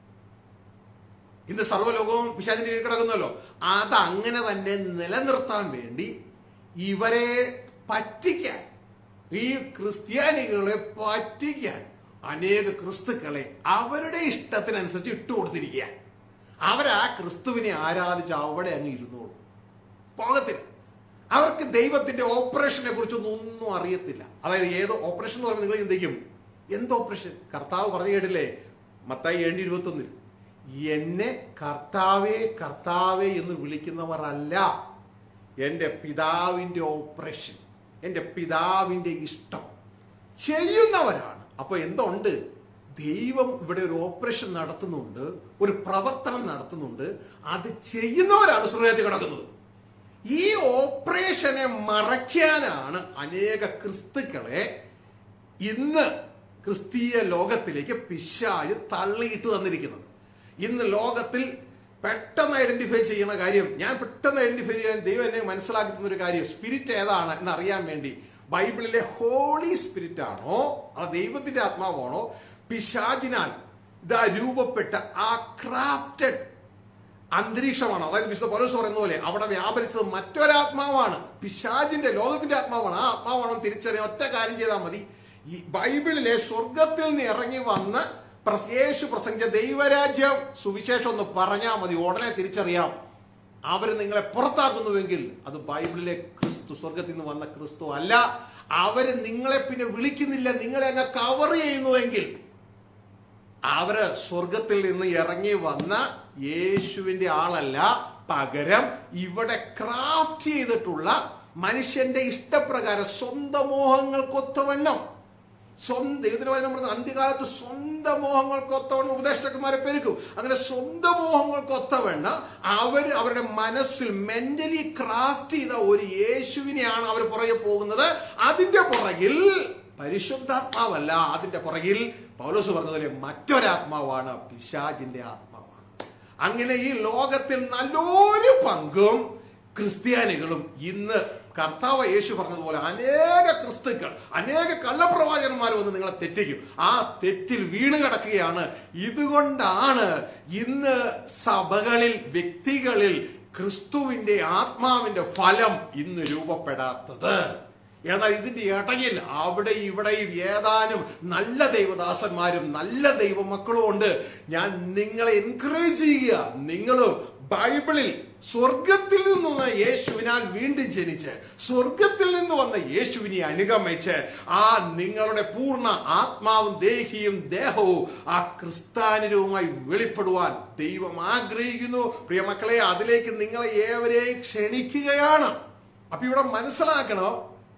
ഇന്ന് സർവ്വലോകവും പിശാചിന്റെ കീഴിൽ കിടക്കുന്നല്ലോ അത് അങ്ങനെ തന്നെ നിലനിർത്താൻ വേണ്ടി ഇവരെ പറ്റിക്കാൻ ഈ ക്രിസ്ത്യാനികളെ പറ്റിക്കാൻ അനേക ക്രിസ്തുക്കളെ അവരുടെ ഇഷ്ടത്തിനനുസരിച്ച് ഇട്ടുകൊടുത്തിരിക്കുക അവരാ ക്രിസ്തുവിനെ ആരാധിച്ച് അവിടെ അങ്ങ് ഇരുന്നോളൂ പോകത്തില്ല അവർക്ക് ദൈവത്തിന്റെ ഓപ്പറേഷനെ കുറിച്ചൊന്നും ഒന്നും അറിയത്തില്ല അതായത് ഏത് ഓപ്പറേഷൻ എന്ന് പറയുമ്പോൾ നിങ്ങൾ ചിന്തിക്കും എന്ത് ഓപ്പറേഷൻ കർത്താവ് പറഞ്ഞു കേട്ടില്ലേ മത്തായി ഏഴ് ഇരുപത്തൊന്നിൽ എന്നെ കർത്താവേ കർത്താവേ എന്ന് വിളിക്കുന്നവർ അല്ല എൻ്റെ പിതാവിൻ്റെ ഓപ്പറേഷൻ എൻ്റെ പിതാവിൻ്റെ ഇഷ്ടം ചെയ്യുന്നവരാണ് അപ്പൊ എന്തുണ്ട് ദൈവം ഇവിടെ ഒരു ഓപ്പറേഷൻ നടത്തുന്നുണ്ട് ഒരു പ്രവർത്തനം നടത്തുന്നുണ്ട് അത് ചെയ്യുന്നവരാണ് സ്വർഗത്തിൽ കിടക്കുന്നത് ഈ ഓപ്പറേഷനെ മറയ്ക്കാനാണ് അനേക ക്രിസ്തുക്കളെ ഇന്ന് ക്രിസ്തീയ ലോകത്തിലേക്ക് പിശാജ് തള്ളിയിട്ട് തന്നിരിക്കുന്നത് ഇന്ന് ലോകത്തിൽ പെട്ടെന്ന് ഐഡന്റിഫൈ ചെയ്യുന്ന കാര്യം ഞാൻ പെട്ടെന്ന് ഐഡന്റിഫൈ ചെയ്യാൻ ദൈവം എന്നെ മനസ്സിലാക്കി തന്ന ഒരു കാര്യം സ്പിരിറ്റ് ഏതാണ് എന്ന് അറിയാൻ വേണ്ടി ബൈബിളിലെ ഹോളി സ്പിരിറ്റ് ആണോ അത് ദൈവത്തിന്റെ ആത്മാവാണോ പിശാചിനാൽ ഇതാ രൂപപ്പെട്ട ആ ക്രാഫ്റ്റഡ് അന്തരീക്ഷമാണ് അതായത് വിശുദ്ധ പൗലോസ് പറയുന്ന പോലെ അവിടെ വ്യാപരിച്ചത് മറ്റൊരാത്മാവാണ് പിശാചിന്റെ ലോകത്തിന്റെ ആത്മാവാണ് ആ ആത്മാവാണെന്ന് തിരിച്ചറിയാൻ ഒറ്റ കാര്യം ചെയ്താൽ മതി ഈ ബൈബിളിലെ സ്വർഗത്തിൽ നിന്ന് ഇറങ്ങി വന്ന് പ്രസ്- യേശു പ്രസംഗിച്ച ദൈവരാജ്യം സുവിശേഷം ഒന്ന് പറഞ്ഞാൽ മതി ഉടനെ തിരിച്ചറിയാം അവർ നിങ്ങളെ പുറത്താക്കുന്നുവെങ്കിൽ അത് ബൈബിളിലെ ക്രിസ്തു സ്വർഗത്തിൽ നിന്ന് വന്ന ക്രിസ്തു അല്ല അവര് നിങ്ങളെ പിന്നെ വിളിക്കുന്നില്ല നിങ്ങളെ അങ്ങ് കവർ ചെയ്യുന്നുവെങ്കിൽ അവര് സ്വർഗത്തിൽ നിന്ന് ഇറങ്ങി വന്ന യേശുവിന്റെ ആളല്ല പകരം ഇവിടെ ക്രാഫ്റ്റ് ചെയ്തിട്ടുള്ള മനുഷ്യന്റെ ഇഷ്ടപ്രകാരം സ്വന്തം മോഹങ്ങൾക്കൊത്തവണ്ണം സ്വന്തം ദൈവത്തിന് വചനം പറഞ്ഞ അന്ത്യകാലത്ത് സ്വന്തം മോഹങ്ങൾക്കൊത്തവണ്ണം ഉപദേഷ്ടന്മാരെ പെരുക്കും അങ്ങനെ സ്വന്തം മോഹങ്ങൾക്കൊത്തവണ്ണം അവർ അവരുടെ മനസ്സിൽ മെന്റലി ക്രാഫ്റ്റ് ചെയ്ത ഒരു യേശുവിനെയാണ് അവർ പുറകെ പോകുന്നത് അതിന്റെ പുറകിൽ പരിശുദ്ധാത്മാവല്ല അതിന്റെ പുറകിൽ പൗലോസ് പറഞ്ഞതുപോലെ മറ്റൊരാത്മാവാണ് പിശാജിന്റെ ആത്മാവാണ് അങ്ങനെ ഈ ലോകത്തിൽ നല്ലൊരു പങ്കും ക്രിസ്ത്യാനികളും ഇന്ന് കർത്താവ് യേശു പറഞ്ഞതുപോലെ അനേക ക്രിസ്തുക്കൾ അനേക കള്ളപ്രവാചകന്മാർ വന്ന് നിങ്ങളെ തെറ്റിക്കും ആ തെറ്റിൽ വീണ് കിടക്കുകയാണ് ഇതുകൊണ്ടാണ് ഇന്ന് സഭകളിൽ വ്യക്തികളിൽ ക്രിസ്തുവിന്റെ ആത്മാവിന്റെ ഫലം ഇന്ന് രൂപപ്പെടാത്തത് എന്നാൽ ഇതിന്റെ ഇടയിൽ അവിടെ ഇവിടെയും ഏതാനും നല്ല ദൈവദാസന്മാരും നല്ല ദൈവമക്കളും ഉണ്ട് ഞാൻ നിങ്ങളെ എൻകറേജ് ചെയ്യുക നിങ്ങളും ബൈബിളിൽ സ്വർഗത്തിൽ നിന്ന് വന്ന യേശുവിനാൽ വീണ്ടും ജനിച്ച് സ്വർഗത്തിൽ നിന്ന് വന്ന യേശുവിനെ അനുഗമിച്ച് ആ നിങ്ങളുടെ പൂർണ്ണ ആത്മാവും ദേഹിയും ദേഹവും ആ ക്രിസ്താനുരവുമായി വെളിപ്പെടുവാൻ ദൈവം ആഗ്രഹിക്കുന്നു പ്രിയമക്കളെ അതിലേക്ക് നിങ്ങളെ ഏവരെയും ക്ഷണിക്കുകയാണ് അപ്പൊ ഇവിടെ മനസ്സിലാക്കണം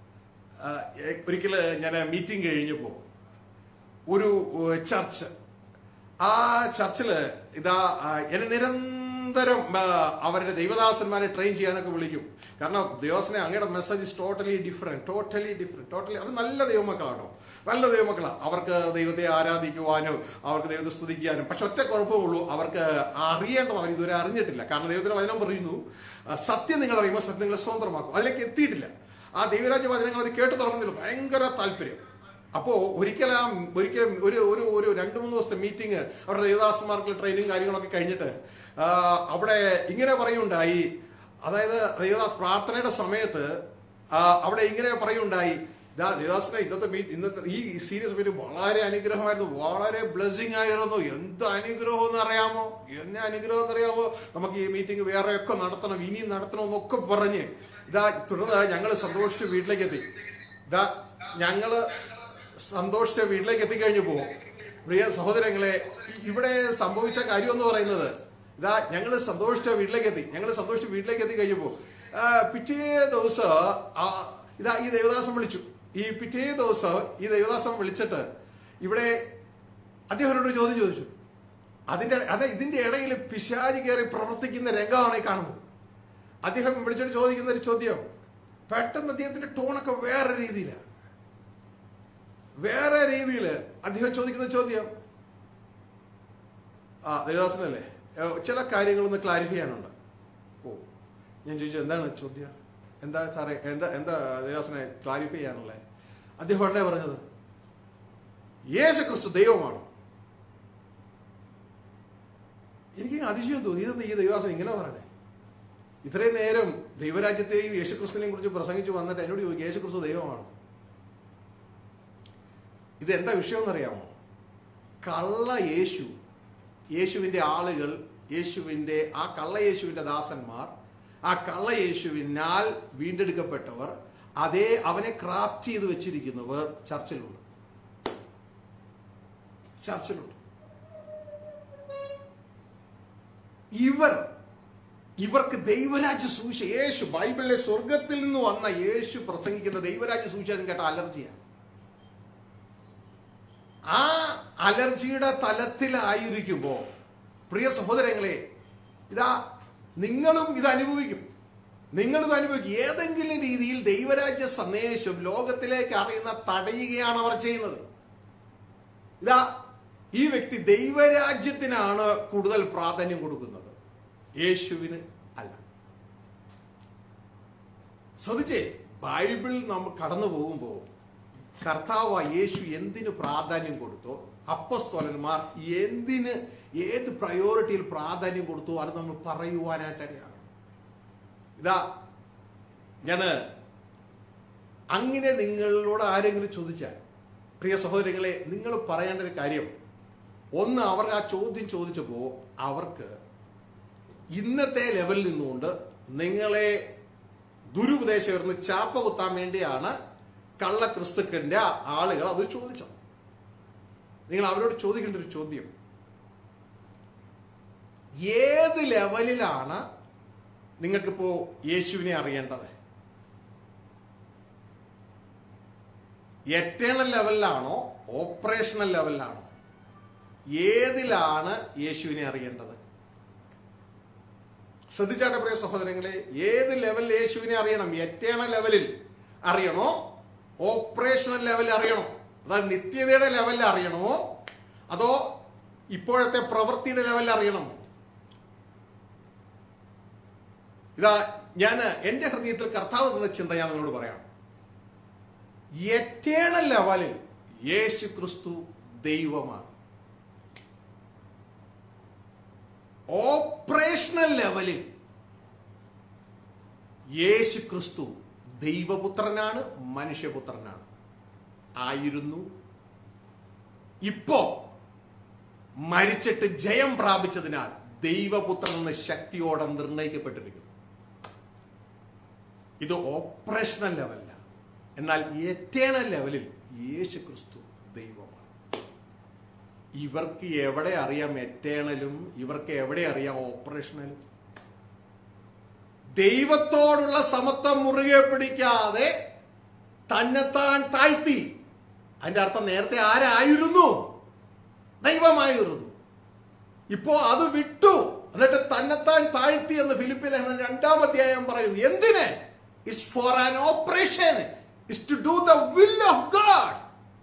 ഒരിക്കൽ ഞാൻ മീറ്റിംഗ് കഴിഞ്ഞപ്പോ ഒരു ഏഹ്, ചർച്ച് ആ ചർച്ചില് ഇതാ ആ, എന്നെ നിരന്തരം ആ, അവരുടെ ദൈവദാസന്മാരെ ട്രെയിൻ ചെയ്യാനൊക്കെ വിളിക്കും കാരണം ദേവസ്വനെ അങ്ങയുടെ message is totally different totally different totally അത് നല്ല ദൈവമക്കളാണോ നല്ല ദൈവമക്കളാണ് അവർക്ക് ദൈവത്തെ ആരാധിക്കുവാനും അവർക്ക് ദൈവത്തെ സ്തുതിക്കാനും പക്ഷെ ഒറ്റ കുഴപ്പമേ ഉള്ളൂ അവർക്ക് അറിയേണ്ടത് അവർ ഇതുവരെ അറിഞ്ഞിട്ടില്ല കാരണം ദൈവത്തിന്റെ വചനം പറയുന്നു ആ, സത്യം നിങ്ങൾ അറിയുമ്പോൾ സത്യം നിങ്ങളെ സ്വതന്ത്രമാക്കും അതിലേക്ക് എത്തിയിട്ടില്ല ആ ദൈവരാജ്യ വചനങ്ങൾ അത് കേട്ടു തുടങ്ങുന്നതിൽ ഭയങ്കര താല്പര്യം അപ്പോ ഒരിക്കലും ഒരിക്കലും ഒരു ഒരു ഒരു രണ്ട് മൂന്ന് ദിവസത്തെ മീറ്റിംഗ് അവരുടെ ദേവദാസന്മാർക്ക് ട്രെയിനിങ് കാര്യങ്ങളൊക്കെ കഴിഞ്ഞിട്ട് ആ, അവിടെ ഇങ്ങനെ പറയുണ്ടായി അതായത് ദേവദാസ് പ്രാർത്ഥനയുടെ സമയത്ത് ആ, അവിടെ ഇങ്ങനെ പറയുണ്ടായി ഇതാ ദേവദാസിനെ ഇന്നത്തെ മീറ്റ് ഇന്നത്തെ ഈ സീരിയസ് മീറ്റ് വളരെ അനുഗ്രഹമായിരുന്നു വളരെ ബ്ലെസ്സിങ് ആയിരുന്നു എന്ത് അനുഗ്രഹം എന്ന് അറിയാമോ എന്നെ അനുഗ്രഹം എന്ന് അറിയാമോ നമുക്ക് ഈ മീറ്റിംഗ് വേറെ ഒക്കെ നടത്തണം ഇനിയും നടത്തണം എന്നൊക്കെ പറഞ്ഞ് ഇതാ തുടർന്ന് ഞങ്ങൾ സന്തോഷിച്ച് വീട്ടിലേക്ക് എത്തി ഇതാ ഞങ്ങള് സന്തോഷിച്ച് വീട്ടിലേക്ക് എത്തിക്കഴിഞ്ഞപ്പോ പ്രിയ സഹോദരങ്ങളെ ഇ- ഇവിടെ സംഭവിച്ച കാര്യം എന്ന് പറയുന്നത് ഇതാ ഞങ്ങൾ സന്തോഷിച്ച വീട്ടിലേക്ക് എത്തി ഞങ്ങൾ സന്തോഷിച്ച് വീട്ടിലേക്ക് എത്തി കഴിഞ്ഞപ്പോ ആ, പിറ്റേ ദിവസം ആ, ഇതാ ഈ ദേവദാസം വിളിച്ചു ഈ പിറ്റേ ദിവസം ഈ ദേവദാസം വിളിച്ചിട്ട് ഇവിടെ അദ്ദേഹം എന്നോട് ഒരു ചോദ്യം ചോദിച്ചു അതിന്റെ അതെ ഇതിന്റെ ഇടയിൽ പിശാചി കയറി പ്രവർത്തിക്കുന്ന രംഗമാണ് ഈ കാണുന്നത് അദ്ദേഹം വിളിച്ചിട്ട് ചോദിക്കുന്ന ഒരു ചോദ്യം പെട്ടെന്ന് അദ്ദേഹത്തിന്റെ ടോണൊക്കെ വേറെ രീതിയിലാണ് വേറെ രീതിയിൽ അദ്ദേഹം ചോദിക്കുന്ന ചോദ്യം ആ ദേവദാസനല്ലേ ഏ, ചില കാര്യങ്ങളൊന്ന് ക്ലാരിഫൈ ചെയ്യാനുണ്ട് ഓ ഞാൻ ചോദിച്ചു എന്താണ് ചോദ്യം എന്താ സാറേ എന്താ എന്താ ദേവദാസനെ ക്ലാരിഫൈ ചെയ്യാനുള്ളത് അദ്ദേഹം ഉടനെ പറഞ്ഞത് യേശു ക്രിസ്തു ദൈവമാണ് എനിക്ക് അതിശയം തോന്നി ഇതെന്താ ഈ ദൈവദാസൻ ഇങ്ങനെ പറയണേ ഇത്രയും നേരം ദൈവരാജ്യത്തെയും യേശുക്രിസ്തുവിനെയും കുറിച്ച് പ്രസംഗിച്ച് വന്നിട്ട് എന്നോട് ചോദിക്കും യേശുക്രിസ്തു ദൈവമാണ് ഇത് എന്താ വിഷയം എന്നറിയാമോ കള്ള യേശു യേശുവിന്റെ ആളുകൾ യേശുവിന്റെ ആ കള്ള യേശുവിന്റെ ദാസന്മാർ ആ കള്ള യേശുവിനാൽ വീണ്ടെടുക്കപ്പെട്ടവർ അതേ അവനെ ക്രാഫ്റ്റ് ചെയ്ത് വെച്ചിരിക്കുന്നവർ ചർച്ചിലുണ്ട് ചർച്ചിലുണ്ട് ഇവർ ഇവർക്ക് ദൈവരാജ്യ സൂക്ഷ യേശു ബൈബിളിലെ സ്വർഗത്തിൽ നിന്ന് വന്ന യേശു പ്രസംഗിക്കുന്ന ദൈവരാജ്യ സൂക്ഷിച്ചതും കേട്ട അലർജിയാണ് ആ അലർജിയുടെ തലത്തിലായിരിക്കുമ്പോ പ്രിയ സഹോദരങ്ങളെ ഇതാ നിങ്ങളും ഇത് അനുഭവിക്കും നിങ്ങളിത് അനുഭവിക്കും ഏതെങ്കിലും രീതിയിൽ ദൈവരാജ്യ സന്ദേശം ലോകത്തിലേക്ക് അറിയുന്ന തടയുകയാണ് അവർ ചെയ്യുന്നത് ഇതാ ഈ വ്യക്തി ദൈവരാജ്യത്തിനാണ് കൂടുതൽ പ്രാധാന്യം കൊടുക്കുന്നത് യേശുവിന് അല്ല ശ്രദ്ധിച്ചേ ബൈബിൾ നമ്മൾ കടന്നു പോകുമ്പോൾ കർത്താവ് യേശു എന്തിന് പ്രാധാന്യം കൊടുത്തോ അപ്പസ്തോലന്മാർ എന്തിന് ഏത് പ്രയോറിറ്റിയിൽ പ്രാധാന്യം കൊടുത്തു അത് നമ്മൾ പറയുവാനായിട്ടിടയാണ് ഇതാ ഞാന് അങ്ങനെ നിങ്ങളോട് ആരെങ്കിലും ചോദിച്ചാൽ പ്രിയ സഹോദരങ്ങളെ നിങ്ങൾ പറയേണ്ട ഒരു കാര്യം ഒന്ന് അവർ ആ ചോദ്യം ചോദിച്ചപ്പോൾ അവർക്ക് ഇന്നത്തെ ലെവലിൽ നിന്നുകൊണ്ട് നിങ്ങളെ ദുരുപദേശകർന്ന് ചാപ്പ കുത്താൻ വേണ്ടിയാണ് കള്ള ക്രിസ്തുക്കന്റെ ആളുകൾ അത് ചോദിച്ചത് നിങ്ങൾ അവരോട് ചോദിക്കേണ്ട ഒരു ചോദ്യം ഏത് ലെവലിലാണ് നിങ്ങൾക്കിപ്പോ യേശുവിനെ അറിയേണ്ടത് എറ്റേണൽ ലെവലിലാണോ ഓപ്പറേഷണൽ ലെവലിലാണോ ഏതിലാണ് യേശുവിനെ അറിയേണ്ടത് ശ്രദ്ധിച്ചാട്ടെ പ്രിയ സഹോദരങ്ങളെ ഏത് ലെവലിൽ യേശുവിനെ അറിയണം എറ്റേണൽ ലെവലിൽ അറിയണോ ഓപ്പറേഷണൽ ലെവലിൽ അറിയണോ അതായത് നിത്യതയുടെ ലെവലിൽ അറിയണോ അതോ ഇപ്പോഴത്തെ പ്രവൃത്തിയുടെ ലെവലിൽ അറിയണമോ ഇതാ ഞാൻ എന്റെ ഹൃദയത്തിൽ കർത്താവ് എന്ന ചിന്ത ഞാൻ നിങ്ങളോട് പറയാം എറ്റേണൽ ലെവലിൽ യേശു ക്രിസ്തു ദൈവമാണ് ഓപ്പറേഷണൽ ലെവലിൽ യേശു ക്രിസ്തു ദൈവപുത്രനാണ് മനുഷ്യപുത്രനാണ് ആയിരുന്നു ഇപ്പോ മരിച്ചിട്ട് ജയം പ്രാപിച്ചതിനാൽ ദൈവപുത്രൻ എന്ന ശക്തിയോടെ നിർണയിക്കപ്പെട്ടിരിക്കുന്നു ഇത് ഓപ്പറേഷണൽ ലെവലല്ല എന്നാൽ എറ്റേണൽ ലെവലിൽ യേശു ക്രിസ്തു ദൈവമാണ് ഇവർക്ക് എവിടെ അറിയാം എറ്റേണലും ഇവർക്ക് എവിടെ അറിയാം ഓപ്പറേഷണലും ദൈവത്തോടുള്ള സമത്വം മുറുകെ പിടിക്കാതെ തന്നെത്താൻ താഴ്ത്തി അതിന്റെ അർത്ഥം നേരത്തെ ആരായിരുന്നു ദൈവമായിരുന്നു ഇപ്പോ അത് വിട്ടു എന്നിട്ട് തന്നെത്താൻ താഴ്ത്തി എന്ന് ഫിലിപ്പിലെ രണ്ടാം അധ്യായം പറയുന്നു എന്തിന് is for an operation is to do the will of God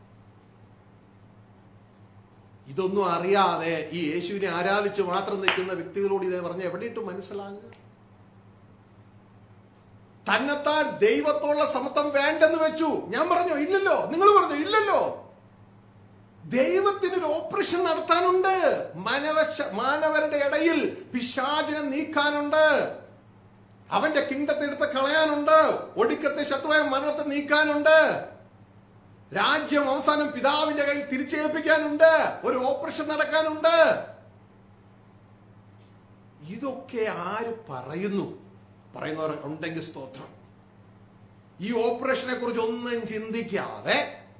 ഇതൊന്നും അറിയാതെ ഈ യേശുവിനെ ആരാധിച്ച് മാത്രം നിൽക്കുന്ന വ്യക്തികളോട് ഇത് പറഞ്ഞ് എവിടെയിട്ട് മനസ്സിലാകുക തന്നെത്താൻ ദൈവത്തോളം സമത്വം വേണ്ടെന്ന് വെച്ചു ഞാൻ പറഞ്ഞു ഇല്ലല്ലോ നിങ്ങൾ പറഞ്ഞു ഇല്ലല്ലോ ദൈവത്തിന് ഒരു ഓപ്പറേഷൻ നടത്താനുണ്ട് മാനവ മാനവരുടെ ഇടയിൽ പിശാചിനെ നീക്കാനുണ്ട് അവന്റെ കിങ്ഡത്തെ എടുത്ത് കളയാനുണ്ട് ഒടുക്കത്തെ ശത്രുവായ മരണത്തെ നീക്കാനുണ്ട് രാജ്യം അവസാനം പിതാവിന്റെ കയ്യിൽ തിരിച്ചേൽപ്പിക്കാനുണ്ട് ഒരു ഓപ്പറേഷൻ നടക്കാനുണ്ട് ഇതൊക്കെ ആര് പറയുന്നു പറയുന്നവർ ഉണ്ടെങ്കിൽ സ്തോത്രം ഈ ഓപ്പറേഷനെ കുറിച്ച് ഒന്നും ചിന്തിക്കാതെ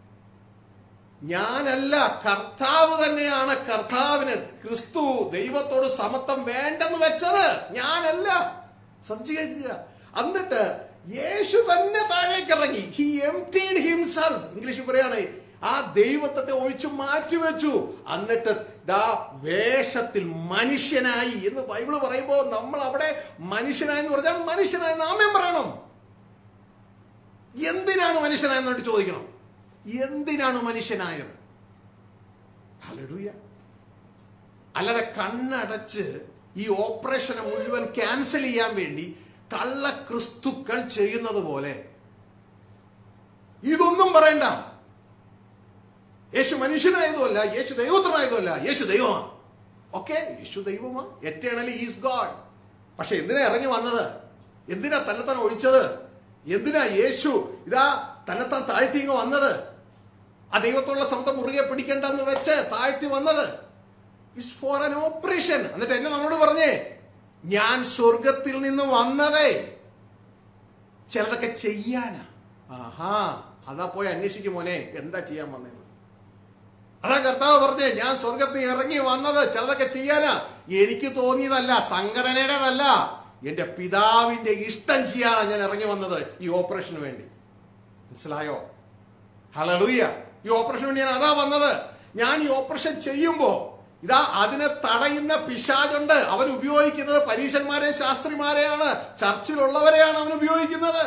ഞാനല്ല കർത്താവ് തന്നെയാണ് കർത്താവിന് ക്രിസ്തു ദൈവത്തോട് സമത്വം വേണ്ടെന്ന് വെച്ചത് ഞാനല്ല ശ്രദ്ധിക്കുക എന്നിട്ട് യേശു തന്നെ താഴേക്ക് ഇറങ്ങി ഹി എംറ്റീഡ് ഹിംസെൽഫ് ഇംഗ്ലീഷിൽ പറയാണ് ആ ദൈവത്തെ ഒഴിച്ചു മാറ്റിവെച്ചു എന്നിട്ട് ദാ വേഷത്തിൽ മനുഷ്യനായി എന്ന് ബൈബിള് പറയുമ്പോൾ നമ്മൾ അവിടെ മനുഷ്യനായി എന്ന് പറഞ്ഞാൽ മനുഷ്യനായി നാമേം പറയണം എന്തിനാണ് മനുഷ്യനായെന്നോട്ട് ചോദിക്കണം എന്തിനാണ് മനുഷ്യനായത് ഹല്ലേലൂയ അല്ലാതെ കണ്ണടച്ച് ഈ ഓപ്പറേഷനെ മുഴുവൻ ക്യാൻസൽ ചെയ്യാൻ വേണ്ടി കള്ള ക്രിസ്തുക്കൾ ചെയ്യുന്നത് പോലെ ഇതൊന്നും പറയണ്ട യേശു മനുഷ്യനായതുമല്ല യേശു ദൈവത്തിനായതുമല്ല യേശു ദൈവമാണ് ഓക്കെ യേശു ദൈവമാ എറ്റേണലി ഈസ് ഗാഡ് പക്ഷെ എന്തിനാ ഇറങ്ങി വന്നത് എന്തിനാ തന്നെത്താൻ ഒഴിച്ചത് എന്തിനാ യേശു ഇതാ തന്നെത്താൻ താഴ്ത്തി ഇങ്ങ് വന്നത് ആ ദൈവത്തോടുള്ള സ്വന്തം മുറുകെ പിടിക്കേണ്ടെന്ന് വെച്ച് താഴ്ത്തി വന്നത് ഇസ് ഫോർ ആൻ ഓപ്പറേഷൻ എന്നിട്ട് എന്നെ നമ്മളോട് പറഞ്ഞേ ഞാൻ സ്വർഗത്തിൽ നിന്ന് വന്നതേ ചിലതൊക്കെ ചെയ്യാനാ ആഹാ അതാ പോയി അന്വേഷിക്കും മോനെ എന്താ ചെയ്യാൻ വന്നേന്ന് അതാ കർത്താവ് പറഞ്ഞേ ഞാൻ സ്വർഗത്തിൽ ഇറങ്ങി വന്നത് ചിലതൊക്കെ ചെയ്യാനാ എനിക്ക് തോന്നിയതല്ല സംഘടനയുടേതല്ല എന്റെ പിതാവിന്റെ ഇഷ്ടം ചെയ്യാനാണ് ഞാൻ ഇറങ്ങി വന്നത് ഈ ഓപ്പറേഷന് വേണ്ടി മനസ്സിലായോ ഹലലൂയ ഈ ഓപ്പറേഷൻ വേണ്ടി ഞാൻ അതാ വന്നത് ഞാൻ ഈ ഓപ്പറേഷൻ ചെയ്യുമ്പോ ഇതാ അതിനെ തടയുന്ന പിശാചുണ്ട് അവൻ ഉപയോഗിക്കുന്നത് പരീശന്മാരെ ശാസ്ത്രിമാരെയാണ് ചർച്ചിലുള്ളവരെയാണ് അവൻ ഉപയോഗിക്കുന്നത്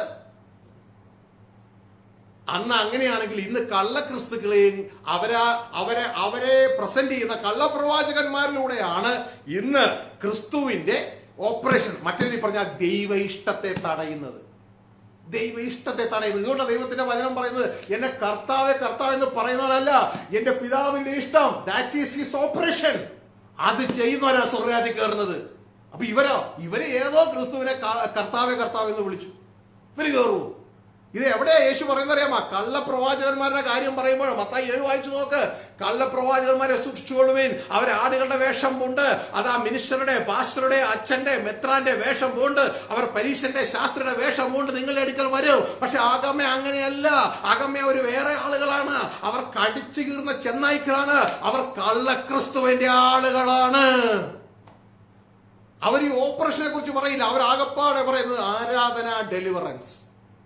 അന്ന് അങ്ങനെയാണെങ്കിൽ ഇന്ന് കള്ളക്രിസ്തുക്കളെയും അവരാ അവരെ അവരെ പ്രസന്റ് ചെയ്യുന്ന കള്ളപ്രവാചകന്മാരിലൂടെയാണ് ഇന്ന് ക്രിസ്തുവിന്റെ ഓപ്പറേഷൻ മറ്റൊരു പറഞ്ഞാൽ ദൈവ ഇഷ്ടത്തെ തടയുന്നത് ദൈവ ഇഷ്ടത്തെ തടയുന്നത് ഇതുകൊണ്ട് ദൈവത്തിന്റെ വചനം പറയുന്നത് എന്നെ കർത്താവെ കർത്താവ് എന്ന് പറയുന്നവരല്ല എന്റെ പിതാവിന്റെ ഇഷ്ടം ദാറ്റ് ഈസ് ഹിസ് ഓപ്പറേഷൻ അത് ചെയ്യുന്നവരാ സ്വർഗാതി കയറുന്നത് അപ്പൊ ഇവരോ ഇവരെ ഏതോ ക്രിസ്തുവിനെ ക- കർത്താവെ കർത്താവ് എന്ന് വിളിച്ചു ഇവര് കയറുവോ ഇത് എവിടെയാ യേശു പറയുന്നത് അറിയാമോ കള്ളപ്രവാചകന്മാരുടെ കാര്യം പറയുമ്പോൾ മത്തായി ഏഴ് വായിച്ചു നോക്ക് കള്ളപ്രവാചകന്മാരെ സൂക്ഷിച്ചുകൊള്ളുവേൻ അവർ ആടുകളുടെ വേഷം പൂണ്ട് അതാ മിനിസ്റ്ററുടെ പാസ്റ്ററുടെ അച്ഛന്റെ മെത്രാന്റെ വേഷം പൂണ്ട് അവർ പരീശന്റെ ശാസ്ത്രിയുടെ വേഷം പൂണ്ട് നിങ്ങളുടെ അടുക്കൽ വരും പക്ഷെ ആകമ്മ അങ്ങനെയല്ല ആകമ്മ ഒരു വേറെ ആളുകളാണ് അവർ കടിച്ചു കീറുന്ന ചെന്നായ്ക്കളാണ് അവർ കള്ളക്രിസ്തുവിന്റെ ആളുകളാണ് അവർ ഈ ഓപ്പറേഷനെ കുറിച്ച് പറയില്ല അവർ ആകപ്പാടെ പറയുന്നത് ആരാധന ഡെലിവറൻസ്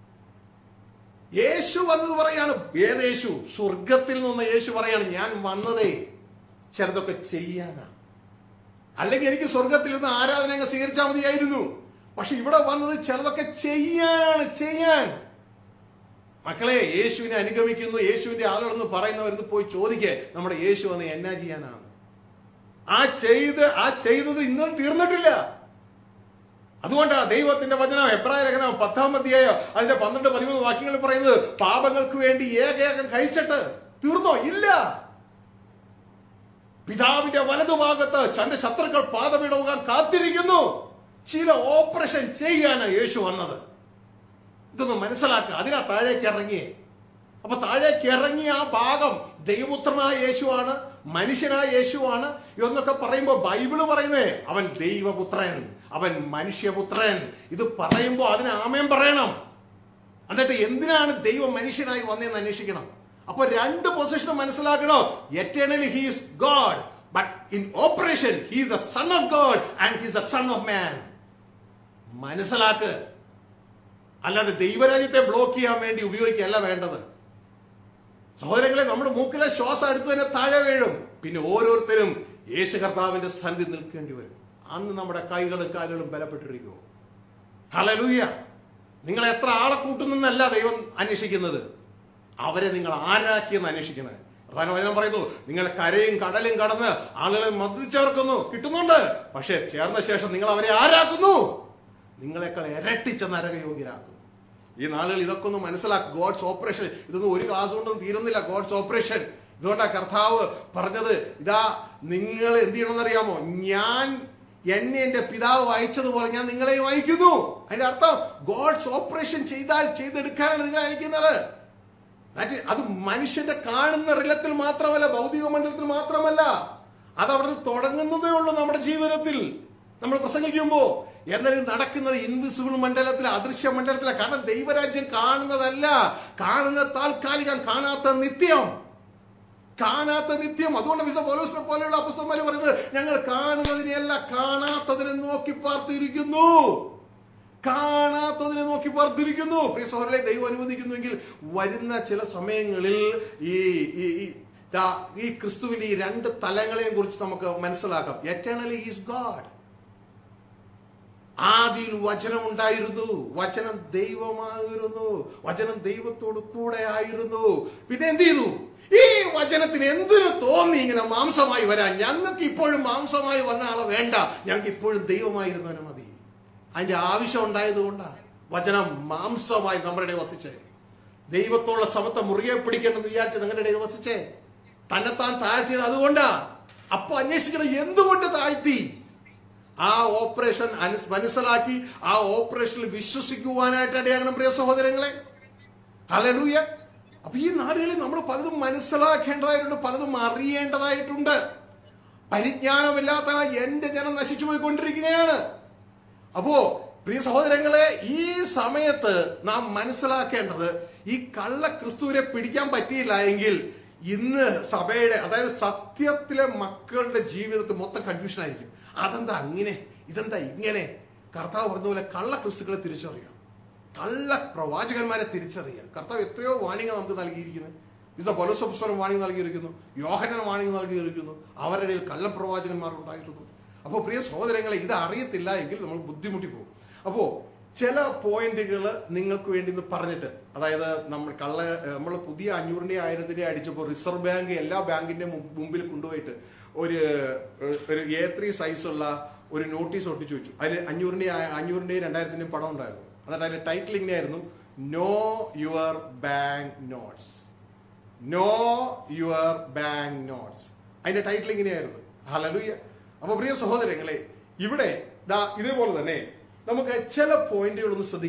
യേശു വന്നത് പറയാണ് ഏത് യേശു സ്വർഗത്തിൽ നിന്ന് യേശു പറയാണ് ഞാൻ വന്നതേ ചിലതൊക്കെ ചെയ്യാനാ അല്ലെങ്കിൽ എനിക്ക് സ്വർഗത്തിൽ നിന്ന് ആരാധന അങ്ങ് സ്വീകരിച്ചാൽ മതിയായിരുന്നു പക്ഷെ ഇവിടെ വന്നത് ചിലതൊക്കെ ചെയ്യാനാണ് ചെയ്യാൻ മക്കളെ യേശുവിനെ അനുഗമിക്കുന്നു യേശുവിന്റെ ആളുകളെന്ന് പറയുന്നവരെന്ന് പോയി ചോദിക്കേ നമ്മുടെ യേശു വന്ന് എന്നാ ചെയ്യാനാണ് ആ ചെയ്ത് ആ ചെയ്തത് ഇന്നും തീർന്നിട്ടില്ല അതുകൊണ്ടാ ദൈവത്തിന്റെ വചനം എബ്രായ ലേഖനം പത്താം അധ്യായം അതിന്റെ പന്ത്രണ്ട് പതിമൂന്ന് വാക്യങ്ങളിൽ പറയുന്നത് പാപങ്ങൾക്ക് വേണ്ടി ഏകേകം കഴിച്ചിട്ട് തീർന്നോ ഇല്ല പിതാവിന്റെ വലതുഭാഗത്ത് തന്റെ ശത്രുക്കൾ പാതമിടവുകാൻ കാത്തിരിക്കുന്നു ചില ഓപ്പറേഷൻ ചെയ്യാനാണ് യേശു വന്നത് ഇതൊന്ന് മനസ്സിലാക്കുക അതിനാ താഴേക്ക് ഇറങ്ങിയേ അപ്പൊ താഴേക്ക് ഇറങ്ങിയ ആ ഭാഗം ദൈവപുത്രനായ യേശുവാണ് മനുഷ്യനായ യേശുവാണ് എന്നൊക്കെ പറയുമ്പോൾ ബൈബിള് പറയുന്നേ അവൻ ദൈവപുത്രൻ അവൻ മനുഷ്യപുത്രൻ ഇത് പറയുമ്പോൾ അതിന് ആമയം പറയണം എന്നിട്ട് എന്തിനാണ് ദൈവം മനുഷ്യനായി വന്നതെന്ന് അന്വേഷിക്കണം അപ്പൊ രണ്ട് പൊസിഷനും മനസ്സിലാക്കണോ eternally he's God but in operation he's the son of God and he's the son of man മനസ്സിലാക്ക് അല്ലാതെ ദൈവരാജ്യത്തെ ബ്ലോക്ക് ചെയ്യാൻ വേണ്ടി ഉപയോഗിക്കുകയല്ല വേണ്ടത് സഹോദരങ്ങളെ നമ്മുടെ മൂക്കിലെ ശ്വാസം എടുത്തു തന്നെ താഴെ വീഴും പിന്നെ ഓരോരുത്തരും യേശു കർത്താവിന്റെ സന്ധി നിൽക്കേണ്ടി വരും അന്ന് നമ്മുടെ കൈകളും കാലുകളും ബലപ്പെട്ടിരിക്കുമോ ഹലലൂയ നിങ്ങൾ എത്ര ആളെ കൂട്ടുന്നല്ല ദൈവം അന്വേഷിക്കുന്നത് അവരെ നിങ്ങൾ ആരാക്കിയെന്ന് അന്വേഷിക്കണത് പ്രധാന വചനം പറയുന്നു നിങ്ങൾ കരയും കടലും കടന്ന് ആളുകളെ മതിൽ ചേർക്കുന്നു കിട്ടുന്നുണ്ട് പക്ഷെ ചേർന്ന ശേഷം നിങ്ങൾ അവരെ ആരാക്കുന്നു നിങ്ങളെക്കാൾ ഇരട്ടിച്ച നരകയോഗ്യരാക്കുന്നു ഈ നാളുകൾ ഇതൊക്കെ ഒന്ന് മനസ്സിലാക്കും ഗോഡ്സ് ഓപ്പറേഷൻ ഇതൊന്നും ഒരു ക്ലാസ് കൊണ്ടൊന്നും തീരുന്നില്ല ഗോഡ്സ് ഓപ്പറേഷൻ ഇതുകൊണ്ടാ കർത്താവ് പറഞ്ഞത് ഇതാ നിങ്ങൾ എന്ത് ചെയ്യണമെന്നറിയാമോ ഞാൻ എന്നെ എന്റെ പിതാവ് അയച്ചതുപോലെ ഞാൻ നിങ്ങളെയും അയക്കുന്നു അതിന്റെ അർത്ഥം ഗോഡ്സ് ഓപ്പറേഷൻ ചെയ്താൽ ചെയ്തെടുക്കാനാണ് നിങ്ങൾ അയക്കുന്നത് That is- അത് മനുഷ്യന്റെ കാണുന്ന റിലത്തിൽ മാത്രമല്ല ഭൗതിക മണ്ഡലത്തിൽ മാത്രമല്ല അത് അവിടുന്ന് തുടങ്ങുന്നതേ ഉള്ളൂ നമ്മുടെ ജീവിതത്തിൽ നമ്മൾ പ്രസംഗിക്കുമ്പോ എന്നാലും നടക്കുന്നത് ഇൻവിസിബിൾ മണ്ഡലത്തിൽ അദൃശ്യ മണ്ഡലത്തില കാരണം ദൈവരാജ്യം കാണുന്നതല്ല കാണുന്ന താൽക്കാലികം കാണാത്ത നിത്യം കാണാത്ത നിത്യം അതുകൊണ്ട് വിശ പോലീസിനെ പോലെയുള്ള അപ്പസ്തന്മാർ പറയുന്നത് ഞങ്ങൾ കാണുന്നതിനെയല്ല കാണാത്തതിനെ നോക്കി പാർത്തിരിക്കുന്നു കാണാത്തതിനെ നോക്കി പാർത്തിരിക്കുന്നു പ്രിയ സഹോദരനെ ദൈവം അനുവദിക്കുന്നുവെങ്കിൽ വരുന്ന ചില സമയങ്ങളിൽ ഈ ഈ ഈ- ദാ ഈ ക്രിസ്തുവിന്റെ ഈ രണ്ട് തലങ്ങളെയും കുറിച്ച് നമുക്ക് മനസ്സിലാക്കാം എറ്റേണലി ഈസ് ഗാഡ് ആദിയിൽ വചനം ഉണ്ടായിരുന്നു വചനം ദൈവമായിരുന്നു വചനം ദൈവത്തോട് കൂടെ ആയിരുന്നു പിന്നെ എന്ത് ചെയ്തു ഈ വചനത്തിന് എന്തിനു തോന്നി ഇങ്ങനെ മാംസമായി വരാൻ ഞങ്ങൾക്ക് ഇപ്പോഴും മാംസമായി വന്ന ആളെ വേണ്ട ഞങ്ങൾക്ക് ഇപ്പോഴും ദൈവമായിരുന്നവനെ മതി അതിന്റെ ആവശ്യം ഉണ്ടായതുകൊണ്ടാ വചനം മാംസമായി നമ്മുടെ ഇടയിൽ വസിച്ചേ ദൈവത്തോടുള്ള സമത്വം മുറുകെ പിടിക്കണമെന്ന് വിചാരിച്ച് നിങ്ങളുടെ ഇടയിൽ വസിച്ചേ തന്നെത്താൻ താഴ്ത്തിയത് അതുകൊണ്ടാ അപ്പൊ അന്വേഷിക്കണം എന്തുകൊണ്ട് താഴ്ത്തി ആ ഓപ്പറേഷൻ അനുസ് മനസ്സിലാക്കി ആ ഓപ്പറേഷനിൽ വിശ്വസിക്കുവാനായിട്ട് ഇടയാകണം പ്രിയ സഹോദരങ്ങളെ ഹലലൂയ അപ്പൊ ഈ നാടുകളിൽ നമ്മൾ പലതും മനസ്സിലാക്കേണ്ടതായിട്ടുണ്ട് പലതും അറിയേണ്ടതായിട്ടുണ്ട് പരിജ്ഞാനമില്ലാത്ത എന്റെ ജനം നശിച്ചു പോയിക്കൊണ്ടിരിക്കുകയാണ് അപ്പോ പ്രിയ സഹോദരങ്ങളെ ഈ സമയത്ത് നാം മനസ്സിലാക്കേണ്ടത് ഈ കള്ള ക്രിസ്തുവിനെ പിടിക്കാൻ പറ്റിയില്ല എങ്കിൽ ഇന്ന് സഭയുടെ അതായത് സത്യത്തിലെ മക്കളുടെ ജീവിതത്തിൽ മൊത്തം കൺഫ്യൂഷൻ ആയിരിക്കും അതെന്താ അങ്ങനെ ഇതെന്താ ഇങ്ങനെ കർത്താവ് പറഞ്ഞ പോലെ കള്ള ക്രിസ്തുക്കളെ തിരിച്ചറിയാം കള്ള പ്രവാചകന്മാരെ തിരിച്ചറിയാം കർത്താവ് എത്രയോ വാണിംഗ് നമുക്ക് നൽകിയിരിക്കുന്നത് ഇത് പൊലസപുസ്തകം വാണിംഗ് നൽകിയിരിക്കുന്നു യോഹനൻ വാണിംഗ് നൽകിയിരിക്കുന്നു അവരുടെ ഇടയിൽ കള്ളപ്രവാചകന്മാർ ഉണ്ടായിരുന്നു അപ്പോൾ പ്രിയ സഹോദരങ്ങളെ ഇത് അറിയത്തില്ല എങ്കിൽ നമ്മൾ ബുദ്ധിമുട്ടി പോകും അപ്പോ ചില പോയിന്റുകൾ നിങ്ങൾക്ക് വേണ്ടി ഇന്ന് പറഞ്ഞിട്ട് അതായത് നമ്മൾ കള്ള നമ്മൾ പുതിയ അഞ്ഞൂറിന്റെ ആയിരത്തിന്റെ അടിച്ചപ്പോൾ റിസർവ് ബാങ്ക് എല്ലാ ബാങ്കിന്റെ മു- മുമ്പിൽ കൊണ്ടുപോയിട്ട് ഒരു ഒരു എ ത്രീ സൈസുള്ള ഒരു നോട്ടീസ് ഒട്ടിച്ചു വെച്ചു അതിൽ അഞ്ഞൂറിന്റെ അഞ്ഞൂറിന്റെയും രണ്ടായിരത്തിന്റെയും പടം ഉണ്ടായിരുന്നു എന്നിട്ട് അതിന്റെ ടൈറ്റിൽ ഇങ്ങനെയായിരുന്നു know your bank notes know your bank notes അതിന്റെ ടൈറ്റിൽ ഇങ്ങനെയായിരുന്നു ഹലലുയ്യ അപ്പൊ പ്രിയ സഹോദരങ്ങളെ ഇവിടെ ദാ ഇതേപോലെ തന്നെ നമുക്ക് ചില പോയിന്റുകൾ ഒന്ന് ശ്രദ്ധിക്കാം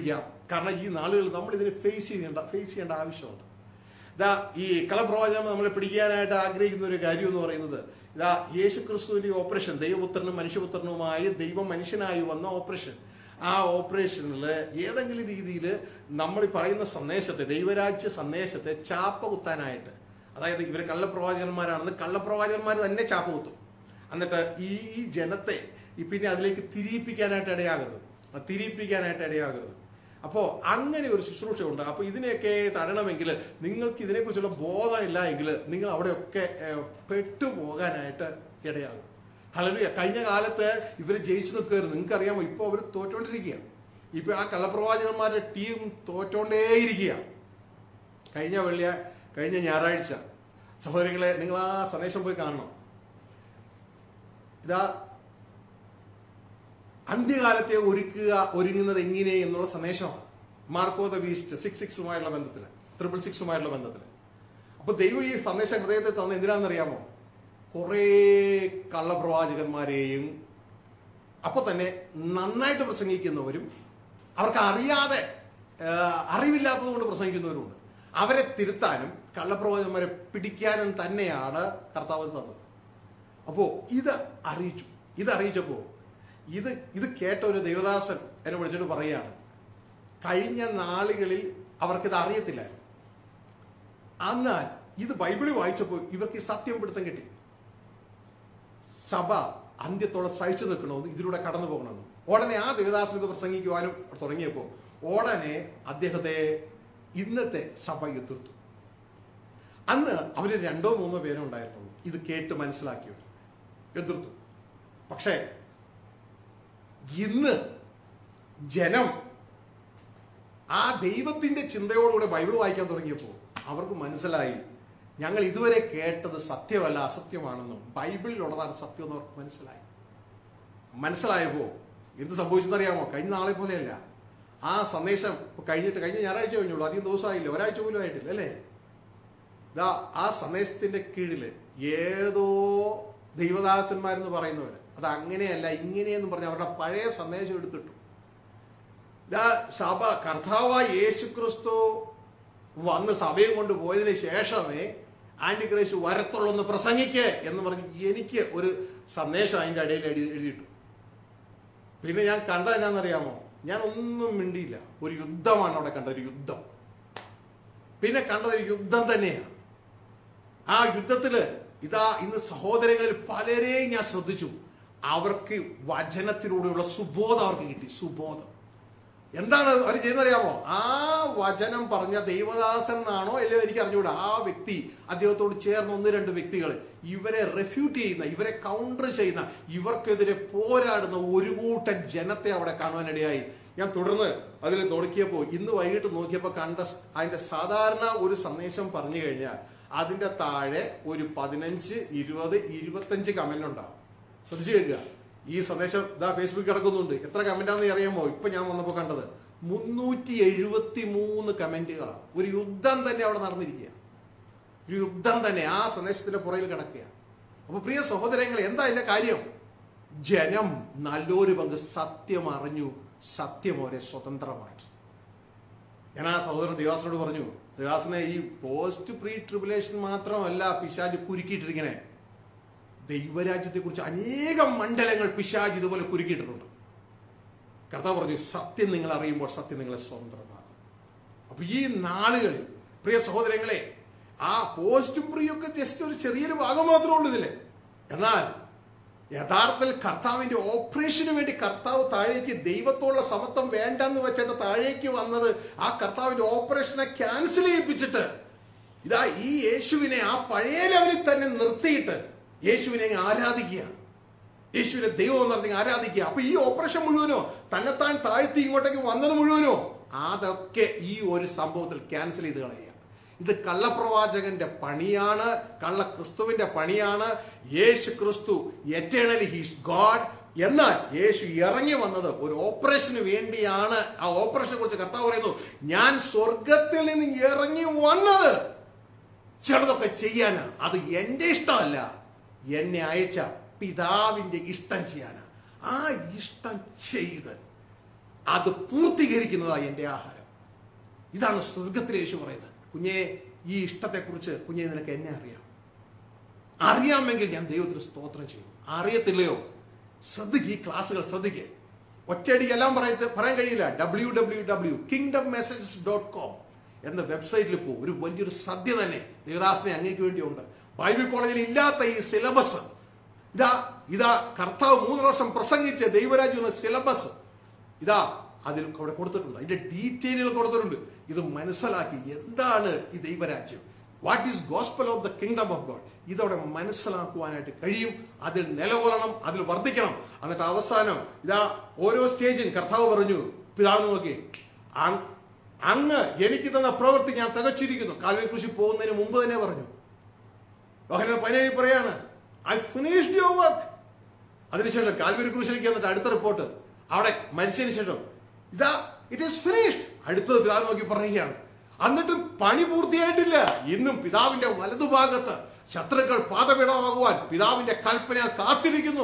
കാരണം ഈ നാളുകളിൽ നമ്മൾ ഇതിനെ ഫേസ് ചെയ്യേണ്ട ഫേസ് ചെയ്യേണ്ട ആവശ്യമുണ്ട് ഇതാ ഈ കളപ്രവാചനം നമ്മളെ പിടിക്കാനായിട്ട് ആഗ്രഹിക്കുന്ന ഒരു കാര്യം എന്ന് പറയുന്നത് ഇതാ യേശു ക്രിസ്തുവിന്റെ ഓപ്പറേഷൻ ദൈവപുത്രനും മനുഷ്യപുത്രനുമായി ദൈവം മനുഷ്യനായി വന്ന ഓപ്പറേഷൻ ആ ഓപ്പറേഷനിൽ ഏതെങ്കിലും രീതിയിൽ നമ്മൾ ഈ പറയുന്ന സന്ദേശത്തെ ദൈവരാജ്യ സന്ദേശത്തെ ചാപ്പ കുത്താനായിട്ട് അതായത് ഇവർ കള്ളപ്രവാചകന്മാരാണെന്ന് കള്ളപ്രവാചകന്മാർ തന്നെ ചാപ്പ കുത്തും എന്നിട്ട് ഈ ജനത്തെ ഈ പിന്നെ അതിലേക്ക് തിരിയിപ്പിക്കാനായിട്ട് ഇടയാകരുത് ആ തിരിയിപ്പിക്കാനായിട്ട് ഇടയാകരുത് അപ്പോൾ അങ്ങനെ ഒരു ശുശ്രൂഷ ഉണ്ട് അപ്പോൾ ഇതിനെയൊക്കെ തടയണമെങ്കിൽ നിങ്ങൾക്ക് ഇതിനെക്കുറിച്ചുള്ള ബോധമില്ല എങ്കിൽ നിങ്ങൾ അവിടെയൊക്കെ ഏഹ്, പെട്ടുപോകാനായിട്ട് ഇടയാകും ഹലലുയ കഴിഞ്ഞ കാലത്ത് ഇവർ ജയിച്ചു നിൽക്കുമായിരുന്നു നിങ്ങൾക്കറിയാമോ ഇപ്പോൾ അവർ തോറ്റോണ്ടിരിക്കുക ഇപ്പൊ ആ കള്ളപ്രവാചകന്മാരുടെ ടീം തോറ്റോണ്ടേയിരിക്കുക കഴിഞ്ഞ വെള്ളിയ കഴിഞ്ഞ ഞായറാഴ്ച സഹോദരികളെ നിങ്ങൾ ആ സന്ദേശം പോയി കാണണം ഇതാ അന്ത്യകാലത്തെ ഒരുക്കുക ഒരുങ്ങുന്നത് എങ്ങനെ എന്നുള്ള സന്ദേശമാണ് മാർക്കോ ദ ബീസ്റ്റ് സിക്സ് സിക്സുമായുള്ള ബന്ധത്തിൽ ട്രിപ്പിൾ സിക്സുമായുള്ള ബന്ധത്തിൽ അപ്പൊ ദൈവം ഈ സന്ദേശം ഹൃദയത്തെ തന്ന എന്തിനാണെന്നറിയാമോ കുറേ കള്ളപ്രവാചകന്മാരെയും അപ്പൊ തന്നെ നന്നായിട്ട് പ്രസംഗിക്കുന്നവരും അവർക്ക് അറിയാതെ ആ, അറിവില്ലാത്തത് കൊണ്ട് പ്രസംഗിക്കുന്നവരുമുണ്ട് അവരെ തിരുത്താനും കള്ളപ്രവാചകന്മാരെ പിടിക്കാനും തന്നെയാണ് കർത്താവ് തന്നത് അപ്പോ ഇത് അറിയിച്ചു ഇത് അറിയിച്ചപ്പോ ഇത് ഇത് കേട്ട ഒരു ദേവദാസൻ എന്നെ വിളിച്ചിട്ട് പറയുകയാണ് കഴിഞ്ഞ നാളുകളിൽ അവർക്കിത് അറിയത്തില്ലായിരുന്നു എന്നാൽ ഇത് ബൈബിളിൽ വായിച്ചപ്പോൾ ഇവർക്ക് ഈ സത്യം പിടുത്തം കിട്ടി സഭ അന്ത്യത്തോളം സഹിച്ചു നിൽക്കണമെന്ന് ഇതിലൂടെ കടന്നു പോകണമെന്ന് ഉടനെ ആ ദേവദാസൻ ഇത് പ്രസംഗിക്കുവാനും തുടങ്ങിയപ്പോൾ ഉടനെ അദ്ദേഹത്തെ ഇന്നത്തെ സഭ എതിർത്തു അന്ന് അവര് രണ്ടോ മൂന്നോ പേരോ ഉണ്ടായിരുന്നുള്ളൂ ഇത് കേട്ട് മനസ്സിലാക്കിയവർ എതിർത്തു പക്ഷേ ഇന്ന് ജനം ആ ദൈവത്തിന്റെ ചിന്തയോടുകൂടെ ബൈബിൾ വായിക്കാൻ തുടങ്ങിയപ്പോൾ അവർക്ക് മനസ്സിലായി ഞങ്ങൾ ഇതുവരെ കേട്ടത് സത്യമല്ല അസത്യമാണെന്നും ബൈബിളിലുള്ളതാണ് സത്യം എന്ന് അവർക്ക് മനസ്സിലായി മനസ്സിലായപ്പോ എന്ത് സംഭവിച്ചെന്നറിയാമോ കഴിഞ്ഞ നാളെ പോലെയല്ല ആ സന്ദേശം ഇപ്പൊ കഴിഞ്ഞിട്ട് കഴിഞ്ഞ ഞായറാഴ്ച കഴിഞ്ഞുള്ളൂ അധികം ദിവസമായില്ല ഒരാഴ്ച പോലും ആയിട്ടില്ല അല്ലേ ഇതാ ആ സന്ദേശത്തിന്റെ കീഴില് ഏതോ ദൈവദാസന്മാരെന്ന് പറയുന്നവര് അത് അങ്ങനെയല്ല ഇങ്ങനെയെന്ന് പറഞ്ഞ് അവരുടെ പഴയ സന്ദേശം എടുത്തിട്ടു ഇതാ സഭ കർത്താവായ യേശു ക്രിസ്തു വന്ന് സഭയും കൊണ്ട് പോയതിന് ശേഷമേ ആന്റി ക്രൈസ്റ്റ് വരത്തുള്ളൂ പ്രസംഗിക്ക് എന്ന് പറഞ്ഞ് എനിക്ക് ഒരു സന്ദേശം അതിന്റെ ഇടയിൽ എഴുതി എഴുതിയിട്ടു പിന്നെ ഞാൻ കണ്ടത് എന്നാണെന്നറിയാമോ ഞാൻ ഒന്നും മിണ്ടിയില്ല ഒരു യുദ്ധമാണ് അവിടെ കണ്ടത് ഒരു യുദ്ധം പിന്നെ കണ്ടത് ഒരു യുദ്ധം തന്നെയാണ് ആ യുദ്ധത്തില് ഇതാ ഇന്ന് സഹോദരങ്ങളിൽ പലരെയും ഞാൻ ശ്രദ്ധിച്ചു അവർക്ക് വചനത്തിലൂടെയുള്ള സുബോധം അവർക്ക് കിട്ടി സുബോധം എന്താണ് അവർ ചെയ്യുന്നറിയാമോ ആ വചനം പറഞ്ഞ ദൈവദാസൻ എന്നാണോ അല്ലയോ എനിക്ക് അറിഞ്ഞുകൂടാ ആ വ്യക്തി അദ്ദേഹത്തോട് ചേർന്ന ഒന്ന് രണ്ട് വ്യക്തികൾ ഇവരെ റെഫ്യൂട്ട് ചെയ്യുന്ന ഇവരെ കൗണ്ടർ ചെയ്യുന്ന ഇവർക്കെതിരെ പോരാടുന്ന ഒരു കൂട്ടം ജനത്തെ അവിടെ കാണുവാനിടയായി ഞാൻ തുടർന്ന് അതിൽ നോക്കിയപ്പോൾ ഇന്ന് വൈകിട്ട് നോക്കിയപ്പോൾ കണ്ട സ്- അതിന്റെ സാധാരണ ഒരു സന്ദേശം പറഞ്ഞു കഴിഞ്ഞാൽ അതിന്റെ താഴെ ഒരു പതിനഞ്ച് ഇരുപത് ഇരുപത്തഞ്ച് കമന്റ് ഉണ്ടാവും ശ്രദ്ധിച്ചു കേൾക്കുക ഈ സന്ദേശം ഇതാ ഫേസ്ബുക്ക് കിടക്കുന്നുണ്ട് എത്ര കമന്റാന്ന് അറിയാമോ ഇപ്പൊ ഞാൻ വന്നപ്പോ കണ്ടത് മുന്നൂറ്റി എഴുപത്തി മൂന്ന് കമന്റുകളാണ് ഒരു യുദ്ധം തന്നെ അവിടെ നടന്നിരിക്കുക ഒരു യുദ്ധം തന്നെ ആ സന്ദേശത്തിന്റെ പുറകിൽ കിടക്കുക അപ്പൊ പ്രിയ സഹോദരങ്ങൾ എന്താ അതിന്റെ കാര്യം ജനം നല്ലൊരു പങ്ക് സത്യം അറിഞ്ഞു സത്യം അവരെ സ്വതന്ത്രമാക്കി ഞാൻ ആ സഹോദരൻ ദേവാസനോട് പറഞ്ഞു ദേവാസനെ ഈ പോസ്റ്റ് പ്രീ ട്രിബുലേഷൻ മാത്രമല്ല പിശാജ് കുരുക്കിയിട്ടിരിക്കണേ ദൈവരാജ്യത്തെക്കുറിച്ച് അനേകം മണ്ഡലങ്ങൾ പിശാജ് ഇതുപോലെ കുരുക്കിയിട്ടിട്ടുണ്ട് കർത്താവ് പറഞ്ഞു സത്യം നിങ്ങൾ അറിയുമ്പോൾ സത്യം നിങ്ങളെ സ്വതന്ത്രമാകും അപ്പൊ ഈ നാളുകളിൽ പ്രിയ സഹോദരങ്ങളെ ആ പോസ്റ്റ് പ്രീ ഒക്കെ ജസ്റ്റ് ഒരു ചെറിയൊരു ഭാഗം മാത്രമേ ഉള്ളൂ ഇതില് എന്നാൽ യഥാർത്ഥത്തിൽ കർത്താവിന്റെ ഓപ്പറേഷന് വേണ്ടി കർത്താവ് താഴേക്ക് ദൈവത്തോടുള്ള സമത്വം വേണ്ടെന്ന് വെച്ചിട്ട് താഴേക്ക് വന്നത് ആ കർത്താവിന്റെ ഓപ്പറേഷനെ ക്യാൻസൽ ചെയ്യിപ്പിച്ചിട്ട് ഇതാ ഈ യേശുവിനെ ആ പഴയ ലെവലിൽ തന്നെ നിർത്തിയിട്ട് യേശുവിനെ അങ്ങ് ആരാധിക്കുക യേശുവിനെ ദൈവം എന്ന് പറഞ്ഞ് ആരാധിക്കുക അപ്പൊ ഈ ഓപ്പറേഷൻ മുഴുവനോ തന്നെത്താൻ താഴ്ത്തി ഇങ്ങോട്ടേക്ക് വന്നത് മുഴുവനോ അതൊക്കെ ഈ ഒരു സംഭവത്തിൽ ക്യാൻസൽ ചെയ്ത് കളയുക ഇത് കള്ളപ്രവാചകന്റെ പണിയാണ് കള്ള ക്രിസ്തുവിന്റെ പണിയാണ് യേശു ക്രിസ്തു എറ്റേണലി ഹീസ് ഗോഡ് എന്നാൽ യേശു ഇറങ്ങി വന്നത് ഒരു ഓപ്പറേഷന് വേണ്ടിയാണ് ആ ഓപ്പറേഷനെ കുറിച്ച് കർത്താവ് പറയുന്നു ഞാൻ സ്വർഗത്തിൽ നിന്ന് ഇറങ്ങി വന്നത് ചിലതൊക്കെ ചെയ്യാനാ അത് എന്റെ ഇഷ്ടമല്ല എന്നെ അയച്ച പിതാവിന്റെ ഇഷ്ടം ചെയ്യാനാ ആ ഇഷ്ടം ചെയ്ത് അത് പൂർത്തീകരിക്കുന്നതാ എന്റെ ആഹാരം ഇതാണ് സ്വർഗത്തിലെ യേശു പറയുന്നത് കുഞ്ഞെ ഈ ഇഷ്ടത്തെക്കുറിച്ച് കുഞ്ഞെ നിനക്ക് എന്നെ അറിയാം അറിയാമെങ്കിൽ ഞാൻ ദൈവത്തിന് സ്തോത്രം ചെയ്യും അറിയത്തില്ലയോ ശ്രദ്ധിക്കുക ഈ ക്ലാസ്സുകൾ ശ്രദ്ധിക്കുക ഒറ്റയടിക്ക് എല്ലാം പറയത്ത് പറയാൻ കഴിയില്ല W W W kingdom messages dot com എന്ന വെബ്സൈറ്റിൽ പോകും ഒരു വലിയൊരു സദ്യ തന്നെ ദേവദാസിനെ അങ്ങേക്ക് വേണ്ടിയുണ്ട് ബൈബിൾ കോളേജിൽ ഇല്ലാത്ത ഈ സിലബസ് ഇതാ ഇതാ കർത്താവ് മൂന്ന് വർഷം പ്രസംഗിച്ച ദൈവരാജ്യം എന്ന സിലബസ് ഇതാ അതിൽ അവിടെ കൊടുത്തിട്ടുണ്ട് അതിന്റെ ഡീറ്റെയിലുകൾ കൊടുത്തിട്ടുണ്ട് ഇത് മനസ്സിലാക്കി എന്താണ് ഈ ദൈവരാജ്യം what is gospel of the kingdom of God ഇതവിടെ മനസ്സിലാക്കുവാനായിട്ട് കഴിയും അതിൽ നിലകൊള്ളണം അതിൽ വർദ്ധിക്കണം എന്നിട്ട് അവസാനം ഇതാ ഓരോ സ്റ്റേജും കർത്താവ് പറഞ്ഞു പിതാവ് നോക്കി അങ്- അങ്ങ് എനിക്ക് തന്ന പ്രവൃത്തി ഞാൻ തികച്ചിരിക്കുന്നു കാൽവരി കൃഷി പോകുന്നതിന് മുമ്പ് തന്നെ പറഞ്ഞു യോഹന്നാൻ പതിനേഴ് പറയാണ് ഐ ഫിനിഷ്ഡ് യുവർ വർക്ക് അതിനുശേഷം കാൽവരി ക്രൂശിലേക്ക് എന്നിട്ട് അടുത്ത റിപ്പോർട്ട് അവിടെ മരിച്ചതിന് ശേഷം ഇതാ ഇറ്റ് ഈസ് ഫിനിഷ്ഡ് അടുത്തത് പിതാവ് നോക്കി പറയുകയാണ് എന്നിട്ടും പണി പൂർത്തിയായിട്ടില്ല ഇന്നും പിതാവിന്റെ വലതുഭാഗത്ത് ശത്രുക്കൾ പാതപീഠമാകുവാൻ പിതാവിന്റെ കൽപ്പന കാത്തിരിക്കുന്നു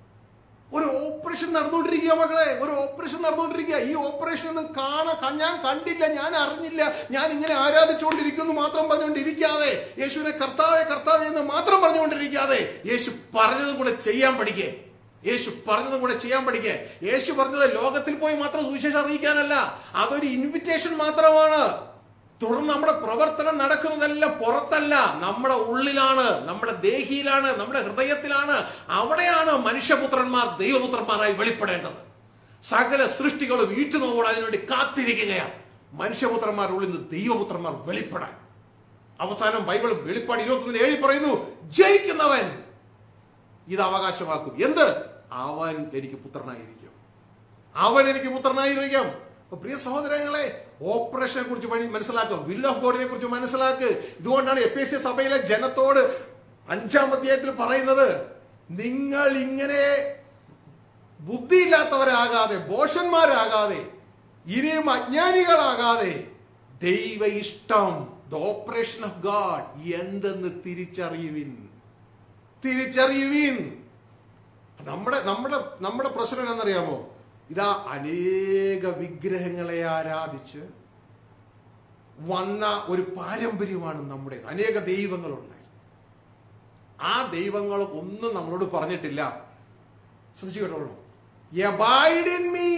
ഒരു ഓപ്പറേഷൻ നടന്നുകൊണ്ടിരിക്കുക മക്കളെ ഒരു ഓപ്പറേഷൻ നടന്നുകൊണ്ടിരിക്കുക ഈ ഓപ്പറേഷൻ ഒന്നും കാണാൻ ഞാൻ കണ്ടില്ല ഞാൻ അറിഞ്ഞില്ല ഞാൻ ഇങ്ങനെ ആരാധിച്ചുകൊണ്ടിരിക്കുന്നു മാത്രം പറഞ്ഞുകൊണ്ടിരിക്കാതെ യേശുവിനെ കർത്താവെ കർത്താവെ എന്ന് മാത്രം പറഞ്ഞുകൊണ്ടിരിക്കാതെ യേശു പറഞ്ഞതും കൂടെ ചെയ്യാൻ പഠിക്കേ യേശു പറഞ്ഞതും കൂടെ ചെയ്യാൻ പഠിക്കേ യേശു പറഞ്ഞത് ലോകത്തിൽ പോയി മാത്രം സുവിശേഷം അറിയിക്കാനല്ല അതൊരു ഇൻവിറ്റേഷൻ മാത്രമാണ് തുടർന്ന് നമ്മുടെ പ്രവർത്തനം നടക്കുന്നതെല്ലാം പുറത്തല്ല നമ്മുടെ ഉള്ളിലാണ് നമ്മുടെ ദേഹിയിലാണ് നമ്മുടെ ഹൃദയത്തിലാണ് അവിടെയാണ് മനുഷ്യപുത്രന്മാർ ദൈവപുത്രന്മാരായി വെളിപ്പെടേണ്ടത് സകല സൃഷ്ടികളും ഈറ്റുനോട് അതിനുവേണ്ടി കാത്തിരിക്കുകയാണ് മനുഷ്യപുത്രന്മാരുടെ ഉള്ളിൽ നിന്ന് ദൈവപുത്രന്മാർ വെളിപ്പെടാൻ അവസാനം ബൈബിൾ വെളിപ്പാട് ഇരുപത്തൊന്നിന് ഏഴി പറയുന്നു ജയിക്കുന്നവൻ ഇത് അവകാശമാക്കും എന്ത് അവൻ എനിക്ക് പുത്രനായിരിക്കും അവൻ എനിക്ക് പുത്രനായിരിക്കും അപ്പൊ പ്രിയ സഹോദരങ്ങളെ ഓപ്പറേഷനെ കുറിച്ച് പണി മനസ്സിലാക്കുക വിൽ ഓഫ് ഗോഡിനെ കുറിച്ച് മനസ്സിലാക്ക് ഇതുകൊണ്ടാണ് എഫ് എസ് സഭയിലെ ജനത്തോട് അഞ്ചാം അധ്യായത്തിൽ പറയുന്നത് നിങ്ങൾ ഇങ്ങനെ ബുദ്ധിയില്ലാത്തവരാകാതെ ബോഷന്മാരാകാതെ ഇനിയും അജ്ഞാനികളാകാതെ ദൈവ ഇഷ്ടം ദ ഓപ്പറേഷൻ ഓഫ് ഗാഡ് എന്തെന്ന് തിരിച്ചറിയുവിൻ തിരിച്ചറിയുവിൻ നമ്മുടെ നമ്മുടെ നമ്മുടെ പ്രശ്നം എന്നറിയാമോ ഇതാ അനേക വിഗ്രഹങ്ങളെ ആരാധിച്ച് വന്ന ഒരു പാരമ്പര്യമാണ് നമ്മുടെ അനേക ദൈവങ്ങളുണ്ടായി ആ ദൈവങ്ങൾ ഒന്നും നമ്മളോട് പറഞ്ഞിട്ടില്ല ശ്രദ്ധിച്ചു കേട്ടോളൂ Abide in me.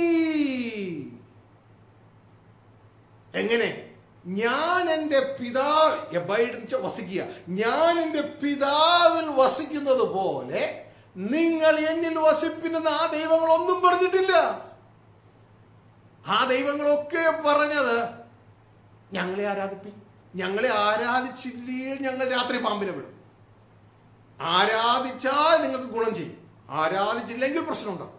എങ്ങനെ ഞാൻ എൻ്റെ പിതാവ് എബൈഡ് എന്ന് വെച്ചാൽ വസിക്കുക ഞാൻ എൻ്റെ പിതാവിൽ വസിക്കുന്നത് പോലെ നിങ്ങൾ എന്നിൽ വസിപ്പിനെന്ന് ആ ദൈവങ്ങളൊന്നും പറഞ്ഞിട്ടില്ല ആ ദൈവങ്ങളൊക്കെ പറഞ്ഞത് ഞങ്ങളെ ആരാധിപ്പി ഞങ്ങളെ ആരാധിച്ചില്ലേ ഞങ്ങൾ രാത്രി പാമ്പിനെ വിടും ആരാധിച്ചാൽ നിങ്ങൾക്ക് ഗുണം ചെയ്യും ആരാധിച്ചില്ലെങ്കിൽ പ്രശ്നമുണ്ടാവും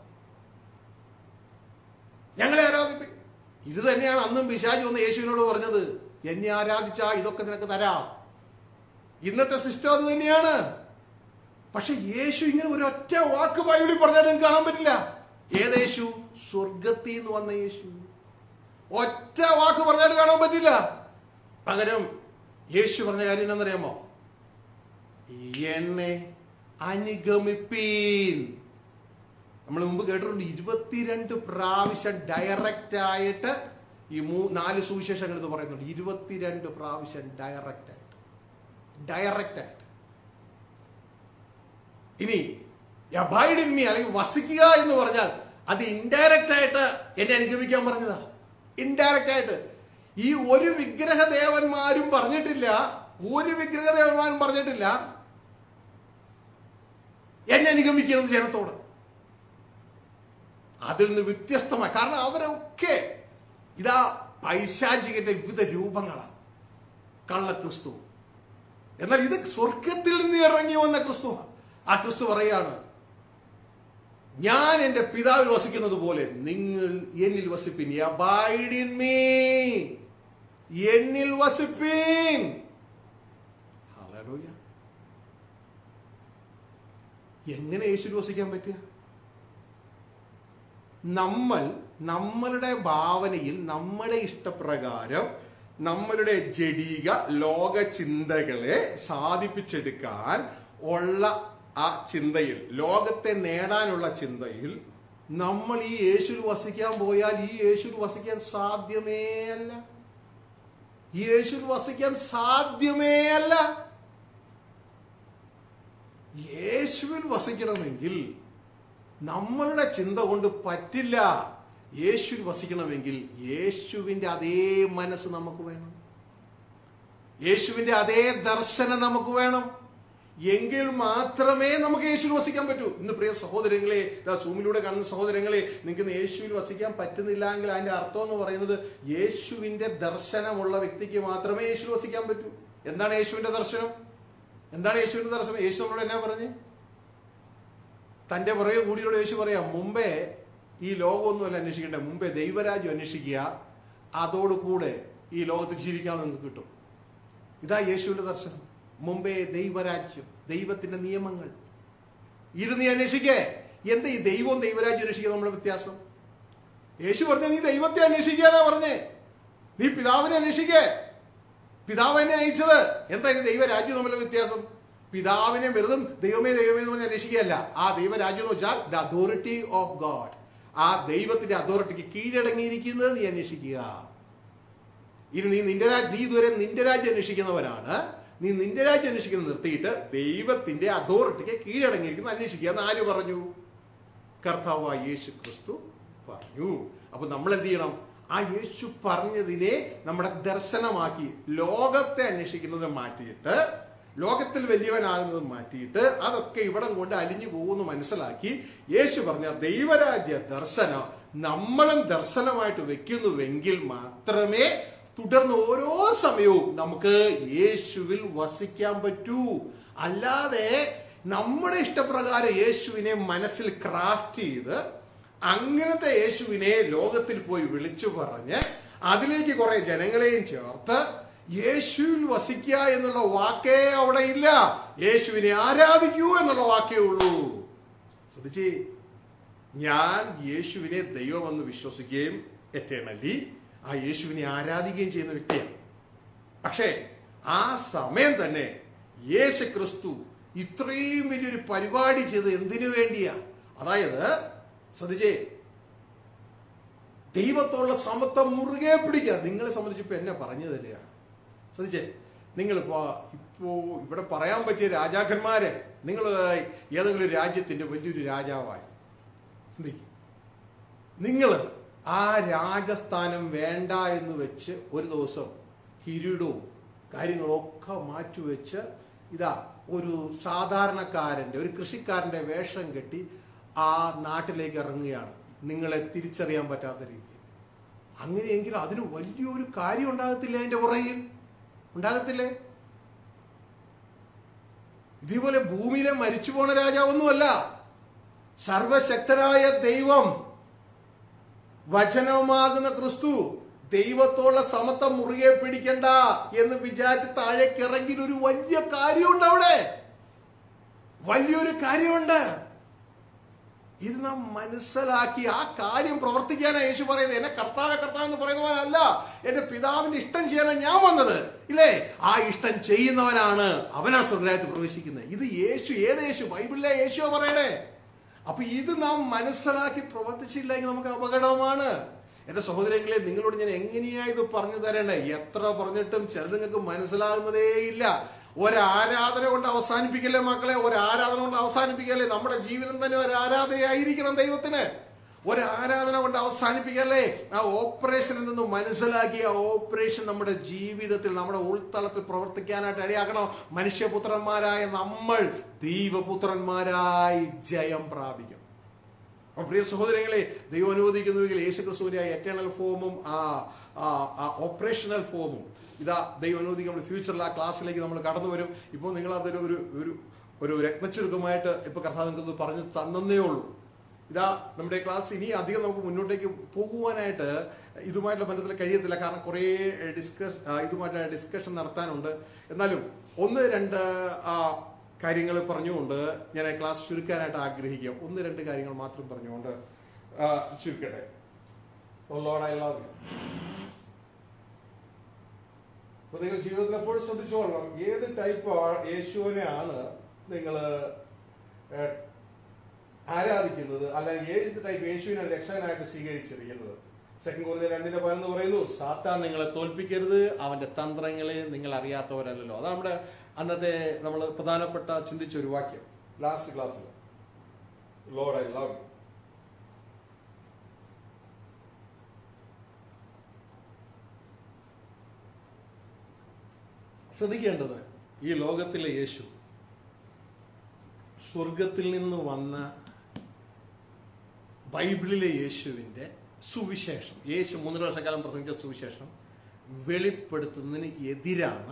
ഞങ്ങളെ ആരാധിപ്പി ഇത് തന്നെയാണ് അന്നും പിശാജ് വന്ന് യേശുവിനോട് പറഞ്ഞത് എന്നെ ആരാധിച്ചാ ഇതൊക്കെ നിനക്ക് തരാം ഇന്നത്തെ സിസ്റ്റം അത് തന്നെയാണ് പക്ഷെ യേശു ഇങ്ങനെ ഒരു ഒറ്റ വാക്ക് ബൈബിളിൽ പറഞ്ഞാൽ നിങ്ങൾക്ക് കാണാൻ പറ്റില്ല ഏതേശു സ്വർഗത്തിൽ നിന്ന് വന്ന യേശു ഒറ്റ വാക്ക് പറഞ്ഞാൽ കാണാൻ പറ്റില്ല പകരം യേശു പറഞ്ഞ കാര്യം എന്നറിയാമോ എന്നെ അനുഗമിപ്പീൻ നമ്മൾ മുമ്പ് കേട്ടിട്ടുണ്ട് ഇരുപത്തിരണ്ട് പ്രാവശ്യം ഡയറക്റ്റ് ആയിട്ട് ഈ മൂ നാല് സുവിശേഷങ്ങൾ ഇത് പറയുന്നുണ്ട് ഇരുപത്തിരണ്ട് പ്രാവശ്യം ഡയറക്റ്റ് ആയിട്ട് ഡയറക്റ്റ് ആയിട്ട് ഇനി അബൈഡ് ഇൻ മീ അല്ലെങ്കിൽ വസിക്കുക എന്ന് പറഞ്ഞാൽ അത് ഇൻഡയറക്റ്റ് ആയിട്ട് എന്നെ അനുഗമിക്കാൻ പറഞ്ഞതാ ഇൻഡയറക്റ്റ് ആയിട്ട് ഈ ഒരു വിഗ്രഹ ദേവന്മാരും പറഞ്ഞിട്ടില്ല ഒരു വിഗ്രഹ ദേവന്മാരും പറഞ്ഞിട്ടില്ല എന്നെ അനുഗമിക്കുന്നത് ജനത്തോട് അതിൽ നിന്ന് വ്യത്യസ്തമായി കാരണം അവരൊക്കെ ഇതാ പൈശാചികന്റെ വിവിധ രൂപങ്ങളാണ് കള്ളക്രിസ്തു എന്നാൽ ഇത് സ്വർഗത്തിൽ നിന്ന് ഇറങ്ങി വന്ന ക്രിസ്തു ആ ക്രിസ്തു പറയാണ് ഞാൻ എന്റെ പിതാവിൽ വസിക്കുന്നത് പോലെ നിങ്ങൾ എന്നിൽ വസിപ്പിൻ Abide in me. എന്നിൽ വസിപ്പിൻ Hallelujah. എങ്ങനെ യേശുവിൽ വസിക്കാൻ പറ്റുക നമ്മൾ നമ്മളുടെ ഭാവനയിൽ നമ്മുടെ ഇഷ്ടപ്രകാരം നമ്മളുടെ ജഡീക ലോക ചിന്തകളെ സാധിപ്പിച്ചെടുക്കാൻ ഉള്ള ആ ചിന്തയിൽ ലോകത്തെ നേടാനുള്ള ചിന്തയിൽ നമ്മൾ ഈ യേശുവിൽ വസിക്കാൻ പോയാൽ ഈ യേശുവിൽ വസിക്കാൻ സാധ്യമേ അല്ല യേശുവിൽ വസിക്കാൻ സാധ്യമേ അല്ല യേശുവിൽ വസിക്കണമെങ്കിൽ നമ്മളുടെ ചിന്ത കൊണ്ട് പറ്റില്ല യേശുവിൽ വസിക്കണമെങ്കിൽ യേശുവിന്റെ അതേ മനസ്സ് നമുക്ക് വേണം യേശുവിന്റെ അതേ ദർശനം നമുക്ക് വേണം എങ്കിൽ മാത്രമേ നമുക്ക് യേശുവിൽ വസിക്കാൻ പറ്റൂ ഇന്ന് പ്രിയ സഹോദരങ്ങളെ ഇതാ സൂമിലൂടെ കാണുന്ന സഹോദരങ്ങളെ നിങ്ങൾക്ക് ഇന്ന് യേശുവിൽ വസിക്കാൻ പറ്റുന്നില്ല എങ്കിൽ അതിന്റെ അർത്ഥം എന്ന് പറയുന്നത് യേശുവിന്റെ ദർശനമുള്ള വ്യക്തിക്ക് മാത്രമേ യേശുവിൽ വസിക്കാൻ പറ്റൂ എന്താണ് യേശുവിന്റെ ദർശനം എന്താണ് യേശുവിന്റെ ദർശനം യേശു നമ്മളോട് എന്നാ പറഞ്ഞ് തന്റെ പുറകെ കൂടിയോട് യേശു പറയാം മുമ്പേ ഈ ലോകമൊന്നുമല്ല അന്വേഷിക്കേണ്ടത് മുമ്പേ ദൈവരാജ്യം അന്വേഷിക്കുക അതോടുകൂടെ ഈ ലോകത്ത് ജീവിക്കാൻ നിങ്ങൾക്ക് കിട്ടും ഇതാ യേശുവിന്റെ ദർശനം മുമ്പേ ദൈവരാജ്യം ദൈവത്തിന്റെ നിയമങ്ങൾ ഇത് നീ അന്വേഷിക്കേ എന്താ ഈ ദൈവവും ദൈവരാജ്യം അന്വേഷിക്കുക നമ്മുടെ വ്യത്യാസം യേശു പറഞ്ഞ നീ ദൈവത്തെ അന്വേഷിക്കാനാ പറഞ്ഞേ നീ പിതാവിനെ അന്വേഷിക്കേ പിതാവ് എന്നെ അയച്ചത് എന്താ ഇത് ദൈവരാജ്യം തമ്മിലുള്ള വ്യത്യാസം പിതാവിനെ വെറുതും ദൈവമേ ദൈവമേ എന്ന് പറഞ്ഞ് അന്വേഷിക്കുകയല്ല ആ ദൈവരാജ്യം എന്ന് വെച്ചാൽ ദ അതോറിറ്റി ഓഫ് ഗോഡ് ആ ദൈവത്തിന്റെ അതോറിറ്റിക്ക് കീഴടങ്ങിയിരിക്കുന്നത് നീ അന്വേഷിക്കുക ഇനി നീ നിന്റെ രാജ്യം നീ ഇതുവരെ നിന്റെ രാജ്യം അന്വേഷിക്കുന്നവനാണ് നീ നിന്റെ രാജ്യം അന്വേഷിക്കുന്നത് നിർത്തിയിട്ട് ദൈവത്തിന്റെ അതോറിറ്റിക്ക് കീഴടങ്ങിയിരിക്കുന്ന അന്വേഷിക്കുക എന്ന് ആര് പറഞ്ഞു കർത്താവായ യേശു ക്രിസ്തു പറഞ്ഞു അപ്പൊ നമ്മൾ എന്ത് ചെയ്യണം ആ യേശു പറഞ്ഞതിനെ നമ്മുടെ ദർശനമാക്കി ലോകത്തെ അന്വേഷിക്കുന്നത് മാറ്റിയിട്ട് ലോകത്തിൽ വലിയവനാകുന്നത് മാറ്റിയിട്ട് അതൊക്കെ ഇവിടം കൊണ്ട് അലിഞ്ഞു പോകുന്നു മനസ്സിലാക്കി യേശു പറഞ്ഞ ദൈവരാജ്യ ദർശനം നമ്മളും ദർശനമായിട്ട് വെക്കുന്നുവെങ്കിൽ മാത്രമേ തുടർന്ന് ഓരോ സമയവും നമുക്ക് യേശുവിൽ വസിക്കാൻ പറ്റൂ അല്ലാതെ നമ്മുടെ ഇഷ്ടപ്രകാരം യേശുവിനെ മനസ്സിൽ ക്രാഫ്റ്റ് ചെയ്ത് അങ്ങനത്തെ യേശുവിനെ ലോകത്തിൽ പോയി വിളിച്ചു പറഞ്ഞ് അതിലേക്ക് കുറെ ജനങ്ങളെയും ചേർത്ത് യേശുവിൽ വസിക്കുക എന്നുള്ള വാക്കേ അവിടെ ഇല്ല യേശുവിനെ ആരാധിക്കൂ എന്നുള്ള വാക്കേ ഉള്ളൂ ശ്രദ്ധിച്ചേ ഞാൻ യേശുവിനെ ദൈവമെന്ന് വിശ്വസിക്കുകയും എറ്റേണലി ആ യേശുവിനെ ആരാധിക്കുകയും ചെയ്യുന്ന വ്യക്തിയാണ് പക്ഷേ ആ സമയം തന്നെ യേശു ക്രിസ്തു ഇത്രയും വലിയൊരു പരിപാടി ചെയ്ത് എന്തിനു വേണ്ടിയാ അതായത് ശ്രദ്ധിച്ചേ ദൈവത്തോടുള്ള സമത്വം മുറുകെ പിടിക്കുക നിങ്ങളെ സംബന്ധിച്ച് ഇപ്പൊ എന്നെ പറഞ്ഞു തരിക ശ്രദ്ധിച്ചേ നിങ്ങളിപ്പോ ഇപ്പോ ഇവിടെ പറയാൻ പറ്റിയ രാജാക്കന്മാര് നിങ്ങൾ ഏതെങ്കിലും ഒരു രാജ്യത്തിന്റെ വലിയൊരു രാജാവായി എന്തി നിങ്ങൾ ആ രാജസ്ഥാനം വേണ്ട എന്ന് വെച്ച് ഒരു ദിവസം കിരീടവും കാര്യങ്ങളൊക്കെ മാറ്റിവെച്ച് ഇതാ ഒരു സാധാരണക്കാരന്റെ ഒരു കൃഷിക്കാരന്റെ വേഷം കെട്ടി ആ നാട്ടിലേക്ക് ഇറങ്ങുകയാണ് നിങ്ങളെ തിരിച്ചറിയാൻ പറ്റാത്ത രീതിയിൽ അങ്ങനെയെങ്കിൽ അതിന് വലിയൊരു കാര്യം ഉണ്ടാകത്തില്ല അതിന്റെ പുറകിൽ ഉണ്ടാകത്തില്ലേ ഇതേപോലെ ഭൂമിയിലെ മരിച്ചു പോണ രാജാവൊന്നുമല്ല സർവശക്തനായ ദൈവം വചനമാകുന്ന ക്രിസ്തു ദൈവത്തോളം സമത്വം മുറുകെ പിടിക്കണ്ട എന്ന് വിചാരിച്ച് താഴേക്ക് ഇറങ്ങി ഒരു വലിയ കാര്യമുണ്ട് അവിടെ വലിയൊരു കാര്യമുണ്ട് ഇത് നാം മനസ്സിലാക്കി ആ കാര്യം പ്രവർത്തിക്കാനാണ് യേശു പറയുന്നത് എന്നെ കർത്താവ് കർത്താവ് എന്ന് പറയുന്നവനല്ല എന്റെ പിതാവിന്റെ ഇഷ്ടം ചെയ്യാനാണ് ഞാൻ വന്നത് ഇല്ലേ ആ ഇഷ്ടം ചെയ്യുന്നവനാണ് അവനാ സ്വർഗരാജ്യത്ത് പ്രവേശിക്കുന്നത് ഇത് യേശു ഏത് യേശു ബൈബിളിലെ യേശു പറയണേ അപ്പൊ ഇത് നാം മനസ്സിലാക്കി പ്രവർത്തിച്ചില്ലെങ്കിൽ നമുക്ക് അപകടമാണ് എന്റെ സഹോദരങ്ങളെ നിങ്ങളോട് ഞാൻ എങ്ങനെയാ ഇത് പറഞ്ഞു തരണേ എത്ര പറഞ്ഞിട്ടും ചിലത് നിങ്ങൾക്ക് മനസ്സിലാകുന്നതേ ഇല്ല ഒരാരാധന കൊണ്ട് അവസാനിപ്പിക്കല്ലേ മക്കളെ ഒരാരാധന കൊണ്ട് അവസാനിപ്പിക്കല്ലേ നമ്മുടെ ജീവിതം തന്നെ ഒരു ആരാധനയായിരിക്കണം ദൈവത്തിന് ഒരാരാധന കൊണ്ട് അവസാനിപ്പിക്കല്ലേ ആ ഓപ്പറേഷനിൽ നിന്ന് മനസ്സിലാക്കി ആ ഓപ്പറേഷൻ നമ്മുടെ ജീവിതത്തിൽ നമ്മുടെ ഉൾത്തളത്തിൽ പ്രവർത്തിക്കാനായിട്ട് ഇടയാക്കണം മനുഷ്യപുത്രന്മാരായ നമ്മൾ ദൈവപുത്രന്മാരായി ജയം പ്രാപിക്കും അപ്പൊ പ്രിയ സഹോദരങ്ങളെ ദൈവം അനുവദിക്കുന്നുവെങ്കിൽ യേശു ക്രിസ്തുവിന്റെ എറ്റേണൽ ഫോമും ആ ഓപ്പറേഷണൽ ഫോമും ഇതാ ദൈവം അനുവദിക്കും നമ്മൾ ഫ്യൂച്ചറിൽ ആ ക്ലാസ്സിലേക്ക് നമ്മൾ കടന്നു വരും ഇപ്പോൾ നിങ്ങൾ അതൊരു ഒരു ഒരു ഒരു രത്നച്ചുരുക്കമായിട്ട് ഇപ്പൊ കർത്താവ് നിങ്ങൾക്ക് പറഞ്ഞു തന്നേ ഉള്ളൂ ഇതാ നമ്മുടെ ക്ലാസ് ഇനി അധികം നമുക്ക് മുന്നോട്ടേക്ക് പോകുവാനായിട്ട് ഇതുമായിട്ടുള്ള ബന്ധത്തിൽ കഴിയത്തില്ല കാരണം കുറേ ഡിസ്കസ് ഇതുമായിട്ടുള്ള ഡിസ്കഷൻ നടത്താനുണ്ട് എന്നാലും ഒന്ന് രണ്ട് കാര്യങ്ങൾ പറഞ്ഞുകൊണ്ട് ഞാൻ ക്ലാസ് ചുരുക്കാനായിട്ട് ആഗ്രഹിക്കുക ഒന്ന് രണ്ട് കാര്യങ്ങൾ മാത്രം പറഞ്ഞുകൊണ്ട് ചുരുക്കട്ടെ ലോഡ് ഐ ലവ് യു അപ്പൊ നിങ്ങൾ ജീവിതത്തിൽ എപ്പോഴും ശ്രദ്ധിച്ചോളണം ഏത് ടൈപ്പ് യേശുവിനെയാണ് നിങ്ങൾ ആരാധിക്കുന്നത് അല്ലെങ്കിൽ ഏത് ടൈപ്പ് യേശുവിനെ രക്ഷകനായിട്ട് സ്വീകരിച്ചിരിക്കുന്നത് സെക്കൻഡ് കോറിയ രണ്ടിന്റെ പതിനൊന്ന് പറയുന്നു സാത്താൻ നിങ്ങളെ തോൽപ്പിക്കരുത് അവന്റെ തന്ത്രങ്ങളെ നിങ്ങൾ അറിയാത്തവരല്ലല്ലോ അതാണ് നമ്മുടെ അന്നത്തെ നമ്മൾ പ്രധാനപ്പെട്ട ചിന്തിച്ച ഒരു വാക്യം ലാസ്റ്റ് ക്ലാസ്സിൽ ലോഡ് ഐ ലവ് യു ശ്രദ്ധിക്കേണ്ടത് ഈ ലോകത്തിലെ യേശു സ്വർഗത്തിൽ നിന്ന് വന്ന ബൈബിളിലെ യേശുവിൻ്റെ സുവിശേഷം യേശു മൂന്നര വർഷക്കാലം പ്രസംഗിച്ച സുവിശേഷം വെളിപ്പെടുത്തുന്നതിന് എതിരാണ്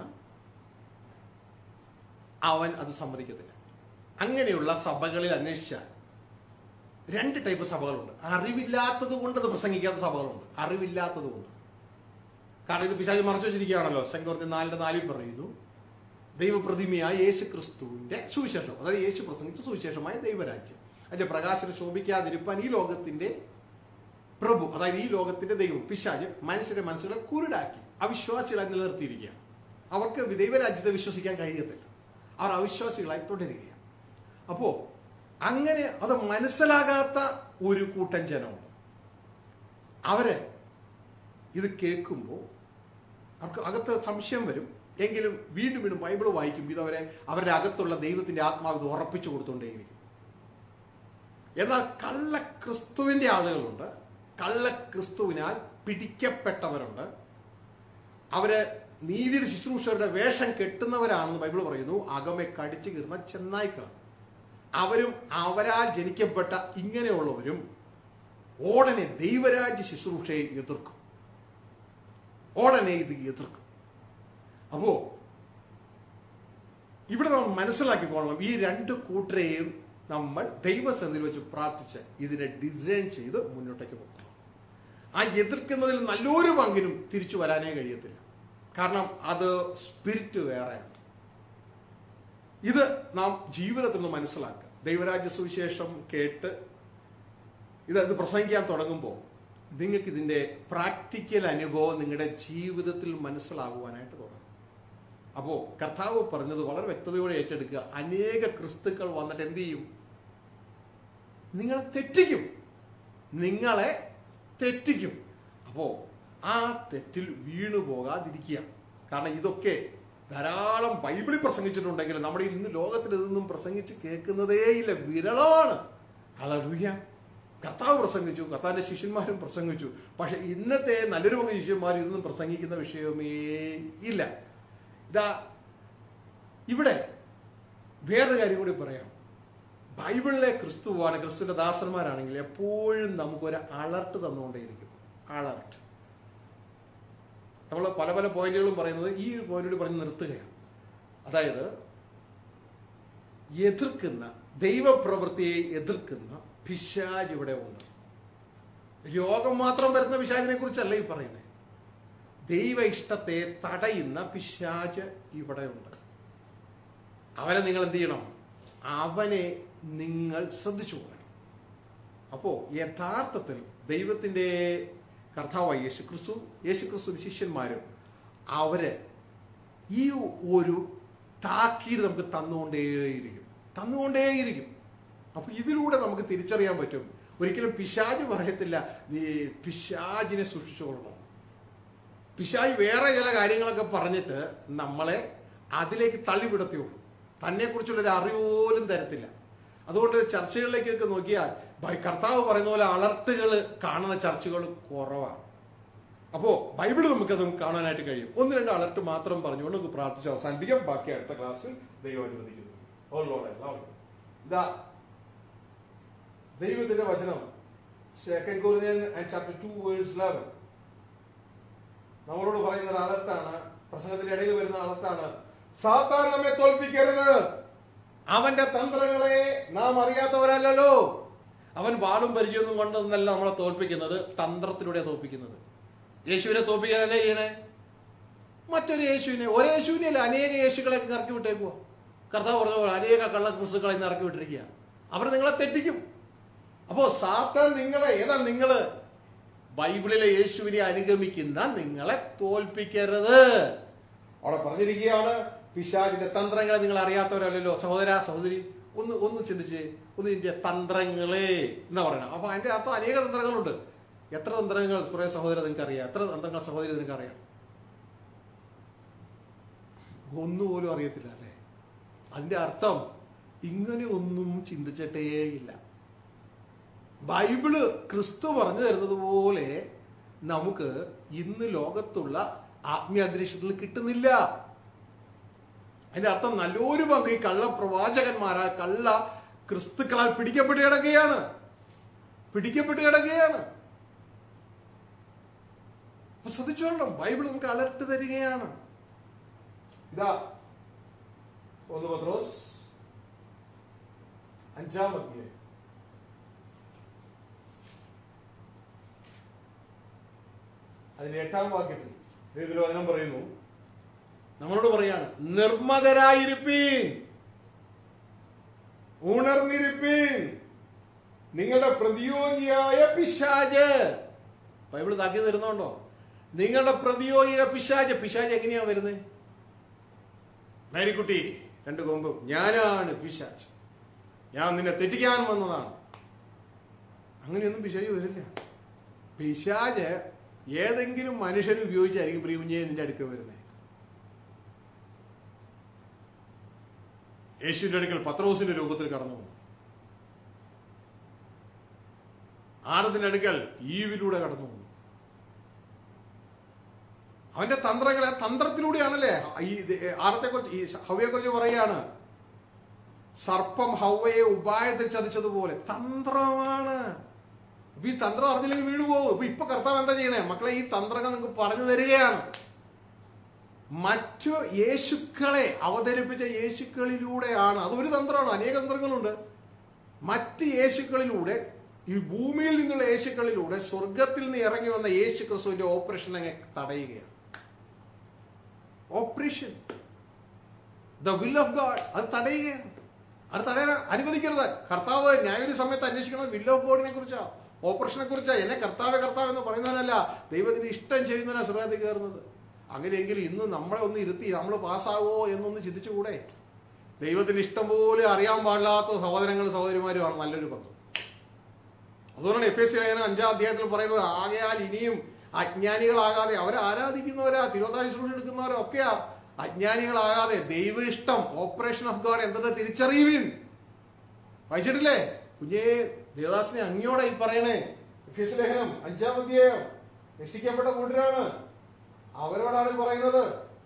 അവൻ അത് സമ്മതിക്കത്തില്ല അങ്ങനെയുള്ള സഭകളിൽ അന്വേഷിച്ചാൽ രണ്ട് ടൈപ്പ് സഭകളുണ്ട് അറിവില്ലാത്തത് കൊണ്ട് അത് പ്രസംഗിക്കാത്ത സഭകളുണ്ട് അറിവില്ലാത്തത് കൊണ്ട് കാരണം ഇത് പിശാചി മറച്ചു വെച്ചിരിക്കുകയാണല്ലോ ശങ്കോർത്തി നാലിന്റെ നാലിൽ പറയുന്നു ദൈവപ്രതിമയായ യേശു ക്രിസ്തുവിന്റെ സുവിശേഷം അതായത് യേശു പ്രസംഗിച്ച സുവിശേഷമായ ദൈവരാജ്യം അതിന്റെ പ്രകാശനം ശോഭിക്കാതിരിപ്പാൻ ഈ ലോകത്തിന്റെ പ്രഭു അതായത് ഈ ലോകത്തിന്റെ ദൈവം പിശാജ് മനുഷ്യരുടെ മനസ്സുകളെ കുരുടാക്കി അവിശ്വാസികളായി നിലനിർത്തിയിരിക്കുകയാണ് അവർക്ക് ദൈവരാജ്യത്തെ വിശ്വസിക്കാൻ കഴിയത്തില്ല അവർ അവിശ്വാസികളായി തുടരുകയാണ് അപ്പോ അങ്ങനെ അത് മനസ്സിലാകാത്ത ഒരു കൂട്ടം ജനമുണ്ട് അവര് ഇത് കേൾക്കുമ്പോൾ അവർക്ക് അകത്ത് സംശയം വരും എങ്കിലും വീണ്ടും വീണ്ടും ബൈബിൾ വായിക്കും ഇതവരെ അവരുടെ അകത്തുള്ള ദൈവത്തിന്റെ ആത്മാവ് ഇത് ഉറപ്പിച്ചു കൊടുത്തുകൊണ്ടേയിരിക്കും എന്നാൽ കള്ള ക്രിസ്തുവിന്റെ ആളുകളുണ്ട് കള്ള ക്രിസ്തുവിനാൽ പിടിക്കപ്പെട്ടവരുണ്ട് അവര് നീതിയുടെ ശുശ്രൂഷകരുടെ വേഷം കെട്ടുന്നവരാണെന്ന് ബൈബിൾ പറയുന്നു അകമെ കടിച്ചു കീറുന്ന ചെന്നായ്ക്കളാണ് അവരും അവരാൽ ജനിക്കപ്പെട്ട ഇങ്ങനെയുള്ളവരും ഉടനെ ദൈവരാജ്യ ശുശ്രൂഷയെ എതിർക്കും ഉടനെ ഇത് എതിർക്കും അപ്പോ ഇവിടെ നമ്മൾ മനസ്സിലാക്കിക്കൊള്ളണം ഈ രണ്ട് കൂട്ടരെയും നമ്മൾ ദൈവസന്നിധിയിൽ വെച്ച് പ്രാർത്ഥിച്ച് ഇതിനെ ഡിസൈൻ ചെയ്ത് മുന്നോട്ടേക്ക് പോകും ആ എതിർക്കുന്നതിൽ നല്ലൊരു പങ്കിനും തിരിച്ചു വരാനേ കഴിയത്തില്ല കാരണം അത് സ്പിരിറ്റ് വേറെയാണ് ഇത് നാം ജീവിതത്തിൽ നിന്ന് മനസ്സിലാക്കുക ദൈവരാജ്യ സുവിശേഷം കേട്ട് ഇത് ഇത് പ്രസംഗിക്കാൻ തുടങ്ങുമ്പോൾ നിങ്ങൾക്ക് ഇതിന്റെ പ്രാക്ടിക്കൽ അനുഭവം നിങ്ങളുടെ ജീവിതത്തിൽ മനസ്സിലാകുവാനായിട്ട് തുടങ്ങും അപ്പോ കർത്താവ് പറഞ്ഞത് വളരെ വ്യക്തതയോടെ ഏറ്റെടുക്കുക അനേക ക്രിസ്തുക്കൾ വന്നിട്ട് എന്ത് ചെയ്യും നിങ്ങളെ തെറ്റിക്കും നിങ്ങളെ തെറ്റിക്കും അപ്പോ ആ തെറ്റിൽ വീണു പോകാതിരിക്കുക കാരണം ഇതൊക്കെ ധാരാളം ബൈബിളിൽ പ്രസംഗിച്ചിട്ടുണ്ടെങ്കിലും നമ്മുടെ ഇന്ന് ലോകത്തിൽ ഇതൊന്നും പ്രസംഗിച്ച് കേൾക്കുന്നതേയില്ല വിരളമാണ് ഹല്ലേലൂയ കർത്താവ് പ്രസംഗിച്ചു കർത്താവിന്റെ ശിഷ്യന്മാരും പ്രസംഗിച്ചു പക്ഷെ ഇന്നത്തെ നല്ലൊരു പങ്ക് ശിഷ്യന്മാർ ഇതൊന്നും പ്രസംഗിക്കുന്ന വിഷയമേ ഇല്ല ഇതാ ഇവിടെ വേറൊരു കാര്യം കൂടി പറയാം ബൈബിളിലെ ക്രിസ്തുവാണ് ക്രിസ്തുവിന്റെ ദാസന്മാരാണെങ്കിൽ എപ്പോഴും നമുക്കൊരു അലർട്ട് തന്നുകൊണ്ടേയിരിക്കും അലർട്ട് നമ്മൾ പല പല പോയിന്റുകളും പറയുന്നത് ഈ പോയിന്റുകൾ പറഞ്ഞ് നിർത്തുകയാണ് അതായത് എതിർക്കുന്ന ദൈവപ്രവൃത്തിയെ എതിർക്കുന്ന പിശാജ് ഇവിടെ ഉണ്ട് രോഗം മാത്രം വരുന്ന പിശാചിനെ കുറിച്ചല്ല ഈ പറയുന്നത് ദൈവ ഇഷ്ടത്തെ തടയുന്ന പിശാജ് ഇവിടെ ഉണ്ട് അവനെ നിങ്ങൾ എന്ത് ചെയ്യണം അവനെ നിങ്ങൾ ശ്രദ്ധിച്ചു പോകണം അപ്പോ യഥാർത്ഥത്തിൽ ദൈവത്തിന്റെ കർത്താവായ യേശുക്രിസ്തു യേശുക്രിസ്തു ശിഷ്യന്മാരും അവര് ഈ ഒരു താക്കീത് നമുക്ക് തന്നുകൊണ്ടേയിരിക്കും തന്നുകൊണ്ടേയിരിക്കും അപ്പൊ ഇതിലൂടെ നമുക്ക് തിരിച്ചറിയാൻ പറ്റും ഒരിക്കലും പിശാജ് പറയത്തില്ല നീ പിശാജിനെ സൂക്ഷിച്ചുകൊള്ളണം പിശാജ് വേറെ ചില കാര്യങ്ങളൊക്കെ പറഞ്ഞിട്ട് നമ്മളെ അതിലേക്ക് തള്ളിവിടത്തേയുള്ളൂ തന്നെ കുറിച്ചുള്ള ഒരു അറിവ് പോലും തരത്തില്ല അതുകൊണ്ട് ചർച്ചകളിലേക്കൊക്കെ നോക്കിയാൽ ബൈ- കർത്താവ് പറയുന്ന പോലെ അലർട്ടുകൾ കാണുന്ന ചർച്ചകൾ കുറവാണ് അപ്പോ ബൈബിൾ നമുക്ക് അത് കാണാനായിട്ട് കഴിയും ഒന്ന് രണ്ട് അലർട്ട് മാത്രം പറഞ്ഞുകൊണ്ട് നമുക്ക് പ്രാർത്ഥിച്ച് അവസാനിപ്പിക്കാം ബാക്കി അടുത്ത ക്ലാസ്സിൽ ദൈവം അനുവദിക്കുന്നു ഓ ലോഡ് എല്ലാവരും ഇതാ ദൈവത്തിന്റെ വചനം second Corinthians chapter two verse eleven നമ്മളോട് പറയുന്ന ഒരു അലർത്താണ് പ്രസംഗത്തിന്റെ ഇടയിൽ വരുന്ന അലർത്താണ് സാത്താൻ നമ്മെ തോൽപ്പിക്കരുത് അവന്റെ തന്ത്രങ്ങളെ നാം അറിയാത്തവരല്ലല്ലോ അവൻ വാളും പരിചയമൊന്നും കൊണ്ടൊന്നല്ല നമ്മളെ തോൽപ്പിക്കുന്നത് തന്ത്രത്തിലൂടെ തോൽപ്പിക്കുന്നത് യേശുവിനെ തോൽപ്പിക്കാനല്ലേ ചെയ്യണേ മറ്റൊരു യേശുവിനെ ഒരേ യേശുവിനെ അല്ല അനേക യേശുക്കളെ ഇറക്കി വിട്ടേക്കുവോ കർത്താവ് പറഞ്ഞ പോലെ അനേക കള്ള ക്രിസ്തുക്കളെ ഇന്ന് ഇറക്കി വിട്ടിരിക്കുക അവർ നിങ്ങളെ തെറ്റിക്കും അപ്പോ സാത്താൻ നിങ്ങളെ ഏതാ നിങ്ങള് ബൈബിളിലെ യേശുവിനെ അനുഗമിക്കുന്ന നിങ്ങളെ തോൽപ്പിക്കരുത് അവിടെ പറഞ്ഞിരിക്കുകയാണ് പിശാചിന്റെ തന്ത്രങ്ങളെ നിങ്ങൾ അറിയാത്തവരല്ലല്ലോ സഹോദര സഹോദരി ഒന്ന് ഒന്ന് ചിന്തിച്ച് ഒന്ന് ചിന്തിച്ച തന്ത്രങ്ങളെ എന്നാ പറയണം അപ്പൊ അതിന്റെ അർത്ഥം അനേക തന്ത്രങ്ങളുണ്ട് എത്ര തന്ത്രങ്ങൾ കുറെ സഹോദരൻ നിങ്ങൾക്ക് അറിയാം എത്ര തന്ത്രങ്ങൾ സഹോദരി നിങ്ങൾക്ക് അറിയാം ഒന്നുപോലും അറിയത്തില്ല അല്ലേ അതിന്റെ അർത്ഥം ഇങ്ങനെ ഒന്നും ചിന്തിച്ചിട്ടേയില്ല ബൈബിള് ക്രിസ്തു പറഞ്ഞു തരുന്നത് പോലെ നമുക്ക് ഇന്ന് ലോകത്തുള്ള ആത്മീയ അന്തരീക്ഷത്തിൽ കിട്ടുന്നില്ല അതിന്റെ അർത്ഥം നല്ലൊരു പങ്ക് ഈ കള്ള പ്രവാചകന്മാരാ കള്ള ക്രിസ്തുക്കളാൽ പിടിക്കപ്പെട്ട് കിടക്കുകയാണ് പിടിക്കപ്പെട്ട് കിടക്കുകയാണ് അപ്പൊ ശ്രദ്ധിച്ചോളണം ബൈബിൾ നമുക്ക് അലർട്ട് തരികയാണ് ഇതാ ഒന്ന് പത്രോസ് അഞ്ചാം അധ്യായം അതിന്റെ എട്ടാം വാക്യത്തിൽ ഇതിൽ വചനം പറയുന്നു നമ്മളോട് പറയാണ് നിർമ്മതരായിരിപ്പീൻ ഉണർന്നിരിപ്പീൻ നിങ്ങളുടെ പ്രതിയോഗിയായ പിശാജ് ബൈബിൾ താക്കി തരുന്നുണ്ടോ നിങ്ങളുടെ പ്രതിയോഗിക പിശാജ് പിശാജ് എങ്ങനെയാ വരുന്നത് മേരിക്കുട്ടി രണ്ട് കൊമ്പും ഞാനാണ് പിശാജ് ഞാൻ നിന്നെ തെറ്റിക്കാൻ വന്നതാണ് അങ്ങനെയൊന്നും പിശാജ് വരില്ല പിശാജ് ഏതെങ്കിലും മനുഷ്യൻ ഉപയോഗിച്ചായിരിക്കും പ്രിയകുഞ്ഞെ നിന്റെ അടുക്ക വരുന്നത് യേശുവിന്റെ അടുക്കൽ പത്രോസിന്റെ രൂപത്തിൽ കടന്നു വന്നു ആടത്തിന്റെ അടുക്കൽ ഈവിലൂടെ കടന്നു വന്നു അവന്റെ തന്ത്രങ്ങൾ ആ തന്ത്രത്തിലൂടെയാണല്ലേ ഈ ആടത്തെ കുറിച്ച് ഈ ഹവയെ കുറിച്ച് പറയാണ് സർപ്പം ഹവയെ ഉപായത്തിൽ ചതിച്ചതുപോലെ തന്ത്രമാണ് അപ്പൊ ഈ തന്ത്രം അറിഞ്ഞില്ലെങ്കിൽ വീണു പോകും ഇപ്പൊ ഇപ്പൊ കർത്താവ് എന്താ ചെയ്യണേ മക്കളെ ഈ തന്ത്രങ്ങൾ നിങ്ങൾക്ക് പറഞ്ഞു തരികയാണ് മറ്റു യേശുക്കളെ അവതരിപ്പിച്ച യേശുക്കളിലൂടെയാണ് അതൊരു തന്ത്രമാണ് അനേക തന്ത്രങ്ങളുണ്ട് മറ്റ് യേശുക്കളിലൂടെ ഈ ഭൂമിയിൽ നിന്നുള്ള യേശുക്കളിലൂടെ സ്വർഗത്തിൽ നിന്ന് ഇറങ്ങി വന്ന യേശു ക്രിസ്തുവിന്റെ ഓപ്പറേഷൻ അങ്ങ് തടയുകയാണ് operation the will of God അത് തടയുകയാണ് അത് തടയാൻ അനുവദിക്കരുത് കർത്താവ് ന്യായൊരു സമയത്ത് അന്വേഷിക്കുന്നത് വിൽ ഓഫ് ഗോഡിനെ കുറിച്ചാ ഓപ്പറേഷനെ കുറിച്ചാ എന്നെ കർത്താവ് കർത്താവ് എന്ന് പറയുന്നവനല്ല ദൈവത്തിന് ഇഷ്ടം ചെയ്യുന്നവനാ സ്വർഗത്തിൽ കയറുന്നത് അങ്ങനെയെങ്കിൽ ഇന്ന് നമ്മളെ ഒന്ന് ഇരുത്തി നമ്മൾ പാസ്സാവോ എന്നൊന്ന് ചിന്തിച്ചുകൂടെ ദൈവത്തിന് ഇഷ്ടം പോലെ അറിയാൻ പാടില്ലാത്ത സഹോദരങ്ങളും സഹോദരിമാരുമാണ് നല്ലൊരു പങ്ക് അതുകൊണ്ടാണ് എഫ് എസ് സി ലേഖനം അഞ്ചാം അധ്യായത്തിൽ പറയുന്നത് ആകയാൽ ഇനിയും അജ്ഞാനികളാകാതെ അവരെ ആരാധിക്കുന്നവരാ തിരുവതാഴ് ശുശ്രൂഷ എടുക്കുന്നവരോ ഒക്കെയാ അജ്ഞാനികളാകാതെ ദൈവ ഇഷ്ടം ഓപ്പറേഷൻ ഓഫ് ഗാഡ് എന്തെന്ന് തിരിച്ചറിയുവിൻ വായിച്ചിട്ടില്ലേ കുഞ്ഞേ ദേവദാസിനെ അങ്ങയോടെ ഈ പറയണേ എഫ് എസ് ലേഖനം അഞ്ചാം അധ്യായം രക്ഷിക്കപ്പെട്ട കൂട്ടരാണ് അവരോടാണ് ഈ പറയുന്നത്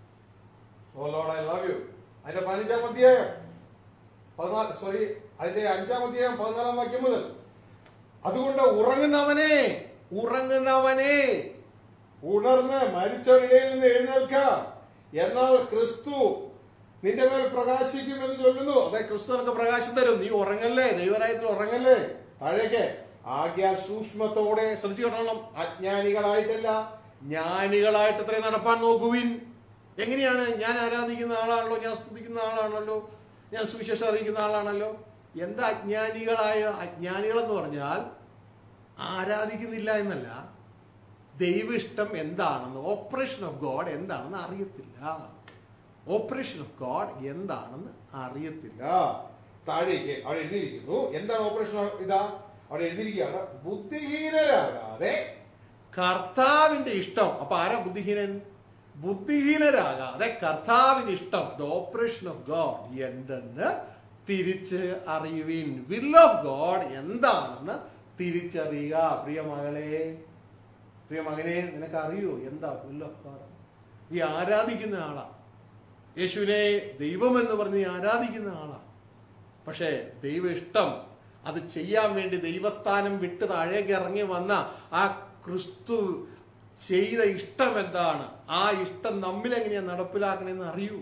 oh Lord I love you അതിന്റെ പതിനഞ്ചാം അധ്യായം പതിനാല് സോറി അതിന്റെ അഞ്ചാം അധ്യായം പതിനാലാം വാക്യം മുതൽ അതുകൊണ്ട് ഉറങ്ങുന്നവനെ ഉറങ്ങുന്നവനെ ഉണർന്ന് മരിച്ചവരിടയിൽ നിന്ന് എഴുന്നേൽക്ക എന്നാൽ ക്രിസ്തു നിന്റെ മേൽ പ്രകാശിക്കും എന്ന് ചൊല്ലുന്നു അതെ ക്രിസ്തു നിനക്ക് പ്രകാശം തരും നീ ഉറങ്ങല്ലേ ദൈവരായത്തിൽ ഉറങ്ങല്ലേ താഴേക്ക് ആകിയാൽ സൂക്ഷ്മത്തോടെ ശ്രദ്ധിച്ചു കേട്ടോളം അജ്ഞാനികളായിട്ടല്ല ജ്ഞാനികളായിട്ട് ഇത്രയും നടപ്പാൻ നോക്കുവിൻ എങ്ങനെയാണ് ഞാൻ ആരാധിക്കുന്ന ആളാണല്ലോ ഞാൻ സ്തുതിക്കുന്ന ആളാണല്ലോ ഞാൻ സുവിശേഷം അറിയിക്കുന്ന ആളാണല്ലോ എന്താ അജ്ഞാനികളായ അജ്ഞാനികൾ എന്ന് പറഞ്ഞാൽ ആരാധിക്കുന്നില്ല എന്നല്ല ദൈവ ഇഷ്ടം എന്താണെന്ന് ഓപ്പറേഷൻ ഓഫ് ഗോഡ് എന്താണെന്ന് അറിയത്തില്ല ഓപ്പറേഷൻ ഓഫ് ഗോഡ് എന്താണെന്ന് അറിയത്തില്ല താഴേക്ക് അവിടെ എഴുതിയിരിക്കുന്നു എന്താണ് ഓപ്പറേഷൻ ഇതാ അവിടെ എഴുതിയിരിക്കുകയാണ് ബുദ്ധിഹീനരാകാതെ കർത്താവിന്റെ ഇഷ്ടം അപ്പൊ ആരാ ബുദ്ധിഹീനൻ ബുദ്ധിഹീനരാകാതെ കർത്താവിന്റെ ഇഷ്ടം ദ ഓപ്പറേഷൻ ഓഫ് ഗോഡ് എന്തെന്ന് തിരിച്ച് അറിയുവിൻ വിൽ ഓഫ് ഗോഡ് എന്താണെന്ന് തിരിച്ചറിയുക പ്രിയ മകളെ പ്രിയ മകനെ നിനക്ക് അറിയോ എന്താ വിൽ ഓഫ് ഗോഡ് ഈ ആരാധിക്കുന്ന ആളാ യേശുവിനെ ദൈവം എന്ന് പറഞ്ഞ് നീ ആരാധിക്കുന്ന ആളാ പക്ഷേ ദൈവ ഇഷ്ടം അത് ചെയ്യാൻ വേണ്ടി ദൈവസ്ഥാനം വിട്ട് താഴേക്ക് ഇറങ്ങി വന്ന ആ ക്രിസ്തു ചെയ്ത ഇഷ്ടം എന്താണ് ആ ഇഷ്ടം നമ്മിൽ എങ്ങനെയാ നടപ്പിലാക്കണമെന്ന് അറിയൂ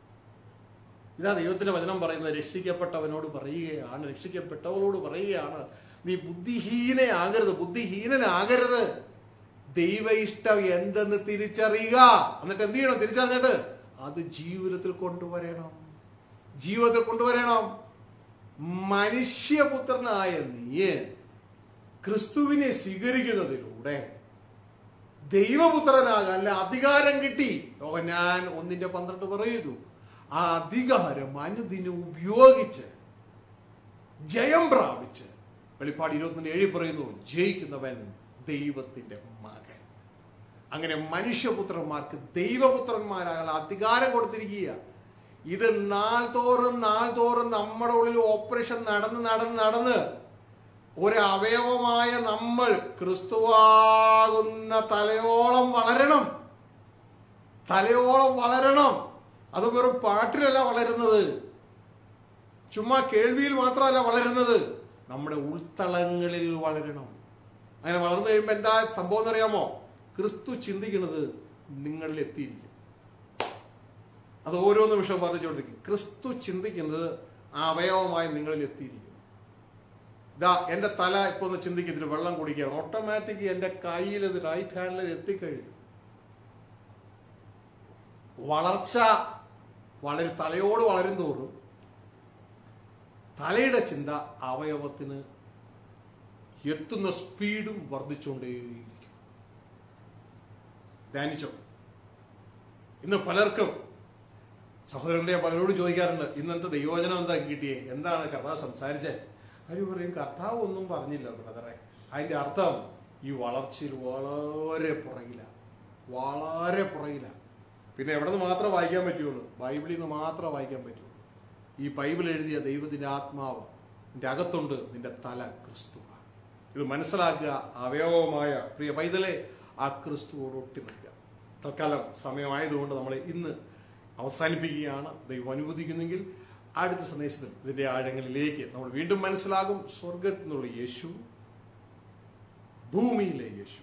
ഇതാ ദൈവത്തിന്റെ വചനം പറയുന്നത് രക്ഷിക്കപ്പെട്ടവനോട് പറയുകയാണ് രക്ഷിക്കപ്പെട്ടവളോട് പറയുകയാണ് നീ ബുദ്ധിഹീനയാകരുത് ബുദ്ധിഹീനനാകരുത് ദൈവ ഇഷ്ടം എന്തെന്ന് തിരിച്ചറിയുക എന്നിട്ട് എന്ത് ചെയ്യണം തിരിച്ചറിഞ്ഞിട്ട് അത് ജീവിതത്തിൽ കൊണ്ടുവരണം ജീവിതത്തിൽ കൊണ്ടുവരണം മനുഷ്യപുത്രനായ നീ ക്രിസ്തുവിനെ സ്വീകരിക്കുന്നതിലൂടെ ദൈവപുത്രനാകാൻ അല്ല അധികാരം കിട്ടി ഞാൻ ഒന്നിന്റെ പന്ത്രണ്ട് പറയുന്നു ആ അധികാരം അനുദിനം ഉപയോഗിച്ച് ജയം പ്രാപിച്ച് വെളിപ്പാട് ഇരുപത്തിനെ എഴി പറയുന്നു ജയിക്കുന്നവൻ ദൈവത്തിന്റെ മകൻ അങ്ങനെ മനുഷ്യപുത്രന്മാർക്ക് ദൈവപുത്രന്മാരാകാൻ അധികാരം കൊടുത്തിരിക്കുക ഇത് നാൾ തോറും നാൾ തോറും നമ്മുടെ ഉള്ളിൽ ഓപ്പറേഷൻ നടന്ന് നടന്ന് നടന്ന് ഒരു അവയവമായ നമ്മൾ ക്രിസ്തുവാകുന്ന തലയോളം വളരണം തലയോളം വളരണം അത് വെറും പാട്ടിലല്ല വളരുന്നത് ചുമ്മാ കേൾവിയിൽ മാത്രമല്ല വളരുന്നത് നമ്മുടെ ഉൾത്തളങ്ങളിൽ വളരണം അങ്ങനെ വളർന്നു കഴിയുമ്പോൾ എന്താ സംഭവം എന്നറിയാമോ ക്രിസ്തു ചിന്തിക്കുന്നത് നിങ്ങളിൽ എത്തിയിരിക്കും അത് ഓരോ നിമിഷവും വർദ്ധിച്ചുകൊണ്ടിരിക്കും ക്രിസ്തു ചിന്തിക്കുന്നത് ആ അവയവമായി നിങ്ങളിൽ എത്തിയിരിക്കും ഇതാ എന്റെ തല ഇപ്പൊ ഒന്ന് ചിന്തിക്കും ഇതിന് വെള്ളം കുടിക്കാൻ ഓട്ടോമാറ്റിക് എന്റെ കയ്യിൽ ഇത് റൈറ്റ് ഹാൻഡിൽ എത്തിക്കഴിയും വളർച്ച വളരെ തലയോട് വളരും തോറും തലയുടെ ചിന്ത അവയവത്തിന് എത്തുന്ന സ്പീഡും വർദ്ധിച്ചുകൊണ്ടേയിരിക്കും ധ്യാനിച്ചോ ഇന്ന് പലർക്കും സഹോദരങ്ങളെ പലരോട് ചോദിക്കാറുണ്ട് ഇന്നത്തെ ദൈവവചനം എന്താ കിട്ടിയേ എന്താണ് കർത്താവ് സംസാരിച്ചേ അവർ പറയും കർത്താവ് ഒന്നും പറഞ്ഞില്ല ബ്രദറെ അതിന്റെ അർത്ഥം ഈ വളർച്ചയിൽ വളരെ പുറകില വളരെ പുറകില പിന്നെ എവിടെ നിന്ന് മാത്രമേ വായിക്കാൻ പറ്റുള്ളൂ ബൈബിളിൽ നിന്ന് മാത്രമേ വായിക്കാൻ പറ്റുള്ളൂ ഈ ബൈബിൾ എഴുതിയ ദൈവത്തിന്റെ ആത്മാവ് നിന്റെ അകത്തുണ്ട് നിന്റെ തല ക്രിസ്തുവാണ് ഇത് മനസ്സിലാക്കുക അവയവമായ പ്രിയ പൈതലെ ആ ക്രിസ്തുവോട് ഒട്ടി നിൽക്കുക തൽക്കാലം സമയമായതുകൊണ്ട് നമ്മൾ ഇന്ന് അവസാനിപ്പിക്കുകയാണ് ദൈവം അനുവദിക്കുന്നെങ്കിൽ അടുത്ത സന്ദേശത്തിൽ ഇതിന്റെ ആഴങ്ങളിലേക്ക് നമ്മൾ വീണ്ടും മനസ്സിലാകും സ്വർഗത്തിൽ നിന്നുള്ള യേശു ഭൂമിയിലെ യേശു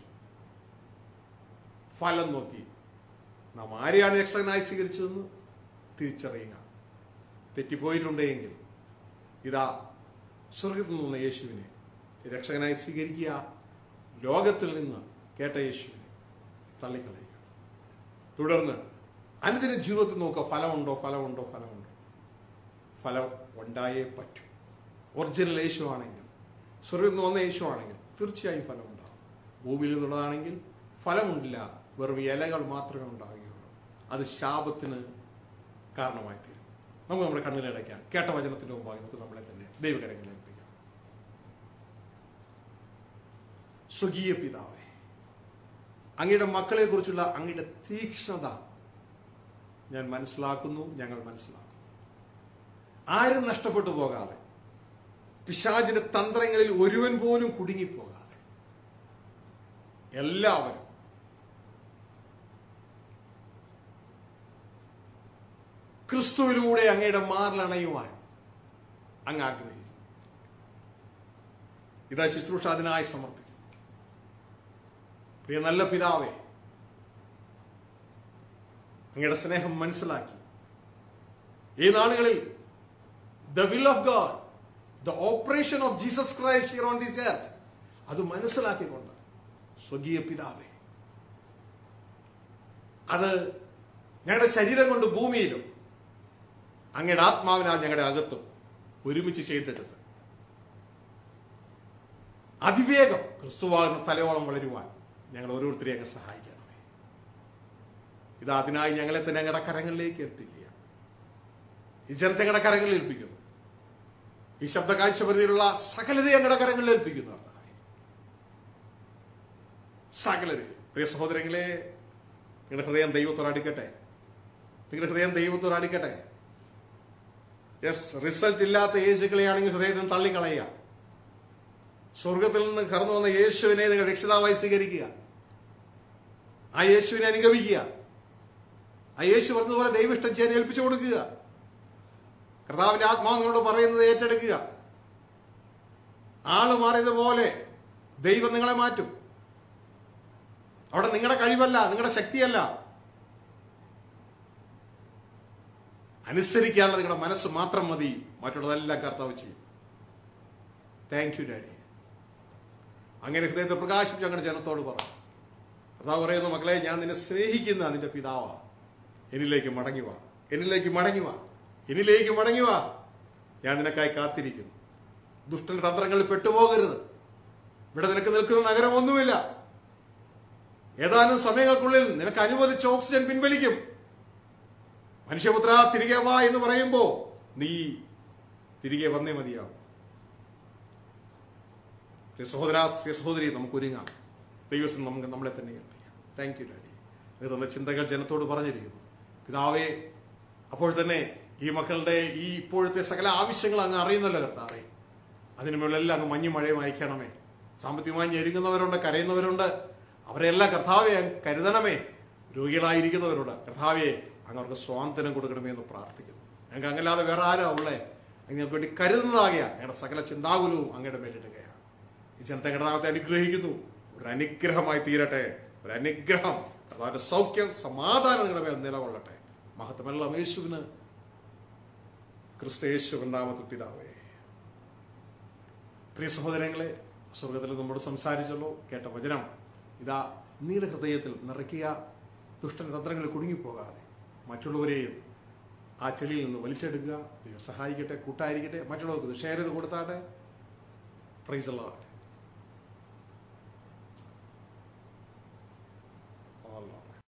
ഫലം നോക്കി നാം ആരെയാണ് രക്ഷകനായി സ്വീകരിച്ചതെന്ന് തിരിച്ചറിയുക തെറ്റിപ്പോയിട്ടുണ്ടെങ്കിൽ ഇതാ സ്വർഗത്തിൽ നിന്നുള്ള യേശുവിനെ രക്ഷകനായി സ്വീകരിക്കുക ലോകത്തിൽ നിന്ന് കേട്ട യേശുവിനെ തള്ളിക്കളയുക തുടർന്ന് അനുദിന ജീവിതത്തിൽ നോക്കുക ഫലമുണ്ടോ ഫലമുണ്ടോ ഫലമുണ്ടോ ഫലം ഉണ്ടായേ പറ്റൂ ഒറിജിനൽ യേശു ആണെങ്കിൽ സ്വർഗത്തിൽ നിന്ന് വന്ന യേശു ആണെങ്കിൽ തീർച്ചയായും ഫലം ഉണ്ടാകും ഭൂമിയിൽ നിന്നുള്ളതാണെങ്കിൽ ഫലമുണ്ടില്ല വെറും ഇലകൾ മാത്രമേ ഉണ്ടാകുകയുള്ളൂ അത് ശാപത്തിന് കാരണമായി തീരും നമുക്ക് നമ്മുടെ കണ്ണിലടയ്ക്കാം കേട്ട വചനത്തിന് മുമ്പായി നമുക്ക് നമ്മളെ തന്നെ ദൈവകരങ്ങളിൽ ഏൽപ്പിക്കാം സ്വകീയ പിതാവേ അങ്ങയുടെ മക്കളെ കുറിച്ചുള്ള അങ്ങയുടെ തീക്ഷ്ണത ഞാൻ മനസ്സിലാക്കുന്നു ഞങ്ങൾ മനസ്സിലാക്കുന്നു ആരും നഷ്ടപ്പെട്ടു പോകാതെ പിശാചിന്റെ തന്ത്രങ്ങളിൽ ഒരുവൻ പോലും കുടുങ്ങിപ്പോകാതെ എല്ലാവരും ക്രിസ്തുവിലൂടെ അങ്ങയുടെ മാറിലണയുവാൻ അങ്ങ് ആഗ്രഹിക്കുന്നു ഇതാ ശുശ്രൂഷ അതിനായി സമർപ്പിക്കുന്നു പ്രിയ നല്ല പിതാവേ അങ്ങയുടെ സ്നേഹം മനസ്സിലാക്കി ഈ നാളുകളിൽ the will of God the operation of Jesus Christ here on this earth അത് മനസ്സിലാക്കിക്കൊണ്ട് സ്വകീയ പിതാവേ അത് ഞങ്ങളുടെ ശരീരം കൊണ്ട് ഭൂമിയിലും അങ്ങയുടെ ആത്മാവിനാൽ ഞങ്ങളുടെ അകത്തും ഒരുമിച്ച് ചെയ്തെടുത്ത് അതിവേഗം ക്രിസ്തുവാകുന്ന തലയോളം വളരുവാൻ ഞങ്ങൾ ഓരോരുത്തരെയും അങ്ങ് സഹായിക്കണമേ ഇത് അതിനായി ഞങ്ങളെ തന്നെ ഞങ്ങളുടെ കരങ്ങളിലേക്ക് ഏൽപ്പിക്കുക ഈ ജനത്തെ ഞങ്ങളുടെ കരങ്ങളിൽ ഏൽപ്പിക്കുന്നു ഈ ശബ്ദ കാഴ്ചപരിധിയിലുള്ള സകലരെ ഞങ്ങളുടെ കരങ്ങളിൽ ഏൽപ്പിക്കുന്നു കർത്താവേ. സകലരെ പ്രിയ സഹോദരങ്ങളെ നിങ്ങളുടെ ഹൃദയം ദൈവത്തോട് അടുക്കട്ടെ നിങ്ങളുടെ ഹൃദയം ദൈവത്തോട് അടുക്കട്ടെ യെസ് റിസൾട്ട് ഇല്ലാത്ത യേശുക്കളെയാണെങ്കിൽ ഹൃദയത്തിൽ നിന്ന് തള്ളിക്കളയുക സ്വർഗത്തിൽ നിന്ന് കടന്നു വന്ന യേശുവിനെ നിങ്ങൾ രക്ഷിതാവായി സ്വീകരിക്കുക ആ യേശുവിനെ അനുഗമിക്കുക ആ യേശു പറഞ്ഞതുപോലെ ദൈവിഷ്ടം ചെയ്യാൻ ഏൽപ്പിച്ചു കൊടുക്കുക കർത്താവിന്റെ ആത്മാവ് നിങ്ങളോട് പറയുന്നത് ഏറ്റെടുക്കുക ആള് മാറിയതുപോലെ ദൈവം നിങ്ങളെ മാറ്റും അവിടെ നിങ്ങളുടെ കഴിവല്ല നിങ്ങളുടെ ശക്തിയല്ല അനുസരിക്കാനുള്ള നിങ്ങളുടെ മനസ്സ് മാത്രം മതി മറ്റുള്ളതെല്ലാം കർത്താവ് ചെയ്യും താങ്ക് യു ഡാഡി അങ്ങനെ ഹൃദയത്തെ പ്രകാശിപ്പിച്ച് അങ്ങനെ ജനത്തോട് പറ കർത്താവ് പറയുന്നു മക്കളെ ഞാൻ നിന്നെ സ്നേഹിക്കുന്ന നിന്റെ പിതാവാ എന്നിലേക്ക് മടങ്ങി വാ എന്നിലേക്ക് മടങ്ങി വാ എന്നിലേക്ക് മടങ്ങി വാ ഞാൻ നിനക്കായി കാത്തിരിക്കുന്നു ദുഷ്ടന്റെ തന്ത്രങ്ങളിൽ പെട്ടുപോകരുത് ഇവിടെ നിനക്ക് നിൽക്കുന്ന നഗരമൊന്നുമില്ല ഏതാനും സമയങ്ങൾക്കുള്ളിൽ നിനക്ക് അനുവദിച്ച ഓക്സിജൻ പിൻവലിക്കും മനുഷ്യപുത്ര തിരികെ വാ എന്ന് പറയുമ്പോ നീ തിരികെ വന്നേ മതിയാവും പ്രിയ സഹോദര പ്രിയ സഹോദരി നമുക്ക് ഒരുങ്ങാം ദൈവസം നമുക്ക് നമ്മളെ തന്നെ ഏൽപ്പിക്കാം താങ്ക് യു ഡാഡി ഇത് തന്ന ചിന്തകൾ ജനത്തോട് പറഞ്ഞിരിക്കുന്നു പിതാവേ അപ്പോൾ തന്നെ ഈ മക്കളുടെ ഈ ഇപ്പോഴത്തെ സകല ആവശ്യങ്ങൾ അങ്ങ് അറിയുന്നല്ലോ കർത്താവേ അതിന് മുകളിലെല്ലാം അങ്ങ് മഞ്ഞു മഴയും അയക്കണമേ സാമ്പത്തികമായി ഞെരുങ്ങുന്നവരുണ്ട് കരയുന്നവരുണ്ട് അവരെല്ലാം കർത്താവെ അങ്ങ് കരുതണമേ രോഗികളായിരിക്കുന്നവരുണ്ട് കർത്താവെ അങ്ങ് അവർക്ക് സ്വാതന്ത്ര്യം കൊടുക്കണമേ എന്ന് പ്രാർത്ഥിക്കുന്നു ഞങ്ങൾക്ക് അങ്ങല്ലാതെ വേറെ ആരാ ഉള്ളേ നിങ്ങൾക്ക് വേണ്ടി കരുതുന്നതാകിയ ഞങ്ങളുടെ സകല ചിന്താകുലവും അങ്ങയുടെ മേലിടുകയാണ് ഈ ജനത്തെ കർത്താവത്തെ അനുഗ്രഹിക്കുന്നു ഒരു അനുഗ്രഹമായി തീരട്ടെ ഒരു അനുഗ്രഹം കർത്താവിന്റെ സൗഖ്യം സമാധാനം നിങ്ങളുടെ മേൽ നിലകൊള്ളട്ടെ മഹത്വമെല്ലാം യേശുവിന് ക്രിസ്തയേശു രണ്ടാമത്തെ പിതാവേ പ്രിയ സഹോദരങ്ങളെ സ്വർഗത്തിൽ നമ്മോട് സംസാരിച്ചല്ലോ കേട്ട വചനം ഇതാ നീല ഹൃദയത്തിൽ നിറയ്ക്കുക ദുഷ്ടൻ തന്ത്രങ്ങളിൽ കുടുങ്ങിപ്പോകാതെ മറ്റുള്ളവരെയും ആ ചെളിയിൽ നിന്ന് വലിച്ചെടുക്കുക ദൈവം സഹായിക്കട്ടെ കൂട്ടായിരിക്കട്ടെ മറ്റുള്ളവർക്ക് ഇത് ഷെയർ ചെയ്ത് കൊടുത്താട്ടെ പ്രൈസ് അല്ലാതെ